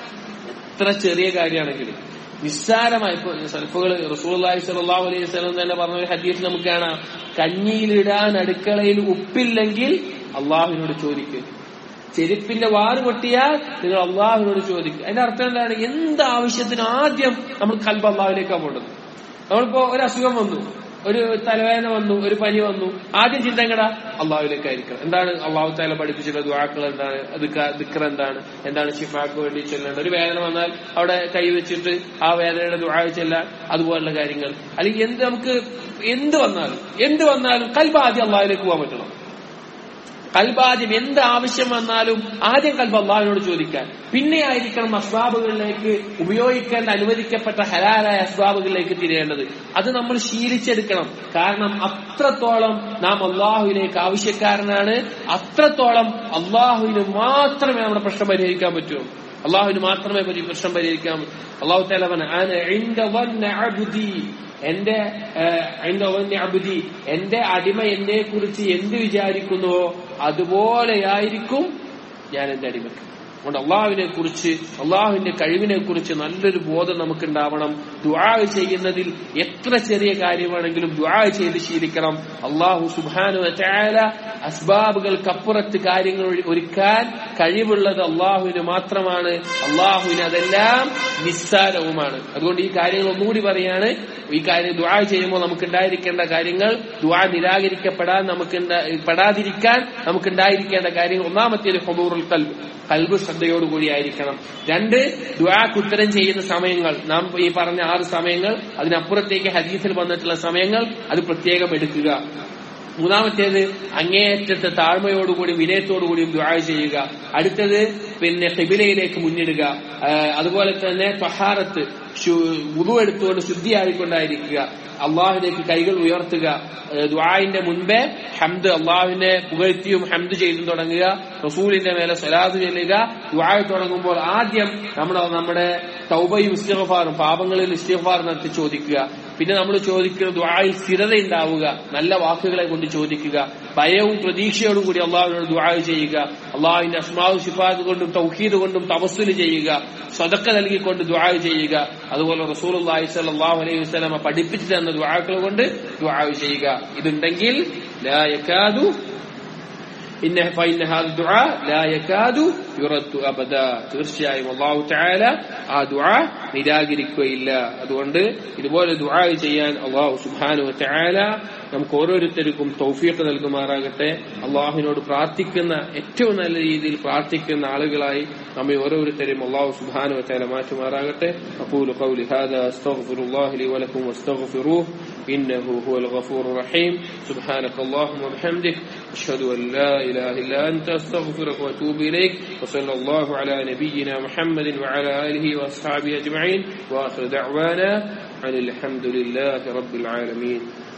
ഇത്ര ചെറിയ കാര്യമാണെങ്കിലും നിസ്സാരമായി ഇപ്പൊ സൽഫുകൾ റസൂലി സലാഹു അലൈഹി സ്വലം തന്നെ പറഞ്ഞ ഒരു ഹദീസ് നമുക്ക് കാണാം കഞ്ഞിയിലിടാൻ അടുക്കളയിൽ ഉപ്പില്ലെങ്കിൽ അള്ളാഹുവിനോട് ചോദിക്കുക ചെരുപ്പിന്റെ വാറ് പൊട്ടിയാൽ നിങ്ങൾ അള്ളാഹുവിനോട് ചോദിക്കുക അതിന്റെ അർത്ഥം എന്താണ് എന്ത് ആവശ്യത്തിന് ആദ്യം നമ്മൾ കൽബ് അള്ളാഹുവിലേക്കാണ് പോകേണ്ടത് നമ്മളിപ്പോ ഒരു അസുഖം വന്നു ഒരു തലവേദന വന്നു ഒരു പനി വന്നു ആദ്യം ചിന്ത എങ്ങടാ അള്ളാഹുവിലേക്കായിരിക്കണം എന്താണ് അള്ളാഹു താല പഠിപ്പിച്ചിട്ടുള്ള ദുവാക്കൾ എന്താണ് ദിക്കർ എന്താണ് എന്താണ് ഷിഫാക്ക് വേണ്ടി ചൊല്ലേണ്ടത് ഒരു വേദന വന്നാൽ അവിടെ കൈവച്ചിട്ട് ആ വേദനയുടെ ദുആ ചെല്ലാൻ അതുപോലുള്ള കാര്യങ്ങൾ അല്ലെങ്കിൽ എന്ത് നമുക്ക് എന്ത് വന്നാലും എന്ത് വന്നാലും കൽബ് ആദ്യം അള്ളാഹുലേക്ക് പോകാൻ പറ്റണം കൽബാദ്യം എന്ത് ആവശ്യം വന്നാലും ആദ്യം കൽബ് അള്ളാഹുവിനോട് ചോദിക്കാൻ പിന്നെ ആയിരിക്കണം അസ്ബാബുകളിലേക്ക് ഉപയോഗിക്കേണ്ട അനുവദിക്കപ്പെട്ട ഹലാലായ അസ്ബാബുകളിലേക്ക് തിരിയേണ്ടത് അത് നമ്മൾ ശീലിച്ചെടുക്കണം കാരണം അത്രത്തോളം നാം അള്ളാഹുവിലേക്ക് ആവശ്യക്കാരനാണ് അത്രത്തോളം അള്ളാഹുവിന് മാത്രമേ നമ്മുടെ പ്രശ്നം പരിഹരിക്കാൻ പറ്റൂ അള്ളാഹുവിന് മാത്രമേ പരി- പ്രശ്നം പരിഹരിക്കാൻ പറ്റൂ അള്ളാഹു താല പറഞ്ഞു "അന ഇൻദ വന്ന അബ്ദി." എന്റെ ഏഹ്, ഇൻദ വന്ന അബ്ദി എന്റെ അടിമ എന്നെ കുറിച്ച് എന്ത് വിചാരിക്കുന്നുവോ അതുപോലെയായിരിക്കും ഞാൻ എന്റെ അടിമക്ക് അതുകൊണ്ട് അള്ളാഹുവിനെ കുറിച്ച് അള്ളാഹുവിന്റെ കഴിവിനെ കുറിച്ച് നല്ലൊരു ബോധം നമുക്കുണ്ടാവണം ദുആ ചെയ്യുന്നതിൽ എത്ര ചെറിയ കാര്യമാണെങ്കിലും ദുആ ചെയ്ത് ശീലിക്കണം അള്ളാഹു സുബാനു ചായാല അസ്ബാബുകൾക്കപ്പുറത്ത് കാര്യങ്ങൾ ഒരു- ഒരുക്കാൻ കഴിവുള്ളത് അള്ളാഹുവിന് മാത്രമാണ് അള്ളാഹുവിന് അതെല്ലാം നിസ്സാരവുമാണ് അതുകൊണ്ട് ഈ കാര്യങ്ങൾ ഒന്നുകൂടി പറയാണ് ഈ കാര്യം ദുആ ചെയ്യുമ്പോൾ നമുക്ക് ഉണ്ടായിരിക്കേണ്ട കാര്യങ്ങൾ ദുആ നിരാകരിക്കപ്പെടാൻ നമുക്ക് പെടാതിരിക്കാൻ നമുക്ക് ഉണ്ടായിരിക്കേണ്ട കാര്യങ്ങൾ ഒന്നാമത്തേത് ഹൊബൂറുൽ കൽബ് കൽബ് ശ്രദ്ധയോടുകൂടി ആയിരിക്കണം രണ്ട് ദുആക്ക് ഉത്തരം ചെയ്യുന്ന സമയങ്ങൾ നാം ഈ പറഞ്ഞ ആറ് സമയങ്ങൾ അതിനപ്പുറത്തേക്ക് ഹദീസിൽ വന്നിട്ടുള്ള സമയങ്ങൾ അത് പ്രത്യേകം എടുക്കുക മൂന്നാമത്തേത് അങ്ങേയറ്റത്തെ താഴ്മയോടുകൂടി വിനയത്തോടുകൂടിയും ദുആ ചെയ്യുക അടുത്തത് പിന്നെ ഖിബിലയിലേക്ക് മുന്നിടുക ആ, അതുപോലെ തന്നെ ത്വഹാറത്ത് വുതു എടുത്തുകൊണ്ട് ശുദ്ധിയായിക്കൊണ്ടായിരിക്കുക അള്ളാഹുലേക്ക് കൈകൾ ഉയർത്തുക ഏഹ് ദുആഇന്റെ മുൻപേ ഹംദ് അള്ളാഹുവിനെ പുകഴ്ത്തിയും ഹംദ് ചെയ്തും തുടങ്ങുക റസൂലിന്റെ മേലെ സ്വലാത്ത് ചെല്ലുക ദുആ തുടങ്ങുമ്പോൾ ആദ്യം നമ്മുടെ നമ്മുടെ തൗബയും ഇസ്തിഗ്ഫാറും പാപങ്ങളിൽ ഇസ്തിഗ്ഫാർ നടത്തി ചോദിക്കുക പിന്നെ നമ്മൾ ചോദിക്കുന്ന ദുആയിൽ സ്ഥിരത ഉണ്ടാവുക നല്ല വാക്കുകളെ കൊണ്ട് ചോദിക്കുക ഭയവും പ്രതീക്ഷയോടും കൂടി അള്ളാഹുവിനോട് ദുആ ചെയ്യുക അള്ളാഹുവിന്റെ അസ്മാവ് ശിഫാദ് കൊണ്ടും തൗഹീദ് കൊണ്ടും തവസ്സുല് ചെയ്യുക സ്വതക്ക നൽകിക്കൊണ്ട് ദുആ ചെയ്യുക അതുപോലെ റസൂൽ സല്ലല്ലാഹു അലൈഹി വസല്ലമ പഠിപ്പിച്ചു തന്ന ദുആക്കൾ കൊണ്ട് ദുആ ചെയ്യുക ഇതുണ്ടെങ്കിൽ ലാ യകാദു ഇന്ന ഫൈന ഹാദ ദുആ ലാ യകാദു യുറദ്ദു അബദ തീർച്ചയായും അല്ലാഹു തആല ആ ദുആ നിരാകരിക്കുകയില്ല അതുകൊണ്ട് ഇതുപോലെ ദുആ ചെയ്യാൻ അല്ലാഹു സുബ്ഹാനഹു വ തആല നമുക്ക് ഓരോരുത്തർക്കും തൗഫീഖ് നൽകുമാറാകട്ടെ അള്ളാഹുവിനോട് പ്രാർത്ഥിക്കുന്ന ഏറ്റവും നല്ല രീതിയിൽ പ്രാർത്ഥിക്കുന്ന ആളുകളായി നമ്മെ ഓരോരുത്തരും അള്ളാഹു സുബ്ഹാനഹു വ തആല മാറ്റുമാറാകട്ടെ അഖൂലു ഖൗലി ഹാദാ അസ്തഗ്ഫിറുല്ലാഹി ലി വലക്കും വസ്തഗ്ഫിറൂഹ് ഇന്നഹു ഹുവൽ ഗഫൂറുർ റഹീം സുബ്ഹാനക അല്ലാഹുമ്മ വബിഹംദിക് അഷ്ഹദു അൻ ലാ ഇലാഹ ഇല്ല അൻത അസ്തഗ്ഫിറുക വഅതൂബു ഇലൈക് وصلى الله على نبينا محمد وعلى آله وأصحابه أجمعين وآخر دعوانا عن الحمد لله رب العالمين